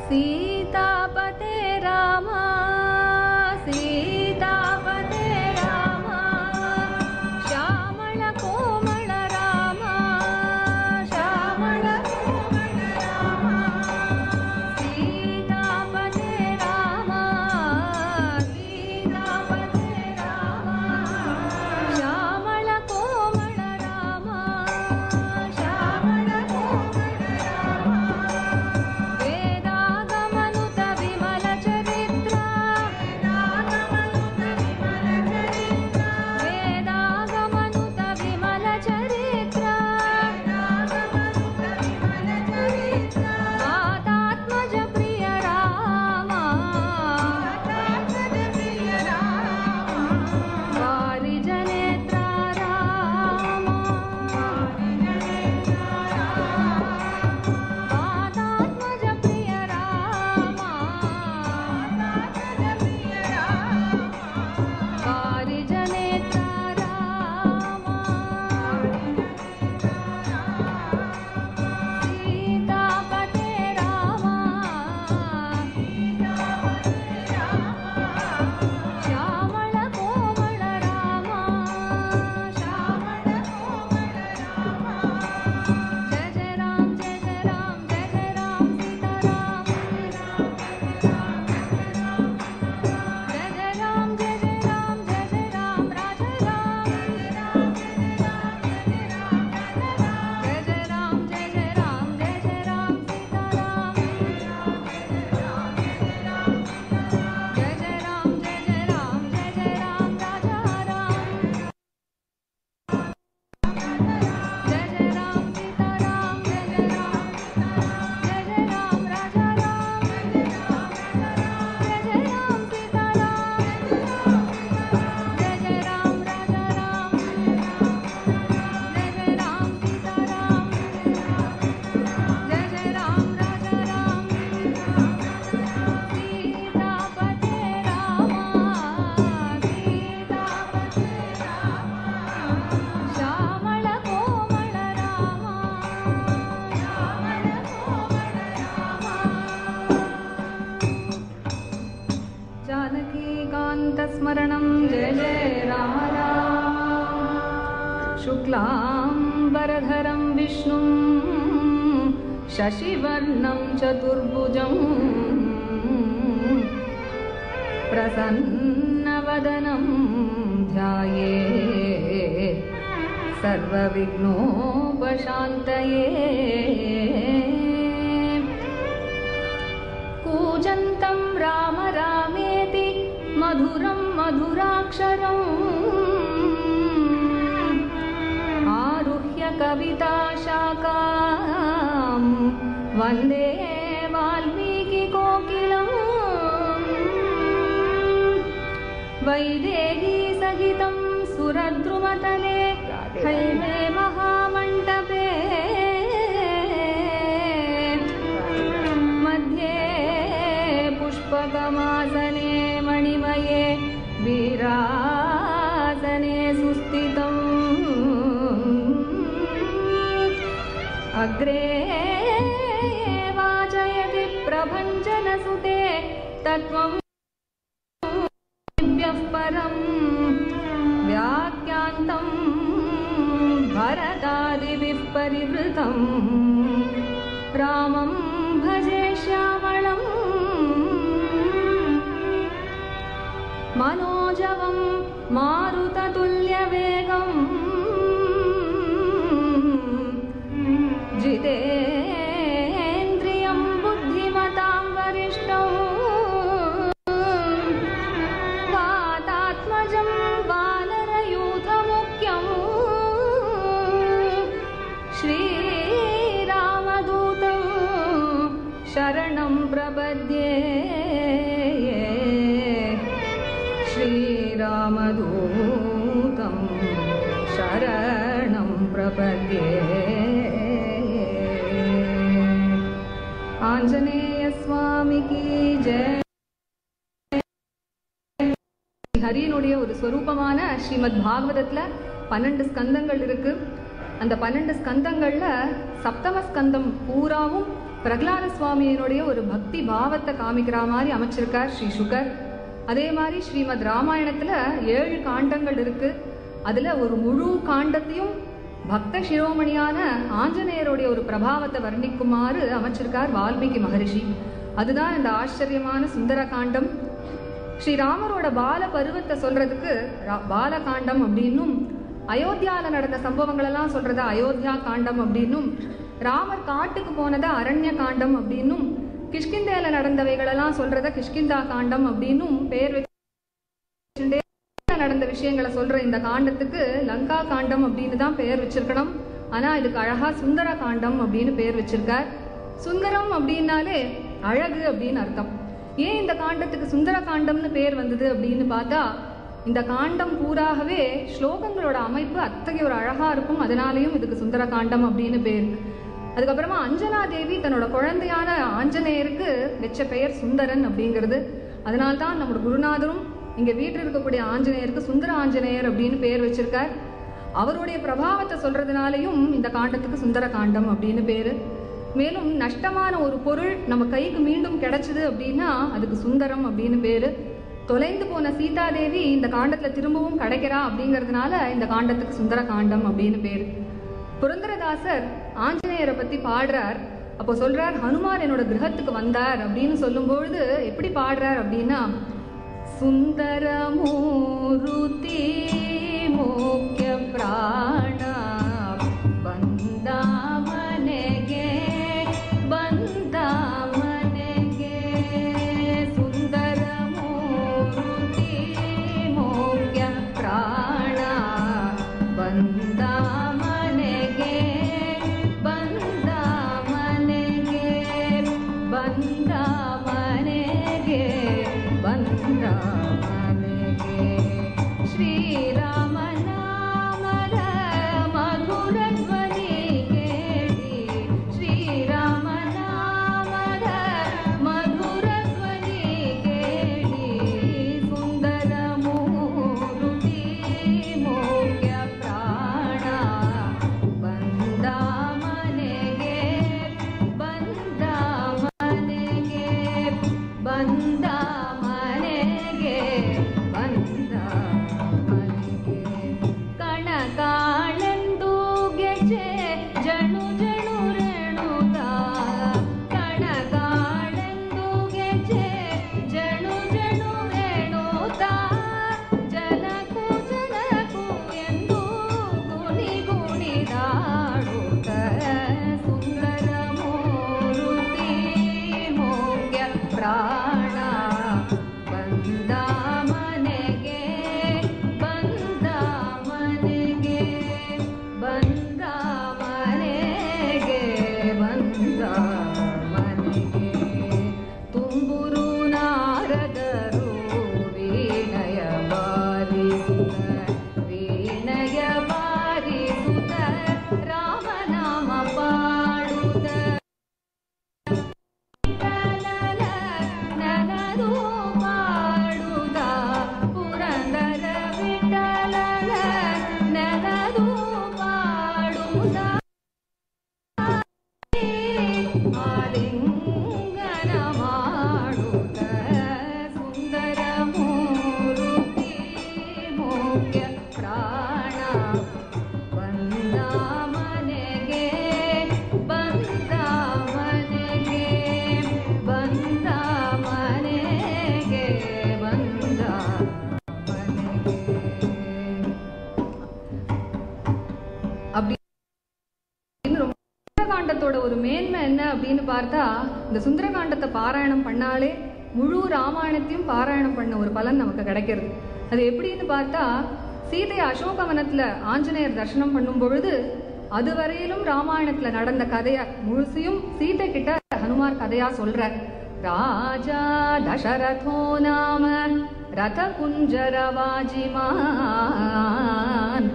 सीतापते राम सीतापते राम श्यामळ कोमळ राम श्यामळ कोमळ राम सीतापते राम सीतापते राम श्यामळ कोमळ राम श्यामळ कोमळ राम वेदागमनुत विमल चरित्र वेदागमनुत विमल चरित्र मातात्मज प्रिय राम वारिजनेत्र राम मातात्मज प्रिय राम वारिजनेत्र राम सीतापते राम श्यामळ कोमळ राम श्यामळ कोमळ राम जय जय राम जय जय राम जय जय राम सीताराम जय जय राम जय जय राम जय जय राम राजा राम जय जय राम जय जय राम जय जय राम सीताराम जय जय राम जय जय राम जय जय राम जय जय राम राजा राम जय जय राम सीताराम जय जय राम जय जय राम राजा राम जय जय राम सीताराम जय जय राम राजा राम जय जय राम सीताराम जय जय राम राजा राम सीतापते राम सीतापते राम श्यामळ कोमळ राम श्यामळ कोमळ राम जानकीकान्तस्मरणं जय जय राम राम शुक्लाम्बरधरं विष्णुं शशिवर्णं चतुर्भुजं प्रसन्नवदनं ध्याये सर्वविघ्नोपशान्तये कूजन्तं राम रामेति मधुरं मधुराक्षरम् आरुह्य कविताशाखां वन्दे वाल्मीकिकोकिलम् वैदेही सहितं सुरद्रुमतले हैमे महामण्डपे मध्ये पुष्पकमासने मणिमये वीरासने सुस्थितम् अग्रे वाचयति प्रभञ्जनसुते तत्त्वं दिव्यः परम् व्याख्यान्तं भरतादिभिः परिवृतं रामं भजे श्यामळम् मनोजवं मारुततुल्यवेगम् जितेन्द्रियं बुद्धिमतां वरिष्ठम् वातात्मजं वानरयूथमुख्यम् श्रीरामदूतं शरणं प्रपद्ये श्रीरामदूतं शरणं प्रपद्ये ஆஞ்சநேயஸ்வாமிக்கு ஜெய் ஹரியனுடைய ஒரு ஸ்வரூபமான ஸ்ரீமத் பாகவதத்துல பன்னெண்டு ஸ்கந்தங்கள் இருக்கு அந்த பன்னெண்டு ஸ்கந்தங்கள்ல சப்தம ஸ்கந்தம் பூராவும் பிரகலாத சுவாமியினுடைய ஒரு பக்தி பாவத்தை காமிக்கிற மாதிரி அமைச்சிருக்கார் ஸ்ரீ சுகர் அதே மாதிரி ஸ்ரீமத் ராமாயணத்துல ஏழு காண்டங்கள் இருக்கு அதுல ஒரு முழு காண்டத்தையும் பக்த சிரோமணியான ஆஞ்சநேயருடைய ஒரு பிரபாவத்தை வர்ணிக்குமாறு அமைச்சிருக்கார் வால்மீகி மகரிஷி அதுதான் இந்த ஆச்சரியமான சுந்தர காண்டம் ஸ்ரீராமரோட பால பருவத்தை சொல்றதுக்கு ரா- பாலகாண்டம் அப்படின்னும் அயோத்தியால நடந்த சம்பவங்கள் எல்லாம் சொல்றத அயோத்தியா காண்டம் அப்படின்னும் ராமர் காட்டுக்கு போனத அரண்ய காண்டம் அப்படின்னும் கிஷ்கிந்தேல நடந்தவைகளெல்லாம் சொல்றத கிஷ்கிந்தா காண்டம் அப்படின்னும் பேர் வச்சுட்டே நடந்த விஷயங்களை சொல்ற இந்த காண்டத்துக்கு லங்கா காண்டம் அப்படின்னு தான் பெயர் வச்சிருக்கணும் ஆனா இதுக்கு அழகா சுந்தர காண்டம் அப்படின்னு பெயர் வச்சிருக்கார் சுந்தரம் அப்படின்னாலே அழகு அப்படின்னு அர்த்தம் ஏன் இந்த காண்டத்துக்கு சுந்தர காண்டம்னு பேர் வந்தது அப்படின்னு பார்த்தா இந்த காண்டம் பூராகவே ஸ்லோகங்களோட அமைப்பு அத்தகைய ஒரு அழகா இருக்கும் அதனாலேயும் இதுக்கு சுந்தர காண்டம் அப்படின்னு பேர் அதுக்கப்புறமா அஞ்சனா தேவி தன்னோட குழந்தையான ஆஞ்சநேயருக்கு வச்ச பெயர் சுந்தரன் அப்படிங்கிறது அதனால்தான் நம்மளோட குருநாதரும் இங்க வீட்டில் இருக்கக்கூடிய ஆஞ்சநேயருக்கு சுந்தர ஆஞ்சநேயர் அப்படின்னு பேர் வச்சிருக்கார் அவருடைய பிரபாவத்தை சொல்றதுனாலையும் இந்த காண்டத்துக்கு சுந்தர காண்டம் அப்படின்னு பேரு மேலும் நஷ்டமான ஒரு பொருள் நம்ம கைக்கு மீண்டும் கிடைச்சது அப்படின்னா அதுக்கு சுந்தரம் அப்படின்னு பேரு தொலைந்து போன சீதாதேவி இந்த காண்டத்துல திரும்பவும் கிடைக்கிறா அப்படிங்கிறதுனால இந்த காண்டத்துக்கு சுந்தர காண்டம் அப்படின்னு பேரு புரந்தரதாசர் ஆஞ்சநேயரை பத்தி பாடுறார் அப்போ சொல்றார் ஹனுமான் என்னோட கிரகத்துக்கு வந்தார் அப்படின்னு சொல்லும்பொழுது எப்படி பாடுறார் அப்படின்னா சுந்தரமூருதி முಖ್ಯ ಪ್ರಾಣ ಬಂದ ಮನೆಗೆ ಬಂದ ಮನೆಗೆ ಸುಂದರಮೂರುತಿ ಮುಖ್ಯ ಪ್ರಾಣ ಬಂದ ಮನೆಗೆ ಬಂದ ಮನೆಗೆ ಬಂದ ಮನೆಗೆ ಬಂದ ಮನೆಗೆ ಶ್ರೀರಾಮನ ಮರ ಮಧುರ ಧ್ವನಿ ಕೇಳಿ ಶ್ರೀರಾಮನ ಮರ ಮಧುರ ಧ್ವನಿ ಕೇಳಿ ಸುಂದರ ಮೂರುತಿ ಮುಖ್ಯ ಪ್ರಾಣ ಬಂದ ಮನೆಗೆ ಬಂದ ಮನೆಗೆ ಬಂದ ಮನೆಗೆ ಬಂದ ಮನೆಗೆ ಕಣಕಾಳೆಂದು ಗೆಜೆ ಜಣು ಜಣು ರೇಣುಗ ಕಣಕಾಳೆಂದು ಗೆಜೆ ಜಣು ಜಣು ರೇಣುಗ ಜನಕು ಜನಕು ಎಂದು ಗುಣಿ ಗುಣಿದಾಡುತ್ತ ಸುಂದರ ಮೂರುತಿ ಮುಖ್ಯ ಪ್ರಾಣ ಬಂದ ಮನೆಗೆ ಬಂದ ಮನೆಗೆ ಬಂದ ಮನೆಗೆ ಬಂದ ಮನೆಗೆ ತುಂಬುರು ನಾರದರು ವೀಣಯ ಬಾರಿಸುತ್ತ ವೀಣಯ ಬಾರಿಸುತ್ತ ರಾಮನಾಮ ಪಾಡುತ್ತ ನನದು ಮಾಡುದ ಪುರಂದರ ವಿಠಲನ ನನದು ಮಾಡುದ ಆಲಿಂಗನ ಮಾಡುತ್ತ ಸುಂದರ ಮೂರುತಿ ಮುಖ್ಯ ಪ್ರಾಣ ಬಂದ ಮನೆಗೆ ಬಂದ ಮನೆಗೆ ಬಂದ ಮನೆಗೆ ಬಂದ ಮನೆಗೆ அப்படி அப்படின்னு ரொம்ப சுந்தரகாண்டத்தோட ஒரு மேன்மை என்ன அப்படின்னு பார்த்தா இந்த சுந்தரகாண்டத்தை பாராயணம் பண்ணாலே முழு ராமாயணத்தையும் பாராயணம் பண்ண ஒரு பலன் நமக்கு கிடைக்கிறது அது எப்படின்னு பார்த்தா சீதை அசோகவனத்துல ஆஞ்சநேயர் தரிசனம் பண்ணும் பொழுது அதுவரையிலும் ராமாயணத்துல நடந்த கதைய முழுசையும் சீதை கிட்ட ஹனுமார் கதையா சொல்றார் ராஜா தசரதோ நாம ரத குஞ்சரவாஜிமான்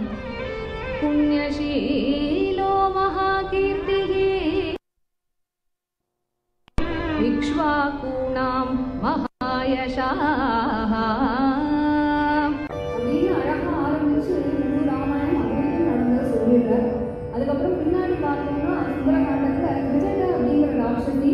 पुण्यशीलो महाकीर्तिः इक्ष्वाकूणां महायशाः அப்படின்னு அழகா ஆரம்பிச்சு முழு ராமாயணம் அது வரைக்கும் நடந்ததை சொல்லிடுறார் அதுக்கப்புறம் பின்னாடி பார்த்தோம்னா சுந்தரகாண்டத்துல விஜய அப்படிங்கிற ராட்சசி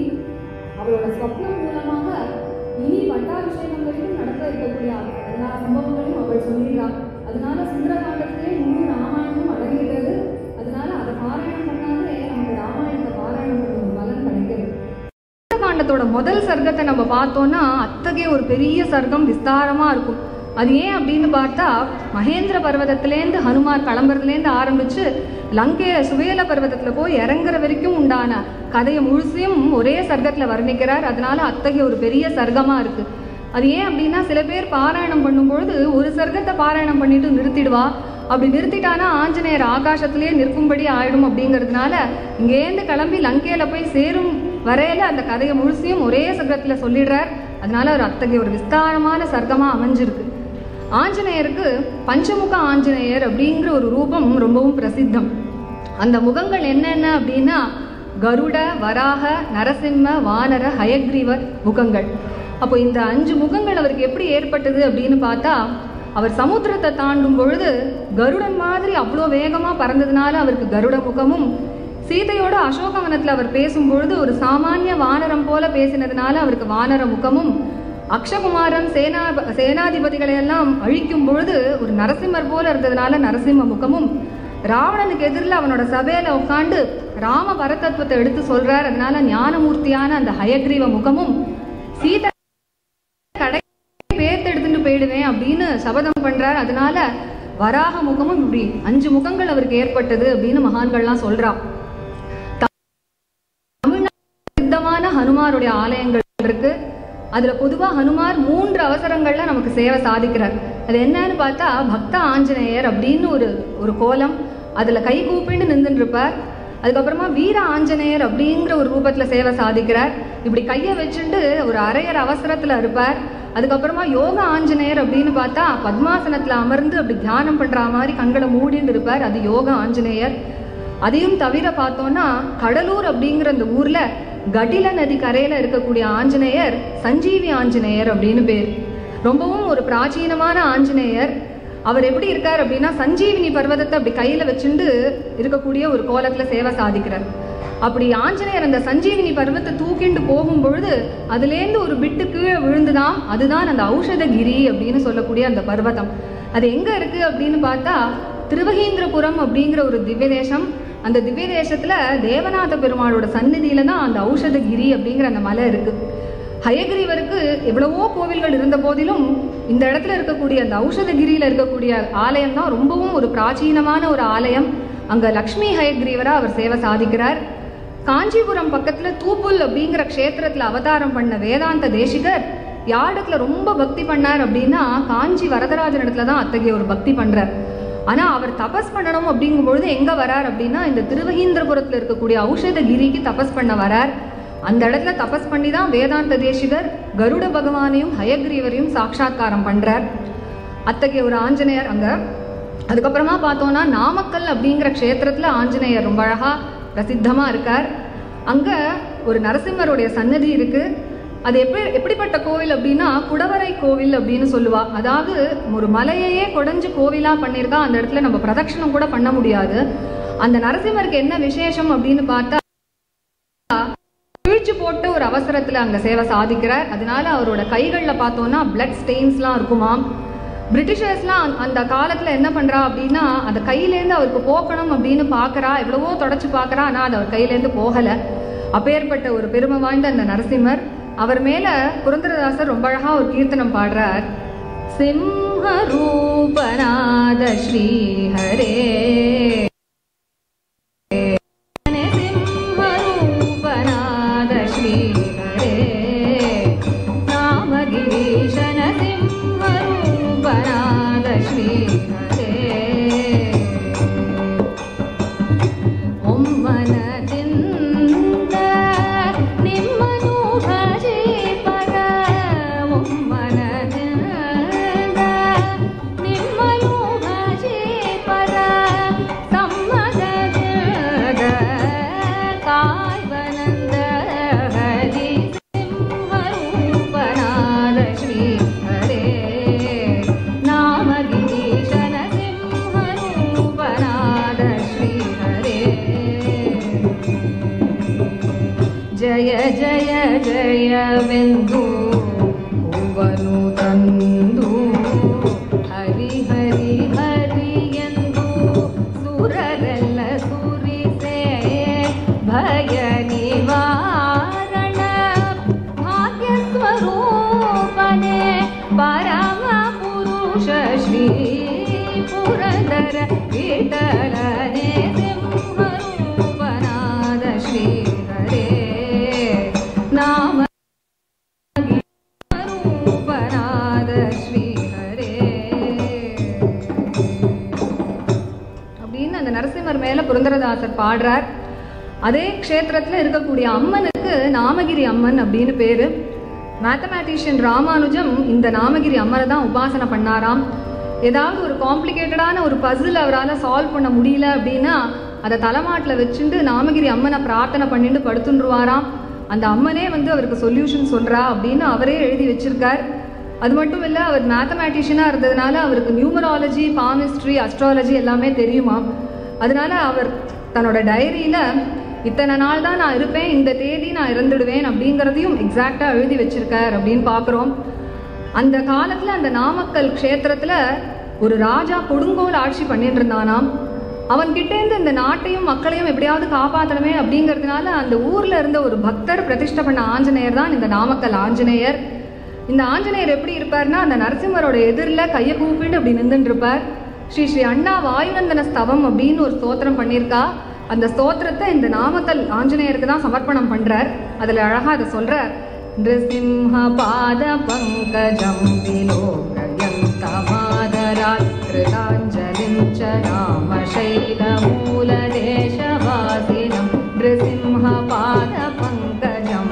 அவளோட ஸ்வப்னம் மூலமாக இனி பட்டாபிஷேகம் வரைக்கும் நடக்க இருக்கக்கூடிய எல்லா சம்பவங்களையும் அவள் சொல்லிடுறாள் அதனால சுந்தரகாண்டத்திலே முழு ராமாயணமும் அடங்கிடுறது அதனால அதை பாராயணம் பண்ணாலே நமக்கு ராமாயணத்தை பாராயணம் பண்ணும் பலன் கிடைக்கிறது காண்டத்தோட முதல் சர்க்கத்தை நம்ம பார்த்தோம்னா அத்தகைய ஒரு பெரிய சர்க்கம் விஸ்தாரமா இருக்கும் அது ஏன் அப்படின்னு பார்த்தா மகேந்திர பர்வதத்திலேருந்து ஹனுமார் கிளம்புறதுலேருந்து ஆரம்பிச்சு லங்கைய சுவேல பர்வதத்துல போய் இறங்குற வரைக்கும் உண்டான கதையை முழுசையும் ஒரே சர்க்கத்துல வர்ணிக்கிறார் அதனால அத்தகைய ஒரு பெரிய சர்க்கமா இருக்கு அது ஏன் அப்படின்னா சில பேர் பாராயணம் பண்ணும்பொழுது ஒரு சர்க்கத்தை பாராயணம் பண்ணிட்டு நிறுத்திடுவா அப்படி நிறுத்திட்டானா ஆஞ்சநேயர் ஆகாசத்திலேயே நிற்கும்படி ஆயிடும் அப்படிங்கிறதுனால இங்கேருந்து கிளம்பி லங்கையில போய் சேரும் வரையில அந்த கதையை முழுசையும் ஒரே சர்க்கத்துல சொல்லிடுறார் அதனால ஒரு அத்தகைய ஒரு விஸ்தாரமான சர்க்கமா அமைஞ்சிருக்கு ஆஞ்சநேயருக்கு பஞ்சமுக ஆஞ்சநேயர் அப்படிங்கிற ஒரு ரூபம் ரொம்பவும் பிரசித்தம் அந்த முகங்கள் என்னென்ன அப்படின்னா கருட வராக நரசிம்ம வானர ஹயக்ரீவர் முகங்கள் அப்போ இந்த அஞ்சு முகங்கள் அவருக்கு எப்படி ஏற்பட்டது அப்படின்னு பார்த்தா அவர் சமுத்திரத்தை தாண்டும் பொழுது கருடன் மாதிரி அவ்வளோ வேகமா பறந்ததுனால அவருக்கு கருட முகமும் சீதையோட அசோகவனத்துல அவர் பேசும்பொழுது ஒரு சாமானிய வானரம் போல பேசினதுனால அவருக்கு வானர முகமும் அக்ஷகுமாரன் சேனா சேனாதிபதிகளை எல்லாம் அழிக்கும் பொழுது ஒரு நரசிம்மர் போல இருந்ததுனால நரசிம்ம முகமும் ராவணனுக்கு எதிரில் அவனோட சபையில உட்காந்து ராம பரதத்துவத்தை எடுத்து சொல்றார் அதனால ஞானமூர்த்தியான அந்த ஹயக்ரீவ முகமும் சீதை கடை பேர்த்து எடுத்துட்டு போயிடுவேன் அப்படின்னு சபதம் பண்றார் அதனால வராக முகமும் இப்படி அஞ்சு முகங்கள் அவருக்கு ஏற்பட்டது அப்படின்னு மகான்கள்லாம் சொல்றா தமிழ்நாடு சித்தமான ஹனுமாருடைய ஆலயங்கள் இருக்கு அதுல பொதுவா ஹனுமார் மூன்று அவசரங்கள்ல நமக்கு சேவை சாதிக்கிறார் அது என்னன்னு பார்த்தா பக்த ஆஞ்சநேயர் அப்படின்னு ஒரு ஒரு கோலம் அதுல கை கூப்பின்னு நின்றுட்டு இருப்பார் அதுக்கப்புறமா வீர ஆஞ்சநேயர் அப்படிங்கிற ஒரு ரூபத்துல சேவை சாதிக்கிறார் இப்படி கையை வச்சுட்டு ஒரு அரையர் அவசரத்துல இருப்பார் அதுக்கப்புறமா யோக ஆஞ்சநேயர் அப்படின்னு பார்த்தா பத்மாசனத்துல அமர்ந்து அப்படி தியானம் பண்ற மாதிரி கண்களை மூடின்னு இருப்பார் அது யோக ஆஞ்சநேயர் அதையும் தவிர பார்த்தோம்னா கடலூர் அப்படிங்கிற அந்த ஊர்ல கடில நதி கரையில இருக்கக்கூடிய ஆஞ்சநேயர் சஞ்சீவி ஆஞ்சநேயர் அப்படின்னு பேர் ரொம்பவும் ஒரு பிராச்சீனமான ஆஞ்சநேயர் அவர் எப்படி இருக்கார் அப்படின்னா சஞ்சீவினி பர்வதத்தை அப்படி கையில வச்சுண்டு இருக்கக்கூடிய ஒரு கோலத்துல சேவை சாதிக்கிறார் அப்படி ஆஞ்சநேயர் அந்த சஞ்சீவினி பர்வத்தை தூக்கிண்டு போகும் பொழுது அதுலேருந்து ஒரு பிட்டு கீழே விழுந்துதான் அதுதான் அந்த ஔஷதகிரி அப்படின்னு சொல்லக்கூடிய அந்த பர்வதம் அது எங்க இருக்கு அப்படின்னு பார்த்தா திருவகீந்திரபுரம் அப்படிங்கிற ஒரு திவ்ய தேசம் அந்த திவ்ய தேசத்துல தேவநாத பெருமாளோட சந்நிதியில தான் அந்த ஔஷதகிரி அப்படிங்கிற அந்த மலை இருக்கு ஹயகிரீவருக்கு எவ்வளவோ கோவில்கள் இருந்த போதிலும் இந்த இடத்துல இருக்கக்கூடிய அந்த ஔஷதகிரியில இருக்கக்கூடிய ஆலயம் தான் ரொம்பவும் ஒரு பிராச்சீனமான ஒரு ஆலயம் அங்க லக்ஷ்மி ஹயக்ரீவரா அவர் சேவை சாதிக்கிறார் காஞ்சிபுரம் பக்கத்துல தூப்புல் அப்படிங்கிற க்ஷேத்திரத்துல அவதாரம் பண்ண வேதாந்த தேசிகர் யாரிடத்துல ரொம்ப பக்தி பண்ணார் அப்படின்னா காஞ்சி வரதராஜன் இடத்துல தான் அத்தகைய ஒரு பக்தி பண்றார் ஆனா அவர் தபஸ் பண்ணணும் அப்படிங்கும் பொழுது எங்க வரார் அப்படின்னா இந்த திருவகீந்திரபுரத்துல இருக்கக்கூடிய ஔஷதகிரிக்கு தபஸ் பண்ண வரார் அந்த இடத்துல தபஸ் பண்ணி தான் வேதாந்த தேசிகர் கருட பகவானையும் ஹயக்ரீவரையும் சாட்சாத்காரம் பண்றார் அத்தகைய ஒரு ஆஞ்சநேயர் அங்க அதுக்கப்புறமா பார்த்தோம்னா நாமக்கல் அப்படிங்கிற க்ஷேத்திரத்துல ஆஞ்சநேயர் ரொம்ப அழகா பிரசித்தமா இருக்கார் அங்க ஒரு நரசிம்மருடைய சன்னதி இருக்கு அது எப்படி எப்படிப்பட்ட கோவில் அப்படின்னா குடவரை கோவில் அப்படின்னு சொல்லுவா அதாவது ஒரு மலையையே குடைஞ்சு கோவிலா பண்ணியிருக்கா அந்த இடத்துல நம்ம பிரதட்சணம் கூட பண்ண முடியாது அந்த நரசிம்மருக்கு என்ன விசேஷம் அப்படின்னு பார்த்தா கிழிச்சு போட்டு ஒரு அவசரத்துல அங்க சேவை சாதிக்கிறார் அதனால அவரோட கைகள்ல பார்த்தோம்னா பிளட் ஸ்டெயின்ஸ்லாம் இருக்குமாம் பிரிட்டிஷர்ஸ்லாம் அந்த- அந்த காலத்துல என்ன பண்றா அப்படின்னா அந்த கையிலேருந்து அவருக்கு போக்கணும் அப்படின்னு பார்க்கறா எவ்வளவோ தொடச்சு பார்க்கறா ஆனா அது அவர் கையிலேருந்து போகல அப்பேற்பட்ட ஒரு பெருமை வாய்ந்த அந்த நரசிம்மர் அவர் மேல புரந்தரதாசர் ரொம்ப அழகா ஒரு கீர்த்தனம் பாடுறார் சிம்ஹ ரூபநாத ஸ்ரீஹரே सिंहरूपनाद श्रीहरे नामगिरीशन सिंहरूपनाद श्रीहरे ಒಮ್ಮನದಿಂದ ನಿಮ್ಮನು ಭಜೆ ಪರ ಒಮ್ಮನದಿಂದ ನಿಮ್ಮನು ಭಜೆ ಪರ ಸಮ್ಮದದ ಕಾಯ್ವನಂದ ಹರಿ ಸಿಂಹ ಜಯವೆಂದು ಹೂವನು ತಂದು ಹರಿ ಹರಿ ಹರಿ ಎಂದು ಸುರರೆಲ್ಲ ಸುರಿಸೆ ಭಯ ನಿವಾರಣ ಭಾಗ್ಯ ಸ್ವರೂಪನೆ ಪರಮ ಪುರುಷ ಶ್ರೀ ಪುರಂದರ ವಿಠಲನೆ ಸಿಂಹರೂಪನಾದ ಶ್ರೀಹರೇ ನಾಮ ரூபநாத ஸ்ரீஹரே அப்படின்னு அந்த நரசிம்மர் மேல புரந்தரதாசர் பாடுறார் அதே க்ஷேத்திரத்துல இருக்கக்கூடிய அம்மனுக்கு நாமகிரி அம்மன் அப்படின்னு பேரு மேத்தமேட்டிஷியன் ராமானுஜம் இந்த நாமகிரி அம்மனை தான் உபாசனை பண்ணாராம் ஏதாவது ஒரு காம்ப்ளிகேட்டடான ஒரு பசில் அவரால் சால்வ் பண்ண முடியல அப்படின்னா அதை தலைமாட்டில் வச்சுட்டு நாமகிரி அம்மனை பிரார்த்தனை பண்ணிட்டு படுத்துருவாராம் அந்த அம்மனே வந்து அவருக்கு சொல்யூஷன் சொல்றா அப்படின்னு அவரே எழுதி வச்சிருக்கார் அது மட்டும் இல்லை அவர் மேத்தமேட்டிஷியனாக இருந்ததுனால அவருக்கு நியூமராலஜி பாமிஸ்ட்ரி அஸ்ட்ராலஜி எல்லாமே தெரியுமா அதனால அவர் தன்னோட டைரியில இத்தனை நாள் தான் நான் இருப்பேன் இந்த தேதி நான் இறந்துடுவேன் அப்படிங்கிறதையும் எக்ஸாக்டாக எழுதி வச்சிருக்கார் அப்படின்னு பார்க்குறோம் அந்த காலத்துல அந்த நாமக்கல் க்ஷேத்திரத்துல ஒரு ராஜா கொடுங்கோல் ஆட்சி பண்ணிட்டு இருந்தானாம் அவன்கிட்டேருந்து இந்த நாட்டையும் மக்களையும் எப்படியாவது காப்பாற்றணுமே அப்படிங்கிறதுனால அந்த ஊர்ல இருந்த ஒரு பக்தர் பிரதிஷ்டை பண்ண ஆஞ்சநேயர் தான் இந்த நாமக்கல் ஆஞ்சநேயர் இந்த ஆஞ்சநேயர் எப்படி இருப்பார்னா அந்த நரசிம்மரோட எதிரில் கையை கூப்பிட்டு அப்படி நின்றுட்டு இருப்பார் ஸ்ரீ ஸ்ரீ அண்ணா வாயுநந்தன ஸ்தவம் அப்படின்னு ஒரு ஸ்தோத்திரம் பண்ணியிருக்கா அந்த ஸ்தோத்திரத்தை இந்த நாமக்கல் ஆஞ்சநேயருக்கு தான் சமர்ப்பணம் பண்றார் அதுல அழகா அதை சொல்றார் நிருசிம்ஹ பாத பங்கஜம் விலோகயந்தமாதராத் கிருதாஞ்சலிம் ச ராம சைலமூல தேசவாசினம் நிருசிம்ஹ பாத பங்கஜம்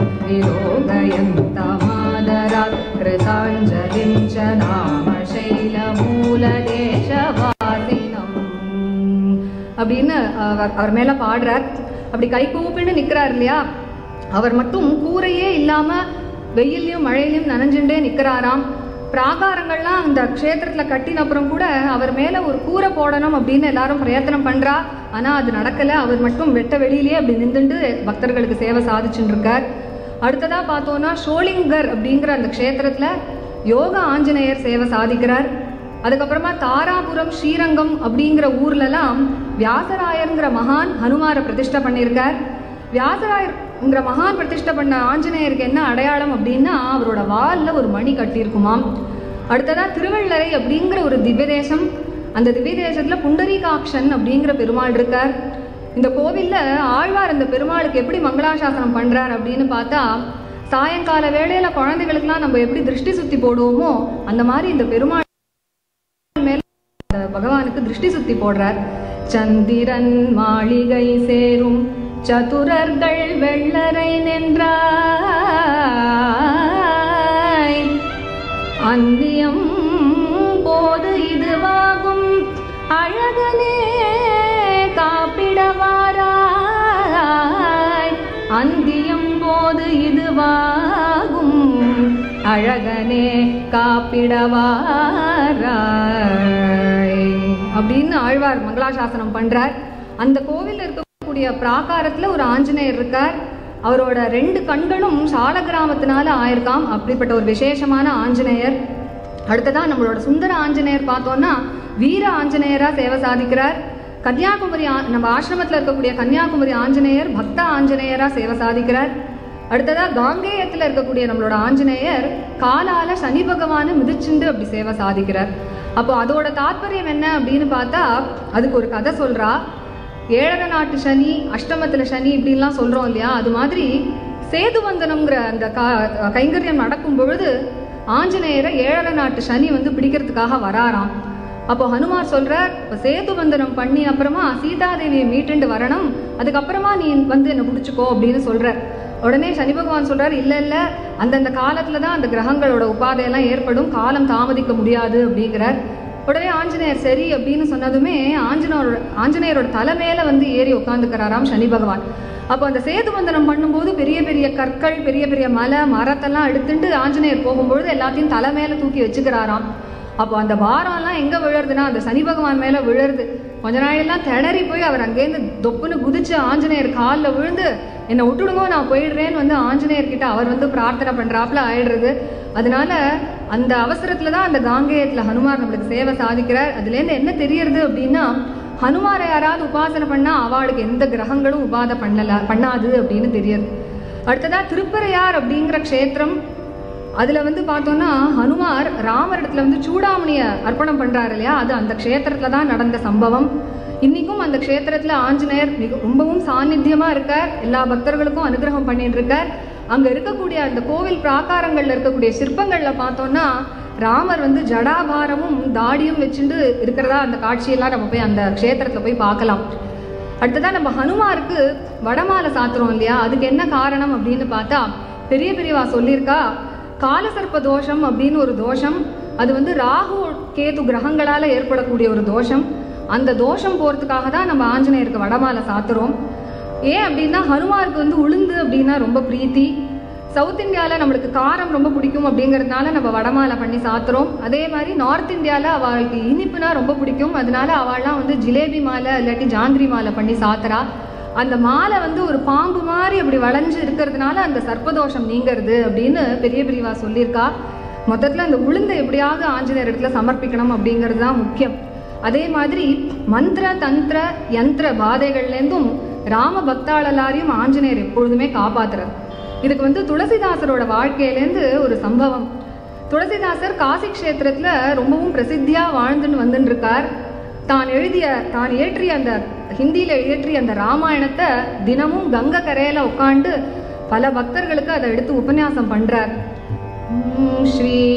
விலோகயந்தமாதராத் கிருதாஞ்சலிம் ச ராம சைலமூல தேசவாசினம் அப்படின்னு அவர் அவர் மேல பாடுறார் அப்படி கை கூப்பின்னு நிக்கிறார் இல்லையா அவர் மட்டும் கூரையே இல்லாம வெயிலையும் மழையிலையும் நனைஞ்சுட்டே நிக்கிறாராம் பிராகாரங்கள்லாம் அந்த க்ஷேத்திரத்துல கட்டின அப்புறம் கூட அவர் மேல ஒரு கூரை போடணும் அப்படின்னு எல்லாரும் பிரயத்தனம் பண்றா ஆனா அது நடக்கல அவர் மட்டும் வெட்ட வெளியிலேயே அப்படி நின்றுண்டு பக்தர்களுக்கு சேவை சாதிச்சுட்டு இருக்கார் அடுத்ததா பார்த்தோம்னா ஷோலிங்கர் அப்படிங்கிற அந்த க்ஷேத்திரத்துல யோக ஆஞ்சநேயர் சேவை சாதிக்கிறார் அதுக்கப்புறமா தாராபுரம் ஸ்ரீரங்கம் அப்படிங்கிற ஊர்லலாம் வியாசராயர்ங்கிற மகான் ஹனுமாரை பிரதிஷ்டை பண்ணியிருக்கார் வியாசராயர்ங்கிற மகான் பிரதிஷ்டை பண்ண ஆஞ்சநேயருக்கு என்ன அடையாளம் அப்படின்னா அவரோட வாலில் ஒரு மணி கட்டியிருக்குமாம் அடுத்ததா திருவள்ளரை அப்படிங்கிற ஒரு திவ்ய தேசம் அந்த திவ்ய தேசத்துல புண்டரீகாக்ஷன் அப்படிங்கிற பெருமாள் இருக்கார் இந்த கோவில்ல ஆழ்வார் இந்த பெருமாளுக்கு எப்படி மங்களாசாசனம் பண்றார் அப்படின்னு பார்த்தா சாயங்கால வேளையில குழந்தைகளுக்கெல்லாம் நம்ம எப்படி திருஷ்டி சுத்தி போடுவோமோ அந்த மாதிரி இந்த பெருமாள் மேல அந்த பகவானுக்கு திருஷ்டி சுத்தி போடுறார் சந்திரன் மாளிகை சேரும் சதுரர்கள் வெள்ளரை நின்றாய் அந்தியம் போது இதுவாகும் அழகனே காப்பிடவாராய் அந்தியம் போது இதுவாகும் அழகனே காப்பிடவாராய் அப்படின்னு ஆழ்வார் மங்களாசாசனம் பண்றார் அந்த கோவில் இருக்கக்கூடிய பிராகாரத்துல ஒரு ஆஞ்சநேயர் இருக்கார் அவரோட ரெண்டு கண்களும் சால கிராமத்தினால ஆயிருக்காம் அப்படிப்பட்ட ஒரு விசேஷமான ஆஞ்சநேயர் அடுத்ததா நம்மளோட சுந்தர ஆஞ்சநேயர் பார்த்தோம்னா வீர ஆஞ்சநேயரா சேவை சாதிக்கிறார் கன்னியாகுமரி ஆ- நம்ம ஆசிரமத்தில் இருக்கக்கூடிய கன்னியாகுமரி ஆஞ்சநேயர் பக்த ஆஞ்சநேயரா சேவை சாதிக்கிறார் அடுத்ததா காங்கேயத்தில் இருக்கக்கூடிய நம்மளோட ஆஞ்சநேயர் காலால சனி பகவானை மிதிச்சுண்டு அப்படி சேவை சாதிக்கிறார் அப்போ அதோட தாத்பரியம் என்ன அப்படின்னு பார்த்தா அதுக்கு ஒரு கதை சொல்றா ஏழரை நாட்டு சனி அஷ்டமத்துல சனி இப்படின்லாம் சொல்றோம் இல்லையா அது மாதிரி சேதுவந்தனம்ங்கிற அந்த கா- கைங்கரியம் நடக்கும் பொழுது ஆஞ்சநேயரை ஏழரை நாட்டு சனி வந்து பிடிக்கிறதுக்காக வராராம் அப்போ ஹனுமார் சொல்றார் இப்போ சேதுவந்தனம் பண்ணி அப்புறமா சீதாதேவியை மீட்டுண்டு வரணும் அதுக்கப்புறமா நீ வந்து என்னை பிடிச்சிக்கோ அப்படின்னு சொல்றார் உடனே சனி பகவான் சொல்றார் இல்ல இல்ல அந்தந்த காலத்துல தான் அந்த கிரகங்களோட உபாதையெல்லாம் ஏற்படும் காலம் தாமதிக்க முடியாது அப்படிங்கிறார் உடனே ஆஞ்சநேயர் சரி அப்படின்னு சொன்னதுமே ஆஞ்சநேயரோட ஆஞ்சநேயரோட தலை மேல வந்து ஏறி உட்காந்துக்கிறாராம் சனி பகவான் அப்போ அந்த சேதுவந்தனம் பண்ணும்போது பெரிய பெரிய கற்கள் பெரிய பெரிய மலை மரத்தெல்லாம் எடுத்துட்டு ஆஞ்சநேயர் போகும்பொழுது எல்லாத்தையும் தலை மேல தூக்கி வச்சுக்கிறாராம் அப்போ அந்த பாரம்லாம் எங்க விழுறதுன்னா அந்த சனி பகவான் மேல விழுறது கொஞ்ச நாளெல்லாம் திணறி போய் அவர் அங்கேருந்து தொப்புன்னு குதிச்சு ஆஞ்சநேயர் காலில் விழுந்து என்னை விட்டுடுங்க நான் போயிடுறேன்னு வந்து ஆஞ்சநேயர்கிட்ட அவர் வந்து பிரார்த்தனை பண்றாப்புல ஆயிடுறது அதனால அந்த அவசரத்துல தான் அந்த காங்கேயத்துல ஹனுமார் நம்மளுக்கு சேவை சாதிக்கிறார் அதுலேருந்து என்ன தெரியறது அப்படின்னா ஹனுமாரை யாராவது உபாசனை பண்ணா அவளுக்கு எந்த கிரகங்களும் உபாதை பண்ணல பண்ணாது அப்படின்னு தெரியுது அடுத்ததா திருப்பரையார் அப்படிங்கிற க்ஷேத்திரம் அதுல வந்து பார்த்தோம்னா ஹனுமார் ராமர் இடத்துல வந்து சூடாமணிய அர்ப்பணம் பண்றாரு இல்லையா அது அந்த க்ஷேத்திரத்துல தான் நடந்த சம்பவம் இன்னைக்கும் அந்த க்ஷேத்திரத்துல ஆஞ்சநேயர் மிக ரொம்பவும் சாநித்தியமா இருக்கார் எல்லா பக்தர்களுக்கும் அனுகிரகம் பண்ணிட்டு இருக்கார் அங்க இருக்கக்கூடிய அந்த கோவில் பிராகாரங்கள்ல இருக்கக்கூடிய சிற்பங்கள்ல பார்த்தோம்னா ராமர் வந்து ஜடாபாரமும் தாடியும் வச்சுட்டு இருக்கிறதா அந்த காட்சியெல்லாம் நம்ம போய் அந்த க்ஷேத்திரத்துல போய் பார்க்கலாம் அடுத்ததா நம்ம ஹனுமாருக்கு வடமாலை சாத்துறோம் இல்லையா அதுக்கு என்ன காரணம் அப்படின்னு பார்த்தா பெரிய பெரியவா சொல்லியிருக்கா காலசர்ப்ப தோஷம் அப்படின்னு ஒரு தோஷம் அது வந்து ராகு கேது கிரகங்களால ஏற்படக்கூடிய ஒரு தோஷம் அந்த தோஷம் போறதுக்காக தான் நம்ம ஆஞ்சநேயருக்கு வடமாலை சாத்துறோம் ஏன் அப்படின்னா ஹனுமாருக்கு வந்து உளுந்து அப்படின்னா ரொம்ப பிரீத்தி சவுத் இந்தியாவில் நம்மளுக்கு காரம் ரொம்ப பிடிக்கும் அப்படிங்கிறதுனால நம்ம வடமாலை பண்ணி சாத்துறோம் அதே மாதிரி நார்த் இந்தியாவில் அவளுக்கு இனிப்புனா ரொம்ப பிடிக்கும் அதனால அவள்லாம் வந்து ஜிலேபி மாலை இல்லாட்டி ஜாங்கிரி மாலை பண்ணி சாத்துறா அந்த மாலை வந்து ஒரு பாம்பு மாதிரி அப்படி வளைஞ்சு இருக்கிறதுனால அந்த சர்ப்பதோஷம் நீங்கிறது அப்படின்னு பெரிய பெரியவா சொல்லியிருக்கா மொத்தத்தில் அந்த உளுந்தை எப்படியாவது ஆஞ்சநேயர் இடத்துல சமர்ப்பிக்கணும் அப்படிங்கிறது தான் முக்கியம் அதே மாதிரி மந்திர தந்திர யந்திர பாதைகள்லேருந்தும் ராம பக்தாள் எல்லாரையும் ஆஞ்சநேயர் எப்பொழுதுமே காப்பாத்துறார் இதுக்கு வந்து துளசிதாசரோட வாழ்க்கையிலேருந்து ஒரு சம்பவம் துளசிதாசர் காசி க்ஷேத்திரத்துல ரொம்பவும் பிரசித்தியா வாழ்ந்துன்னு வந்துட்டு இருக்கார் தான் எழுதிய தான் இயற்றிய அந்த ஹிந்தியில இயற்றிய அந்த ராமாயணத்தை தினமும் கங்கை கரையில உட்காந்து பல பக்தர்களுக்கு அதை எடுத்து உபன்யாசம் பண்றார் ம்,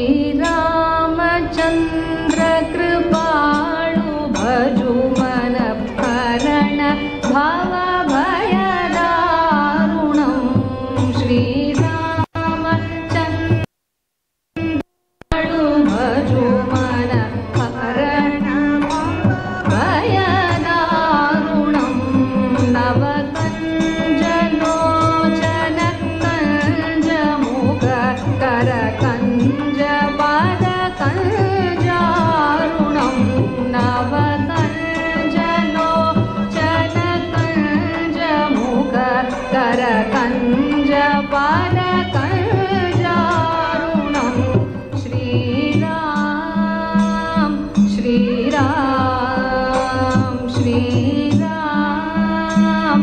श्रीरामचन्द्र कृपाळु भजुमन भरण भवभयदारुणं श्रीरामचन्द्र भजुमन भरण भयदारुणं नवकञ्जलोचन कञ्जमुख करकञ्ज पदकञ्जारुणं नवकञ्जलोचन कञ्जमुख करकञ्ज पदकञ्जारुणं श्रीराम श्रीराम श्रीराम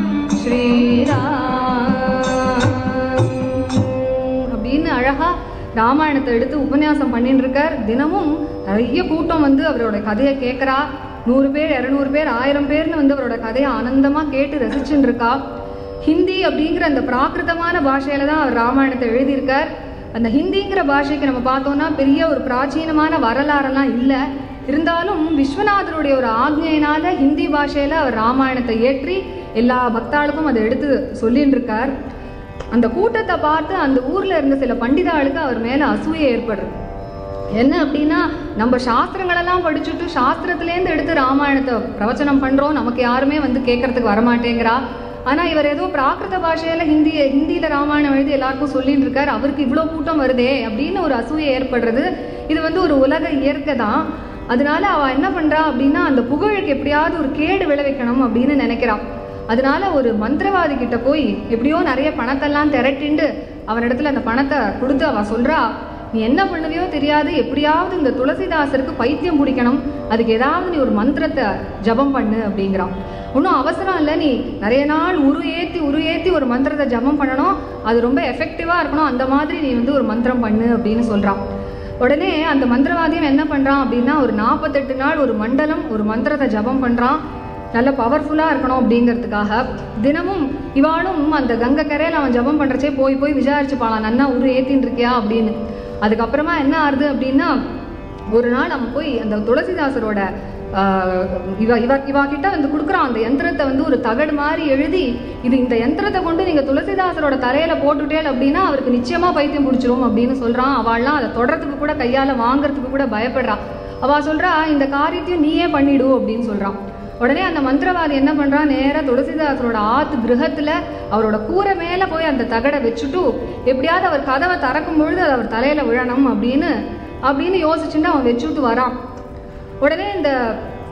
ஸ்ரீராம் அப்படின்னு அழகா ராமாயணத்தை எடுத்து உபன்யாசம் பண்ணிட்டு இருக்கார் தினமும் நிறைய கூட்டம் வந்து அவரோட கதையை கேட்குறா நூறு பேர் இரநூறு பேர் ஆயிரம் பேர்னு வந்து அவரோட கதையை ஆனந்தமாக கேட்டு ரசிச்சுட்டு இருக்கா ஹிந்தி அப்படிங்கிற அந்த பிராகிருதமான பாஷையில தான் அவர் ராமாயணத்தை எழுதியிருக்கார் அந்த ஹிந்திங்கிற பாஷைக்கு நம்ம பார்த்தோம்னா பெரிய ஒரு பிராச்சீனமான வரலாறெல்லாம் இல்லை இருந்தாலும் விஸ்வநாதருடைய ஒரு ஆக்ஞையினால ஹிந்தி பாஷையில அவர் ராமாயணத்தை ஏற்றி எல்லா பக்தாளுக்கும் அதை எடுத்து சொல்லிட்டு இருக்கார் அந்த கூட்டத்தை பார்த்து அந்த ஊர்ல இருந்த சில பண்டிதாளுக்கு அவர் மேல அசூயை ஏற்படுறது என்ன அப்படின்னா நம்ம சாஸ்திரங்களெல்லாம் படிச்சுட்டு சாஸ்திரத்திலேருந்து எடுத்து ராமாயணத்தை பிரவச்சனம் பண்றோம் நமக்கு யாருமே வந்து கேட்கறதுக்கு வரமாட்டேங்கிறா ஆனா இவர் ஏதோ பிராகிருத பாஷையில ஹிந்தி ஹிந்தியில ராமாயணம் எழுதி எல்லாருக்கும் சொல்லிட்டு இருக்காரு அவருக்கு இவ்வளோ கூட்டம் வருதே அப்படின்னு ஒரு அசூயை ஏற்படுறது இது வந்து ஒரு உலக இயற்கை தான் அதனால அவ என்ன பண்றா அப்படின்னா அந்த புகழுக்கு எப்படியாவது ஒரு கேடு விளைவிக்கணும் அப்படின்னு நினைக்கிறான் அதனால ஒரு மந்திரவாதி கிட்ட போய் எப்படியோ நிறைய பணத்தெல்லாம் திரட்டிண்டு அவனிடத்துல அந்த பணத்தை கொடுத்து அவ சொல்றா நீ என்ன பண்ணுவியோ தெரியாது எப்படியாவது இந்த துளசிதாசருக்கு பைத்தியம் பிடிக்கணும் அதுக்கு ஏதாவது நீ ஒரு மந்திரத்தை ஜபம் பண்ணு அப்படிங்கிறான் ஒன்றும் அவசரம் இல்லை நீ நிறைய நாள் உரு ஏற்றி உரு ஏற்றி ஒரு மந்திரத்தை ஜபம் பண்ணணும் அது ரொம்ப எஃபெக்டிவாக இருக்கணும் அந்த மாதிரி நீ வந்து ஒரு மந்திரம் பண்ணு அப்படின்னு சொல்கிறான் உடனே அந்த மந்திரவாதியும் என்ன பண்ணுறான் அப்படின்னா ஒரு நாற்பத்தெட்டு நாள் ஒரு மண்டலம் ஒரு மந்திரத்தை ஜபம் பண்ணுறான் நல்ல பவர்ஃபுல்லாக இருக்கணும் அப்படிங்கிறதுக்காக தினமும் இவாளும் அந்த கங்கை கரையில் அவன் ஜபம் பண்ணுறச்சே போய் போய் விசாரிச்சுப்பாளாம் நன்னா உரு ஏத்தின்னு இருக்கியா அப்படின்னு அதுக்கப்புறமா என்ன ஆறுது அப்படின்னா ஒரு நாள் அவன் போய் அந்த துளசிதாசரோட ஆஹ், இவ இவ இவா கிட்ட வந்து கொடுக்குறான் அந்த யந்திரத்தை வந்து ஒரு தகடு மாதிரி எழுதி இது இந்த யந்திரத்தை கொண்டு நீங்க துளசிதாசரோட தலையில போட்டுட்டேல் அப்படின்னா அவருக்கு நிச்சயமா பைத்தியம் பிடிச்சிரும் அப்படின்னு சொல்றான் அவள்லாம் அதை தொடறதுக்கு கூட கையால வாங்குறதுக்கு கூட பயப்படுறா அவ சொல்றா இந்த காரியத்தையும் நீயே பண்ணிடு அப்படின்னு சொல்றான் உடனே அந்த மந்திரவாதி என்ன பண்றான் நேரா துளசிதாசரோட ஆத்து கிரகத்துல அவரோட கூரை மேல போய் அந்த தகடை வச்சுட்டு எப்படியாவது அவர் கதவை திறக்கும் பொழுது அது அவர் தலையில விழணும் அப்படின்னு அப்படின்னு யோசிச்சுட்டு அவன் வச்சுட்டு வரான் உடனே இந்த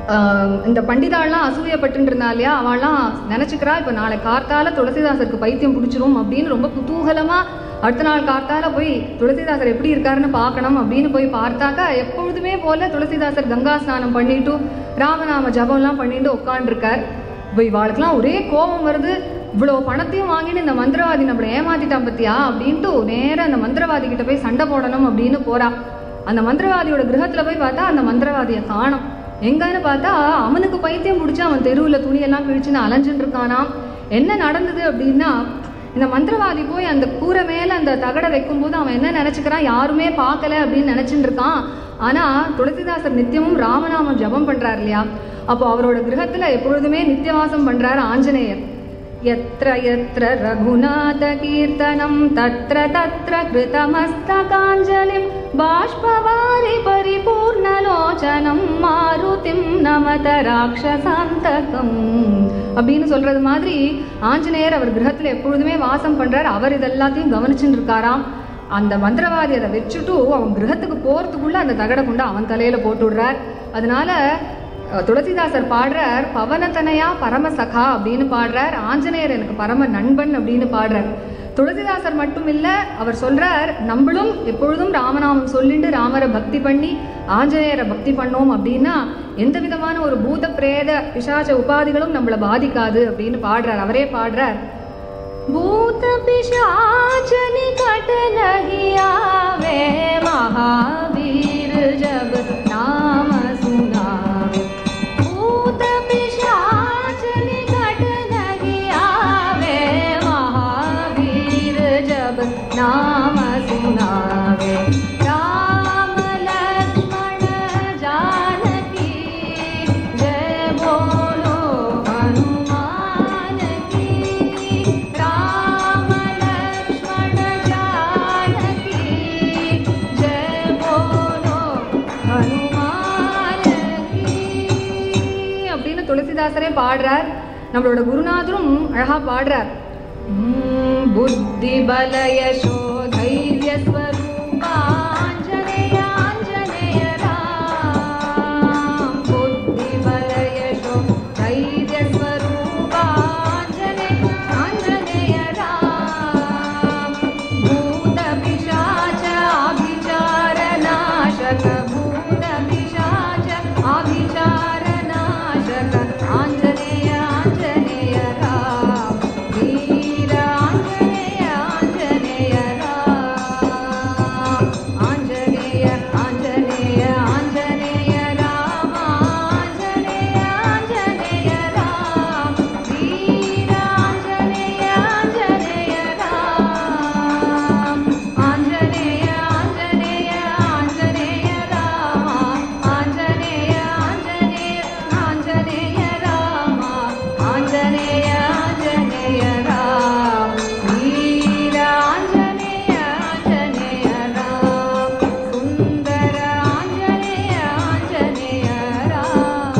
ஆஹ் இந்த பண்டிதாள்லாம் அசூயப்பட்டு இருந்தா இல்லையா அவள்லாம் நினச்சிக்கிறா இப்போ நாளை கார்த்தால துளசிதாசருக்கு பைத்தியம் பிடிச்சிரும் அப்படின்னு ரொம்ப குதூகலமா அடுத்த நாள் கார்த்தால போய் துளசிதாசர் எப்படி இருக்காருன்னு பார்க்கணும் அப்படின்னு போய் பார்த்தாக்கா எப்பொழுதுமே போல துளசிதாசர் கங்கா ஸ்நானம் பண்ணிட்டு ராமநாம ஜபம்லாம் பண்ணிட்டு உட்காண்டிருக்கார் இப்போ இவாளுக்கெல்லாம் ஒரே கோபம் வருது இவ்வளோ பணத்தையும் வாங்கிட்டு இந்த மந்திரவாதி நம்மளை ஏமாத்திட்டான் பத்தியா அப்படின்ட்டு நேரா அந்த மந்திரவாதி கிட்ட போய் சண்டை போடணும் அப்படின்னு போறா அந்த மந்திரவாதியோட கிரகத்துல போய் பார்த்தா அந்த மந்திரவாதியை காணோம் எங்கன்னு பார்த்தா அவனுக்கு பைத்தியம் பிடிச்சி அவன் தெருவில் துணியெல்லாம் கிழிச்சுன்னு அலைஞ்சுட்டு இருக்கானாம் என்ன நடந்தது அப்படின்னா இந்த மந்திரவாதி போய் அந்த கூரை மேல அந்த தகடை வைக்கும்போது அவன் என்ன நினைச்சுக்கிறான் யாருமே பார்க்கல அப்படின்னு நினைச்சுட்டு இருக்கான் ஆனா துளசிதாசர் நித்தியமும் ராமநாமம் ஜபம் பண்றார் இல்லையா அப்போ அவரோட கிரகத்துல எப்பொழுதுமே நித்தியவாசம் பண்றாரு ஆஞ்சநேயர் यत्र यत्र रघुनाथकीर्तनं तत्र तत्र कृतमस्तकाञ्जलिं बाष्पवारि परिपूर्णलोचनं मारुतिं नमत ராட்சசாந்தகம் அப்படின்னு சொல்றது மாதிரி ஆஞ்சநேயர் அவர் கிரகத்துல எப்பொழுதுமே வாசம் பண்றார் அவர் இதெல்லாத்தையும் கவனிச்சுட்டு இருக்காராம் அந்த மந்திரவாதி அதை வச்சுட்டு அவன் கிரகத்துக்கு போறதுக்குள்ள அந்த தகடை கொண்டு அவன் தலையில போட்டு விடுறார் அதனால அஹ், துளசிதாசர் பாடுறார் பவனத்தனையா பரமசகா அப்படின்னு பாடுறார் ஆஞ்சநேயர் எனக்கு பரம நண்பன் அப்படின்னு பாடுறார் துளசிதாசர் மட்டும் இல்ல அவர் சொல்றார் நம்மளும் எப்பொழுதும் ராமநாமம் சொல்லிட்டு ராமரை பக்தி பண்ணி ஆஞ்சநேயரை பக்தி பண்ணோம் அப்படின்னா எந்த விதமான ஒரு பூத பிரேத பிசாச உபாதிகளும் நம்மளை பாதிக்காது அப்படின்னு பாடுறார் அவரே பாடுறார் भूत पिशाच निकट नहीं आवे महावीर जब नाम सुनावे भूत पिशाच निकट नहीं आवे महावीर जब नाम सुनावे राम लक्ष्मण जानकी जय बोलो हनुमान की राम लक्ष्मण जानकी जय बोलो हनुमान की அப்படின்னு துளசிதாசரே பாடுறார் நம்மளோட குருநாதரும் அழகா பாடுறார் உம், புத்தி பல யசோ தைரிய ஸ்வரூபா ஆஞ்சநேய ஆஞ்சநேய ராம் புத்தி பல யசோ தைரிய ஸ்வரூபா ஆஞ்சநேய ஆஞ்சநேய ராம் भूत पिशाच आभिचार नाशक भूत पिशाच आभिचार नाशक आञ्जनेय आञ्जनेय राम वीर आञ्जनेय आञ्जनेय राम आञ्जनेय आञ्जनेय आञ्जनेय राम आञ्जनेय आञ्जनेय राम वीर आञ्जनेय आञ्जनेय राम आञ्जनेय आञ्जनेय आञ्जनेय राम आञ्जनेय आञ्जनेय आञ्जनेय राम आञ्जनेय आञ्जनेय राम वीर आञ्जनेय आञ्जनेय राम सुन्दर आञ्जनेय आञ्जनेय राम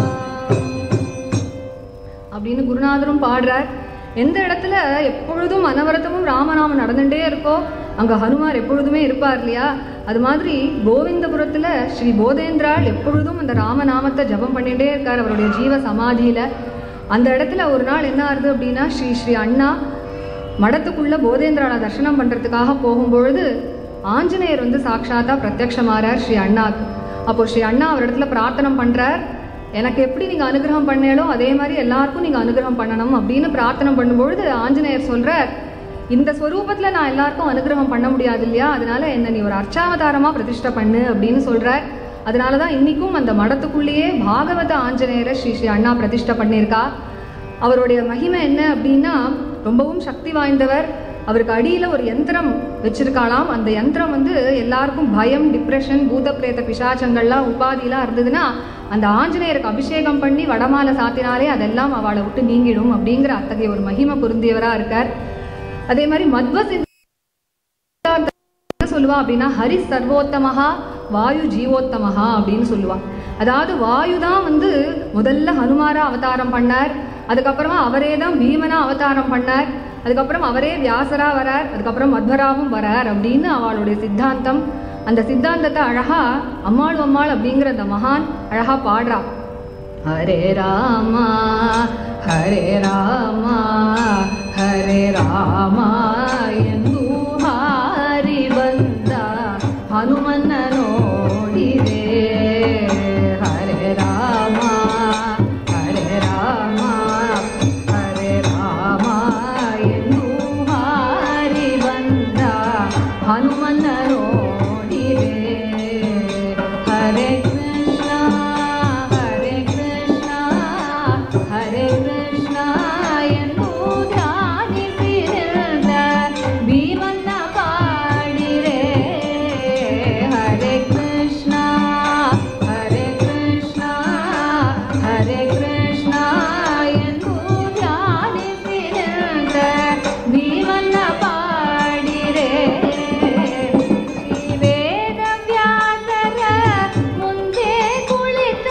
அப்படின்னு குருநாதரும் பாடுறார் எந்த இடத்துல எப்பொழுதும் அனவரதமும் ராமநாமம் நடந்துட்டே இருக்கோ அங்க ஹனுமார் எப்பொழுதுமே இருப்பார் இல்லையா அது மாதிரி கோவிந்தபுரத்துல ஸ்ரீ போதேந்திராள் எப்பொழுதும் அந்த ராமநாமத்தை ஜபம் பண்ணிட்டே இருக்கார் அவருடைய ஜீவ சமாதியில அந்த இடத்துல ஒரு நாள் என்ன ஆகுது அப்படின்னா ஸ்ரீ ஸ்ரீ அண்ணா மடத்துக்குள்ள போதேந்திராளை தரிசனம் பண்றதுக்காக போகும்பொழுது ஆஞ்சநேயர் வந்து சாட்சாத்தா பிரத்யக்ஷமாறார் ஸ்ரீ அண்ணாக்கு அப்போ ஸ்ரீ அண்ணா அவர் இடத்துல பிரார்த்தனை பண்றார் எனக்கு எப்படி நீங்க அனுகிரகம் பண்ணாலோ அதே மாதிரி எல்லாருக்கும் நீங்க அனுகிரகம் பண்ணணும் அப்படின்னு பிரார்த்தனை பண்ணும்பொழுது ஆஞ்சநேயர் சொல்றார் இந்த ஸ்வரூபத்துல நான் எல்லாருக்கும் அனுகிரகம் பண்ண முடியாது இல்லையா அதனால என்ன நீ ஒரு அர்ச்சாவதாரமா பிரதிஷ்டை பண்ணு அப்படின்னு சொல்றார் அதனால தான் இன்னைக்கும் அந்த மடத்துக்குள்ளேயே பாகவத ஆஞ்சநேயரை ஸ்ரீ ஸ்ரீ அண்ணா பிரதிஷ்டை பண்ணியிருக்கா அவருடைய மகிமை என்ன அப்படின்னா ரொம்பவும் சக்தி வாய்ந்தவர் அவருக்கு அடியில ஒரு யந்திரம் வச்சிருக்காளாம் அந்த யந்திரம் வந்து எல்லாருக்கும் பயம் டிப்ரெஷன் பூத பிரேத பிசாச்சங்கள்லாம் உபாதிலாம் இருந்ததுன்னா அந்த ஆஞ்சநேயருக்கு அபிஷேகம் பண்ணி வடமாலை சாத்தினாலே அதெல்லாம் அவளை விட்டு நீங்கிடும் அப்படிங்கிற அத்தகைய ஒரு மகிமை பொருந்தியவரா இருக்கார் அதே மாதிரி மத்வ சித்தாந்தம் என்ன சொல்லுவா அப்படின்னா ஹரி சர்வோத்தமஹா வாயு ஜீவோத்தமஹா அப்படின்னு சொல்லுவா அதாவது வாயு தான் வந்து முதல்ல ஹனுமாரா அவதாரம் பண்ணார் அதுக்கப்புறமா அவரே தான் பீமனா அவதாரம் பண்ணார் அதுக்கப்புறம் அவரே வியாசரா வரார் அதுக்கப்புறம் மத்வராவும் வரார் அப்படின்னு அவளுடைய சித்தாந்தம் அந்த சித்தாந்தத்தை அழகா அம்மாள் அம்மாள் அப்படிங்கிற அந்த மகான் அழகா பாடுறா ಹರೇ ರಾಮ ಹರೇ ರಾಮ ಹರೇ ರಾಮ ಎಂದು ಹಾರಿ ಬಂದ ಹನುಮನ್ನ ನೋಡಿದೆ ಹರೇ ರಾಮ ಹರೇ ರಾಮ ಹರೇ ರಾಮ ಎಂದು ಹಾರಿ ಬಂದ ಹನುಮನ್ನ ನೋಡಿದೆ ಹರೇ ಕೃಷ್ಣ ಹರೇ ಕೃಷ್ಣ ಹರೇ ಕೃಷ್ಣ ಎಂದು ಧ್ಯಾನಿಸಿದ ಭೀಮನ್ನ ಪಾಡಿರೆ ಹರೇ ಕೃಷ್ಣ ಹರೇ ಕೃಷ್ಣ ಹರೇ ಕೃಷ್ಣ ಎಂದು ಧ್ಯಾನಿಸಿದ ಭೀಮನ್ನ ಪಾಡಿರೆ ಶ್ರೀ ವೇದವ್ಯಾಸರ ಮುಂದೆ ಕುಳಿತ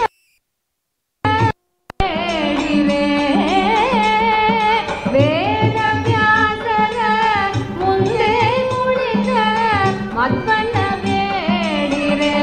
ಬೇಡಿವೆ ವೇದವ್ಯಾಸರ ಮುಂದೆ ಕುಳಿತ ಮತ್ವನ್ನ ಬೇಡಿರೆ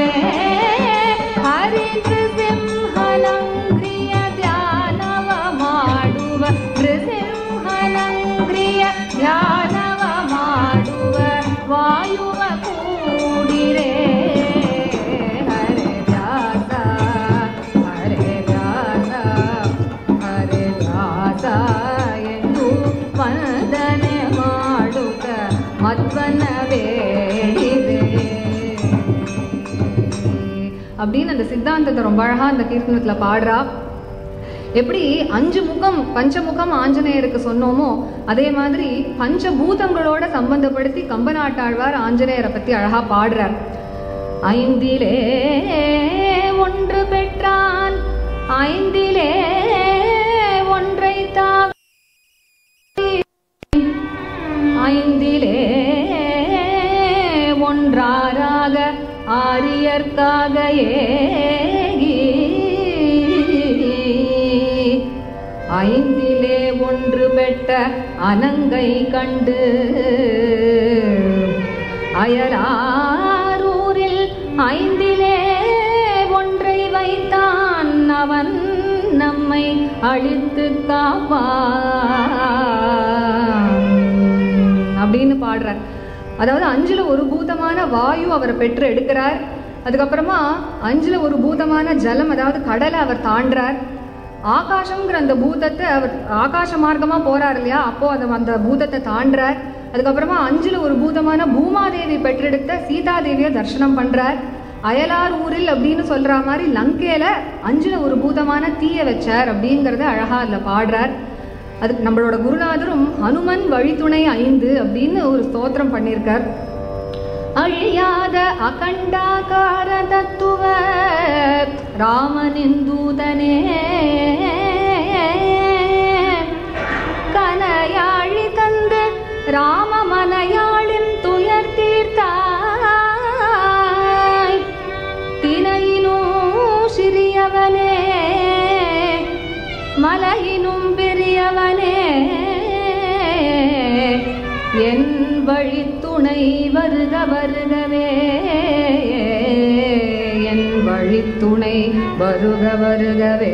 ಹರಿನೃಸಿಂಹನಂಗ್ರಿಯ ಧ್ಯಾನವ ಮಾಡುವ ನೃಸಿಂಹನಂಗ್ರಿಯ ಧ್ಯಾನವ ಮಾಡುವ ವಾಯುವ ಕೂಡಿರೆ ಹರೇ ವ್ಯಾಸ ಹರೇ ವ್ಯಾಸ ಹರೇ ವ್ಯಾಸ ಎಂದು ವಂದನೆ ಮಾಡುತ್ತ ಮತ್ವನ್ನ ಬೇಡಿದೆ அப்படின்னு அந்த சித்தாந்தத்தை ரொம்ப அழகா அந்த கீர்த்தனத்துல பாடுறா எப்படி அஞ்சு முகம் பஞ்சமுகம் ஆஞ்சநேயருக்கு சொன்னோமோ அதே மாதிரி பஞ்சபூதங்களோட சம்பந்தப்படுத்தி கம்பநாட்டாழ்வார் ஆஞ்சநேயரை பத்தி அழகா பாடுறார் ஐந்திலே ஒன்று பெற்றான் ஐந்திலே ஒன்றை தாவி ஐந்திலே ஒன்றாராக ஆரியர்க்காக ஏகி ஐந்திலே ஒன்று பெற்ற அனங்கை கண்டு அயலாரூரில் ஐந்திலே ஒன்றை வைத்தான் அவன் நம்மை அழித்து காப்பான் அப்படின்னு பாடுறார் அதாவது அஞ்சுல ஒரு பூதமான வாயு அவரை பெற்று எடுக்கிறார் அதுக்கப்புறமா அஞ்சுல ஒரு பூதமான ஜலம் அதாவது கடலை அவர் தாண்டுறார் ஆகாசம்ங்கிற அந்த பூதத்தை அவர் ஆகாச மார்க்கமா போறார் இல்லையா அப்போ அந்த அந்த பூதத்தை தாண்டுறார் அதுக்கப்புறமா அஞ்சுல ஒரு பூதமான பூமாதேவி பெற்றெடுத்த சீதாதேவியை தரிசனம் பண்றார் அயலார் ஊரில் அப்படின்னு சொல்ற மாதிரி லங்கையில அஞ்சுல ஒரு பூதமான தீய வச்சார் அப்படிங்கறத அழகா அதுல பாடுறார் அதுக்கு நம்மளோட குருநாதரும் ஹனுமன் வழித்துணை ஐந்து அப்படின்னு ஒரு ஸ்தோத்திரம் பண்ணியிருக்கார் அழியாத அகண்டாகார தத்துவ ராமனிந்தூதனே கனையாழி தந்து ராம மலையாளின் துயர் தீர்த்தாய் தினையினும் சிறியவனே மலையினும் பெரியவனே என் வழித்துணை வருக வருகவே என் வழித்துணை வருக வருகவே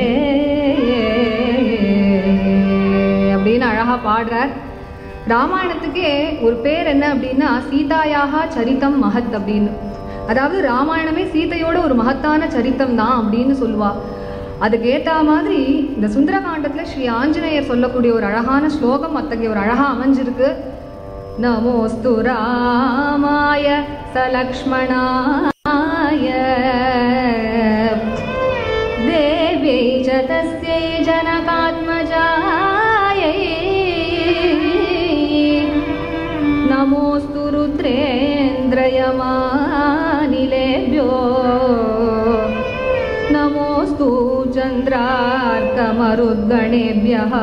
அப்படின்னு அழகா பாடுறார் ராமாயணத்துக்கே ஒரு பேர் என்ன அப்படின்னா சீதாயாக சரிதம் மகத் அப்படின்னு அதாவது ராமாயணமே சீதையோட ஒரு மகத்தான சரித்தம் தான் அப்படின்னு சொல்லுவா அதுக்கு ஏத்த மாதிரி இந்த சுந்தரகாண்டத்துல ஸ்ரீ ஆஞ்சநேயர் சொல்லக்கூடிய ஒரு அழகான ஸ்லோகம் அத்தகைய ஒரு அழகா அமைஞ்சிருக்கு நமோஸ்து ராமாய சலக்ஷ்மணாய देव्यै च तस्यै जनकात्मजायै नमोऽस्तु रुद्रेन्द्रयमानिलेभ्यो नमोऽस्तु चन्द्रार्कमरुद्गणेभ्यः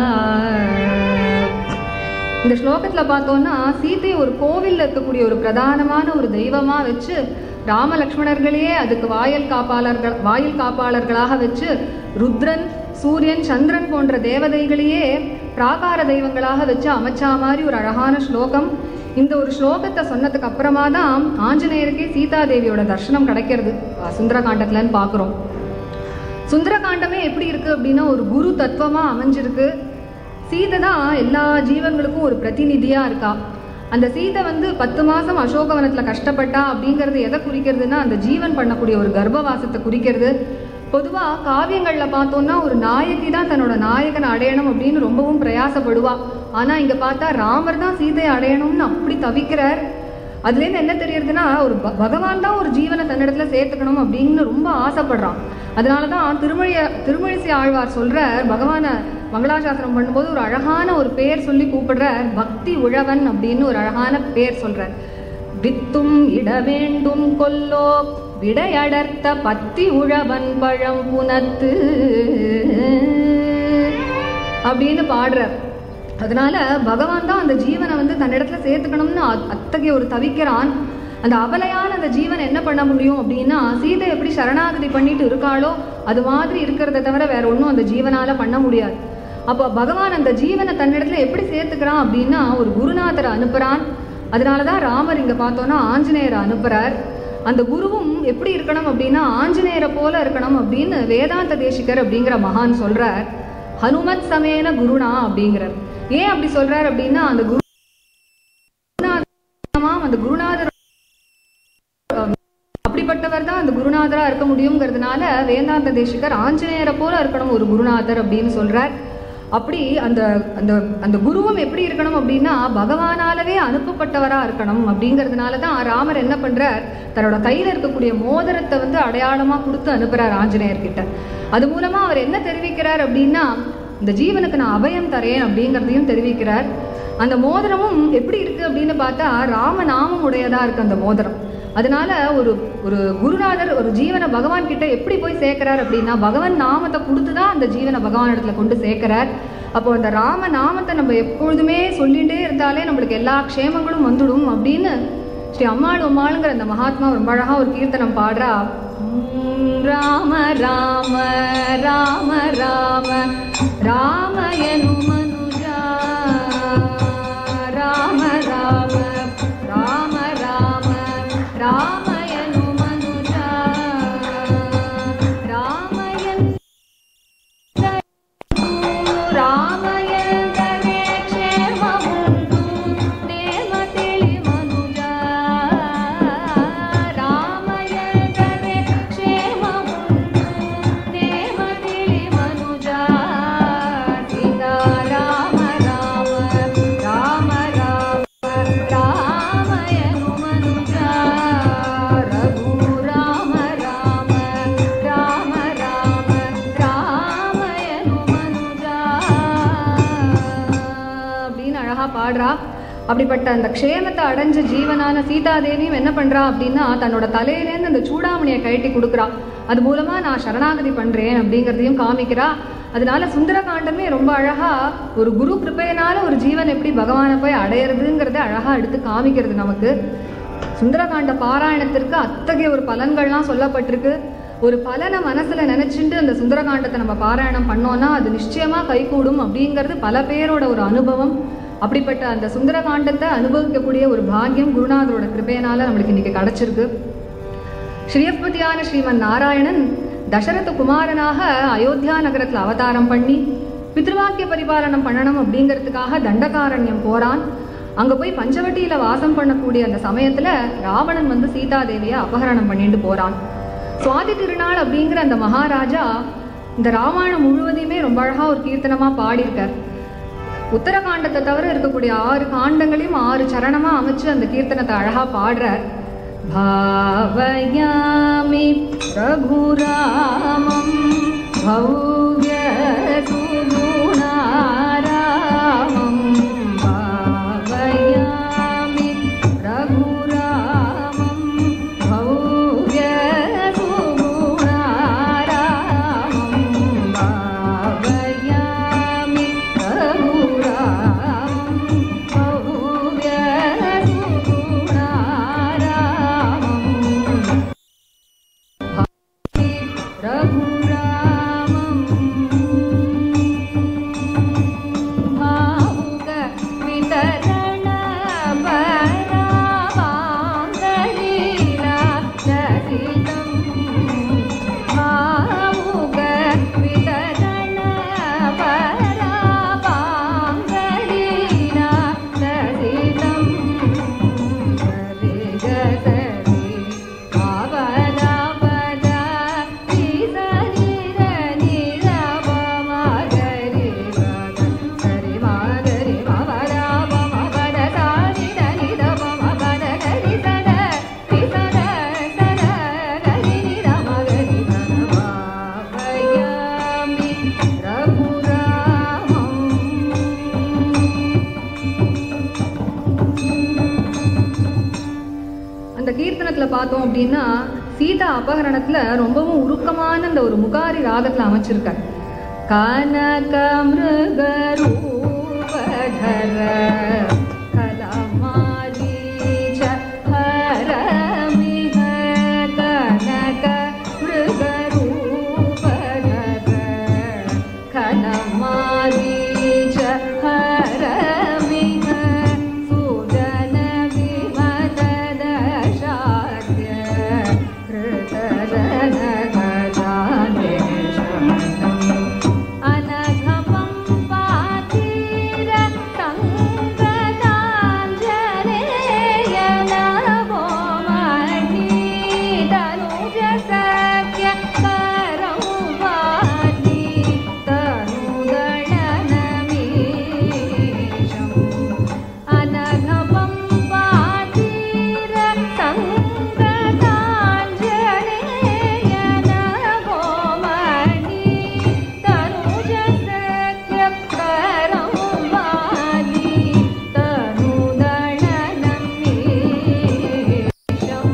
இந்த ஸ்லோகத்துல பார்த்தோம்னா சீதை ஒரு கோவில்ல இருக்கக்கூடிய ஒரு பிரதானமான ஒரு தெய்வமா வச்சு ராம லக்ஷ்மணர்களையே அதுக்கு வாயில் காப்பாளர்கள் வாயில் காப்பாளர்களாக வச்சு ருத்ரன் சூரியன் சந்திரன் போன்ற தேவதைகளையே பிராகார தெய்வங்களாக வச்சு அமைச்சா மாதிரி ஒரு அழகான ஸ்லோகம் இந்த ஒரு ஸ்லோகத்தை சொன்னதுக்கு அப்புறமா தான் ஆஞ்சநேயருக்கே சீதாதேவியோட தர்சனம் கிடைக்கிறது அஹ் சுந்தரகாண்டத்துலன்னு பார்க்குறோம் சுந்தரகாண்டமே எப்படி இருக்கு அப்படின்னா ஒரு குரு தத்துவமா அமைஞ்சிருக்கு சீதை தான் எல்லா ஜீவன்களுக்கும் ஒரு பிரதிநிதியா இருக்கா அந்த சீதை வந்து பத்து மாசம் அசோகவனத்துல கஷ்டப்பட்டா அப்படிங்கிறது எதை குறிக்கிறதுனா அந்த ஜீவன் பண்ணக்கூடிய ஒரு கர்ப்பவாசத்தை குறிக்கிறது பொதுவா காவியங்கள்ல பார்த்தோம்னா ஒரு நாயகி தான் தன்னோட நாயகனை அடையணும் அப்படின்னு ரொம்பவும் பிரயாசப்படுவா ஆனா இங்க பார்த்தா ராமர் தான் சீதையை அடையணும்னு அப்படி தவிக்கிறார் அதுலேருந்து என்ன தெரியறதுன்னா ஒரு ப- பகவான் தான் ஒரு ஜீவனை தன்னிடத்துல சேர்த்துக்கணும் அப்படின்னு ரொம்ப ஆசைப்படுறான் அதனால தான் திருமொழிய திருமழிசை ஆழ்வார் சொல்றார் பகவானை மங்களாசாசனம் பண்ணும்போது ஒரு அழகான ஒரு பேர் சொல்லி கூப்பிடுறார் பக்தி உழவன் அப்படின்னு ஒரு அழகான பேர் சொல்றார் வித்தும் இட வேண்டும் கொல்லோ விடையடர்த்த பத்தி உழவன் பழம் புனத்து அப்படின்னு பாடுறார் அதனால பகவான் தான் அந்த ஜீவனை வந்து தன்னிடத்துல சேர்த்துக்கணும்னு அத்- அத்தகைய ஒரு தவிக்கிறான் அந்த அபலையான அந்த ஜீவன் என்ன பண்ண முடியும் அப்படின்னா சீதை எப்படி சரணாகதி பண்ணிட்டு இருக்காளோ அது மாதிரி இருக்கிறத தவிர வேற ஒன்றும் அந்த ஜீவனால பண்ண முடியாது அப்போ பகவான் அந்த ஜீவனை தன்னிடத்துல எப்படி சேர்த்துக்கிறான் அப்படின்னா ஒரு குருநாதரை அனுப்புறான் அதனால தான் ராமர் இங்க பார்த்தோன்னா ஆஞ்சநேயரை அனுப்புறார் அந்த குருவும் எப்படி இருக்கணும் அப்படின்னா ஆஞ்சநேயரை போல இருக்கணும் அப்படின்னு வேதாந்த தேசிகர் அப்படிங்கிற மகான் சொல்றார் ஹனுமத் சமேன குருணா அப்படிங்கிறார் ஏன் அப்படி சொல்றார் அப்படின்னா அந்த குரு குருநாதமாம் அந்த குருநாதர் அஹ், அப்படிப்பட்டவர் தான் அந்த குருநாதரா இருக்க முடியுங்கிறதுனால வேதாந்த தேசிகர் ஆஞ்சநேயரை போல இருக்கணும் ஒரு குருநாதர் அப்படின்னு சொல்றார் அப்படி அந்த அந்த அந்த குருவும் எப்படி இருக்கணும் அப்படின்னா பகவானாலவே அனுப்பப்பட்டவரா இருக்கணும் அப்படிங்கிறதுனால தான் ராமர் என்ன பண்றார் தன்னோட கையில இருக்கக்கூடிய மோதிரத்தை வந்து அடையாளமா கொடுத்து அனுப்புறார் ஆஞ்சநேயர் கிட்ட அது மூலமா அவர் என்ன தெரிவிக்கிறார் அப்படின்னா இந்த ஜீவனுக்கு நான் அபயம் தரேன் அப்படிங்கிறதையும் தெரிவிக்கிறார் அந்த மோதிரமும் எப்படி இருக்கு அப்படின்னு பார்த்தா ராமநாமம் உடையதா இருக்கு அந்த மோதிரம் அதனால ஒரு ஒரு குருநாதர் ஒரு ஜீவனை பகவான் கிட்ட எப்படி போய் சேர்க்கிறார் அப்படின்னா பகவான் நாமத்தை கொடுத்து தான் அந்த ஜீவனை பகவான் இடத்துல கொண்டு சேர்க்கிறார் அப்போ அந்த ராம நாமத்தை நம்ம எப்பொழுதுமே சொல்லிகிட்டே இருந்தாலே நம்மளுக்கு எல்லா க்ஷேமங்களும் வந்துடும் அப்படின்னு ஸ்ரீ அம்மாள் உம்மாளுங்கிற அந்த மகாத்மா ரொம்ப அழகா ஒரு கீர்த்தனம் பாடுறா உம் ராம ராம ராம ராம ராம எனும் மனுஜா ராம ராம ராம ராம ராம எனும் மனுஜா ராம என் ರಾಮಯಂದರೆ ಕ್ಷೇಮವುಂಟು ನೇಮ ತಿಳಿ ಮನುಜ ರಾಮಯಂದರೆ ಕ್ಷೇಮವುಂಟು ನೇಮ ತಿಳಿ ಮನುಜ ಸೀತಾರಾಮ ರಾಮ ರಾಮ ರಾಮ ರಾಮಯನು ಮನುಜ ರಘು ರಾಮ ರಾಮ ராம ராம ராமயனு மனுஜா அப்படின்னு அழகா பாடுறா அப்படிப்பட்ட அந்த க்ஷேமத்தை அடைஞ்ச ஜீவனான சீதாதேவியும் என்ன பண்றா அப்படின்னா தன்னோட தலையிலேருந்து அந்த சூடாமணியை கழட்டி கொடுக்குறா அது மூலமா நான் சரணாகதி பண்றேன் அப்படிங்கிறதையும் காமிக்கிறா அதனால சுந்தரகாண்டமே ரொம்ப அழகா ஒரு குரு கிருபையினால ஒரு ஜீவன் எப்படி பகவானை போய் அடையிறதுங்கிறத அழகா எடுத்து காமிக்கிறது நமக்கு சுந்தரகாண்ட பாராயணத்திற்கு அத்தகைய ஒரு பலன்கள்லாம் சொல்லப்பட்டிருக்கு ஒரு பலனை மனசுல நினைச்சுட்டு அந்த சுந்தரகாண்டத்தை நம்ம பாராயணம் பண்ணோம்னா அது நிச்சயமா கைகூடும் அப்படிங்கிறது பல பேரோட ஒரு அனுபவம் அப்படிப்பட்ட அந்த சுந்தரகாண்டத்தை அனுபவிக்கக்கூடிய ஒரு பாக்கியம் குருநாதரோட கிருபையினால நம்மளுக்கு இன்னைக்கு கிடைச்சிருக்கு ஸ்ரீயப்பதியான ஸ்ரீமன் நாராயணன் தசரத குமாரனாக அயோத்தியா நகரத்துல அவதாரம் பண்ணி பித்ருவாக்கிய பரிபாலனம் பண்ணணும் அப்படிங்கிறதுக்காக தண்டகாரண்யம் போறான் அங்க போய் பஞ்சவட்டியில வாசம் பண்ணக்கூடிய அந்த சமயத்துல ராவணன் வந்து சீதாதேவியை அபகரணம் பண்ணிட்டு போறான் சுவாதி திருநாள் அப்படிங்கிற அந்த மகாராஜா இந்த ராமாயணம் முழுவதையுமே ரொம்ப அழகா ஒரு கீர்த்தனமா பாடியிருக்கார் உத்தரகாண்டத்தை தவிர இருக்கக்கூடிய ஆறு காண்டங்களையும் ஆறு சரணமா அமைச்சு அந்த கீர்த்தனத்தை அழகா பாடுறார் भावयामि रघुरामं भव्यसुगुणारामं भावयामि रघुरामं भव्यसुगुणारामं भावयामि रघुरामं भव्यसुगुणारामम् रघुरामम् அந்த கீர்த்தனத்துல பார்த்தோம் அப்படின்னா சீதா அபகரணத்துல ரொம்பவும் உருக்கமான அந்த ஒரு முகாரி ராகத்துல அமைச்சிருக்கார் கனக மிருகரூபதர கலமாரீச்ச ஹரமிக கனக மிருகரூபதர கலமாரீச்ச ஹரமிக சுஜன விமததசாத்ய கிருதஜன கஜானேஷம் अनघमं पातीर सङ्गताञ्जनेय नवो मही तनुजसख्य करं वादी तनुगणनमीशम् अनघमं पातीर सङ्गताञ्जनेय नवो मही तनुजसख्यकरं वादी तनुदणनमीशं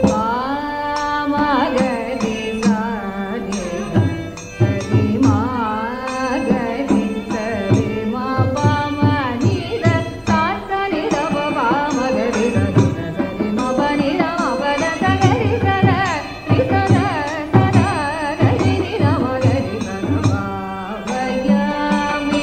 वामगरि सारि सरिमागरि सरिमा पामनिद सासनिद वामगरि सरि सरिमा पनिद मपद सगरि सर रिसद सर गरि निरमगरि सर भावयामि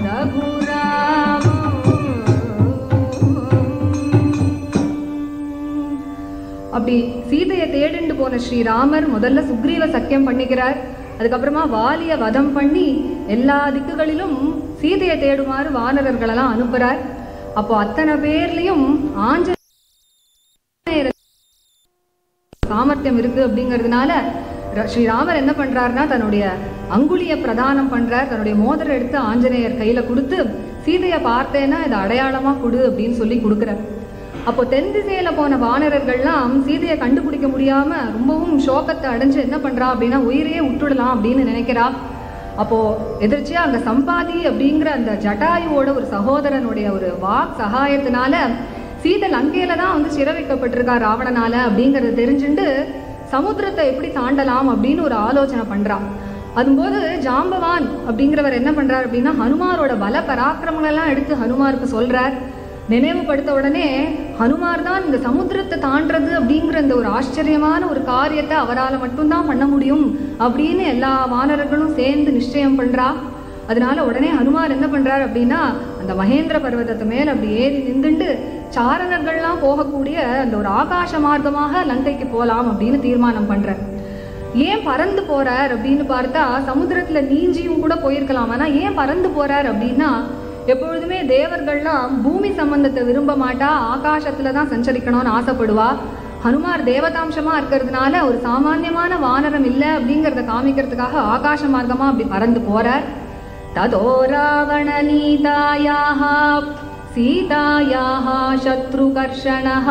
ரகுராமம் அப்படி சீதையை தேடிண்டு போன ஸ்ரீராமர் முதல்ல சுக்ரீவ சக்கியம் பண்ணிக்கிறார் அதுக்கப்புறமா வாலிய வதம் பண்ணி எல்லா திக்குகளிலும் சீதையை தேடுமாறு வானரர்களெல்லாம் அனுப்புறார் அப்போ அத்தனை பேர்லயும் ஆஞ்சநேயர் சாமர்த்தியம் இருக்கு அப்படிங்கிறதுனால ர- ஸ்ரீராமர் என்ன பண்றாருன்னா தன்னுடைய அங்குலிய பிரதானம் பண்றார் தன்னுடைய மோதிரம் எடுத்து ஆஞ்சநேயர் கையில கொடுத்து சீதையை பார்த்தேன்னா இதை அடையாளமா கொடு அப்படின்னு சொல்லி கொடுக்குறார் அப்போ தென் திசையில போன வானரர்கள்லாம் சீதையை கண்டுபிடிக்க முடியாம ரொம்பவும் சோகத்தை அடைஞ்சு என்ன பண்றா அப்படின்னா உயிரையே விட்டுடலாம் அப்படின்னு நினைக்கிறா அப்போ எதிர்ச்சியா அங்க சம்பாதி அப்படிங்கிற அந்த ஜட்டாயுவோட ஒரு சகோதரனுடைய ஒரு வாக் சகாயத்தினால சீதை லங்கையில தான் வந்து சிறை வைக்கப்பட்டிருக்கா ராவணனால அப்படிங்கறத தெரிஞ்சுண்டு சமுத்திரத்தை எப்படி தாண்டலாம் அப்படின்னு ஒரு ஆலோசனை பண்றா அதும்போது ஜாம்பவான் அப்படிங்கிறவர் என்ன பண்றார் அப்படின்னா ஹனுமாரோட பல பராக்கிரமங்கள் எல்லாம் எடுத்து ஹனுமாருக்கு சொல்றார் நினைவுபடுத்த உடனே ஹனுமார் தான் இந்த சமுத்திரத்தை தாண்டறது அப்படிங்கிற இந்த ஒரு ஆச்சரியமான ஒரு காரியத்தை அவரால் மட்டும்தான் பண்ண முடியும் அப்படின்னு எல்லா வானரர்களும் சேர்ந்து நிச்சயம் பண்றா அதனால உடனே ஹனுமார் என்ன பண்றார் அப்படின்னா அந்த மகேந்திர பர்வதத்து மேல அப்படி ஏறி நின்றுண்டு சாரணர்கள்லாம் போகக்கூடிய அந்த ஒரு ஆகாச மார்க்கமாக லங்கைக்கு போலாம் அப்படின்னு தீர்மானம் பண்றார் ஏன் பறந்து போறார் அப்படின்னு பார்த்தா சமுத்திரத்துல நீஞ்சியும் கூட போயிருக்கலாம் ஆனா ஏன் பறந்து போறார் அப்படின்னா எப்பொழுதுமே தேவர்கள்லாம் பூமி சம்பந்தத்தை விரும்ப மாட்டா ஆகாசத்துல தான் சஞ்சரிக்கணும்னு ஆசைப்படுவா ஹனுமார் தேவதாம்சமா இருக்கிறதுனால ஒரு சாமானியமான வானரம் இல்லை அப்படிங்கிறத காமிக்கிறதுக்காக ஆகாச மார்க்கமா அப்படி பறந்து போறார் ततो रावणनीतायाः सीतायाः शत्रुकर्षणः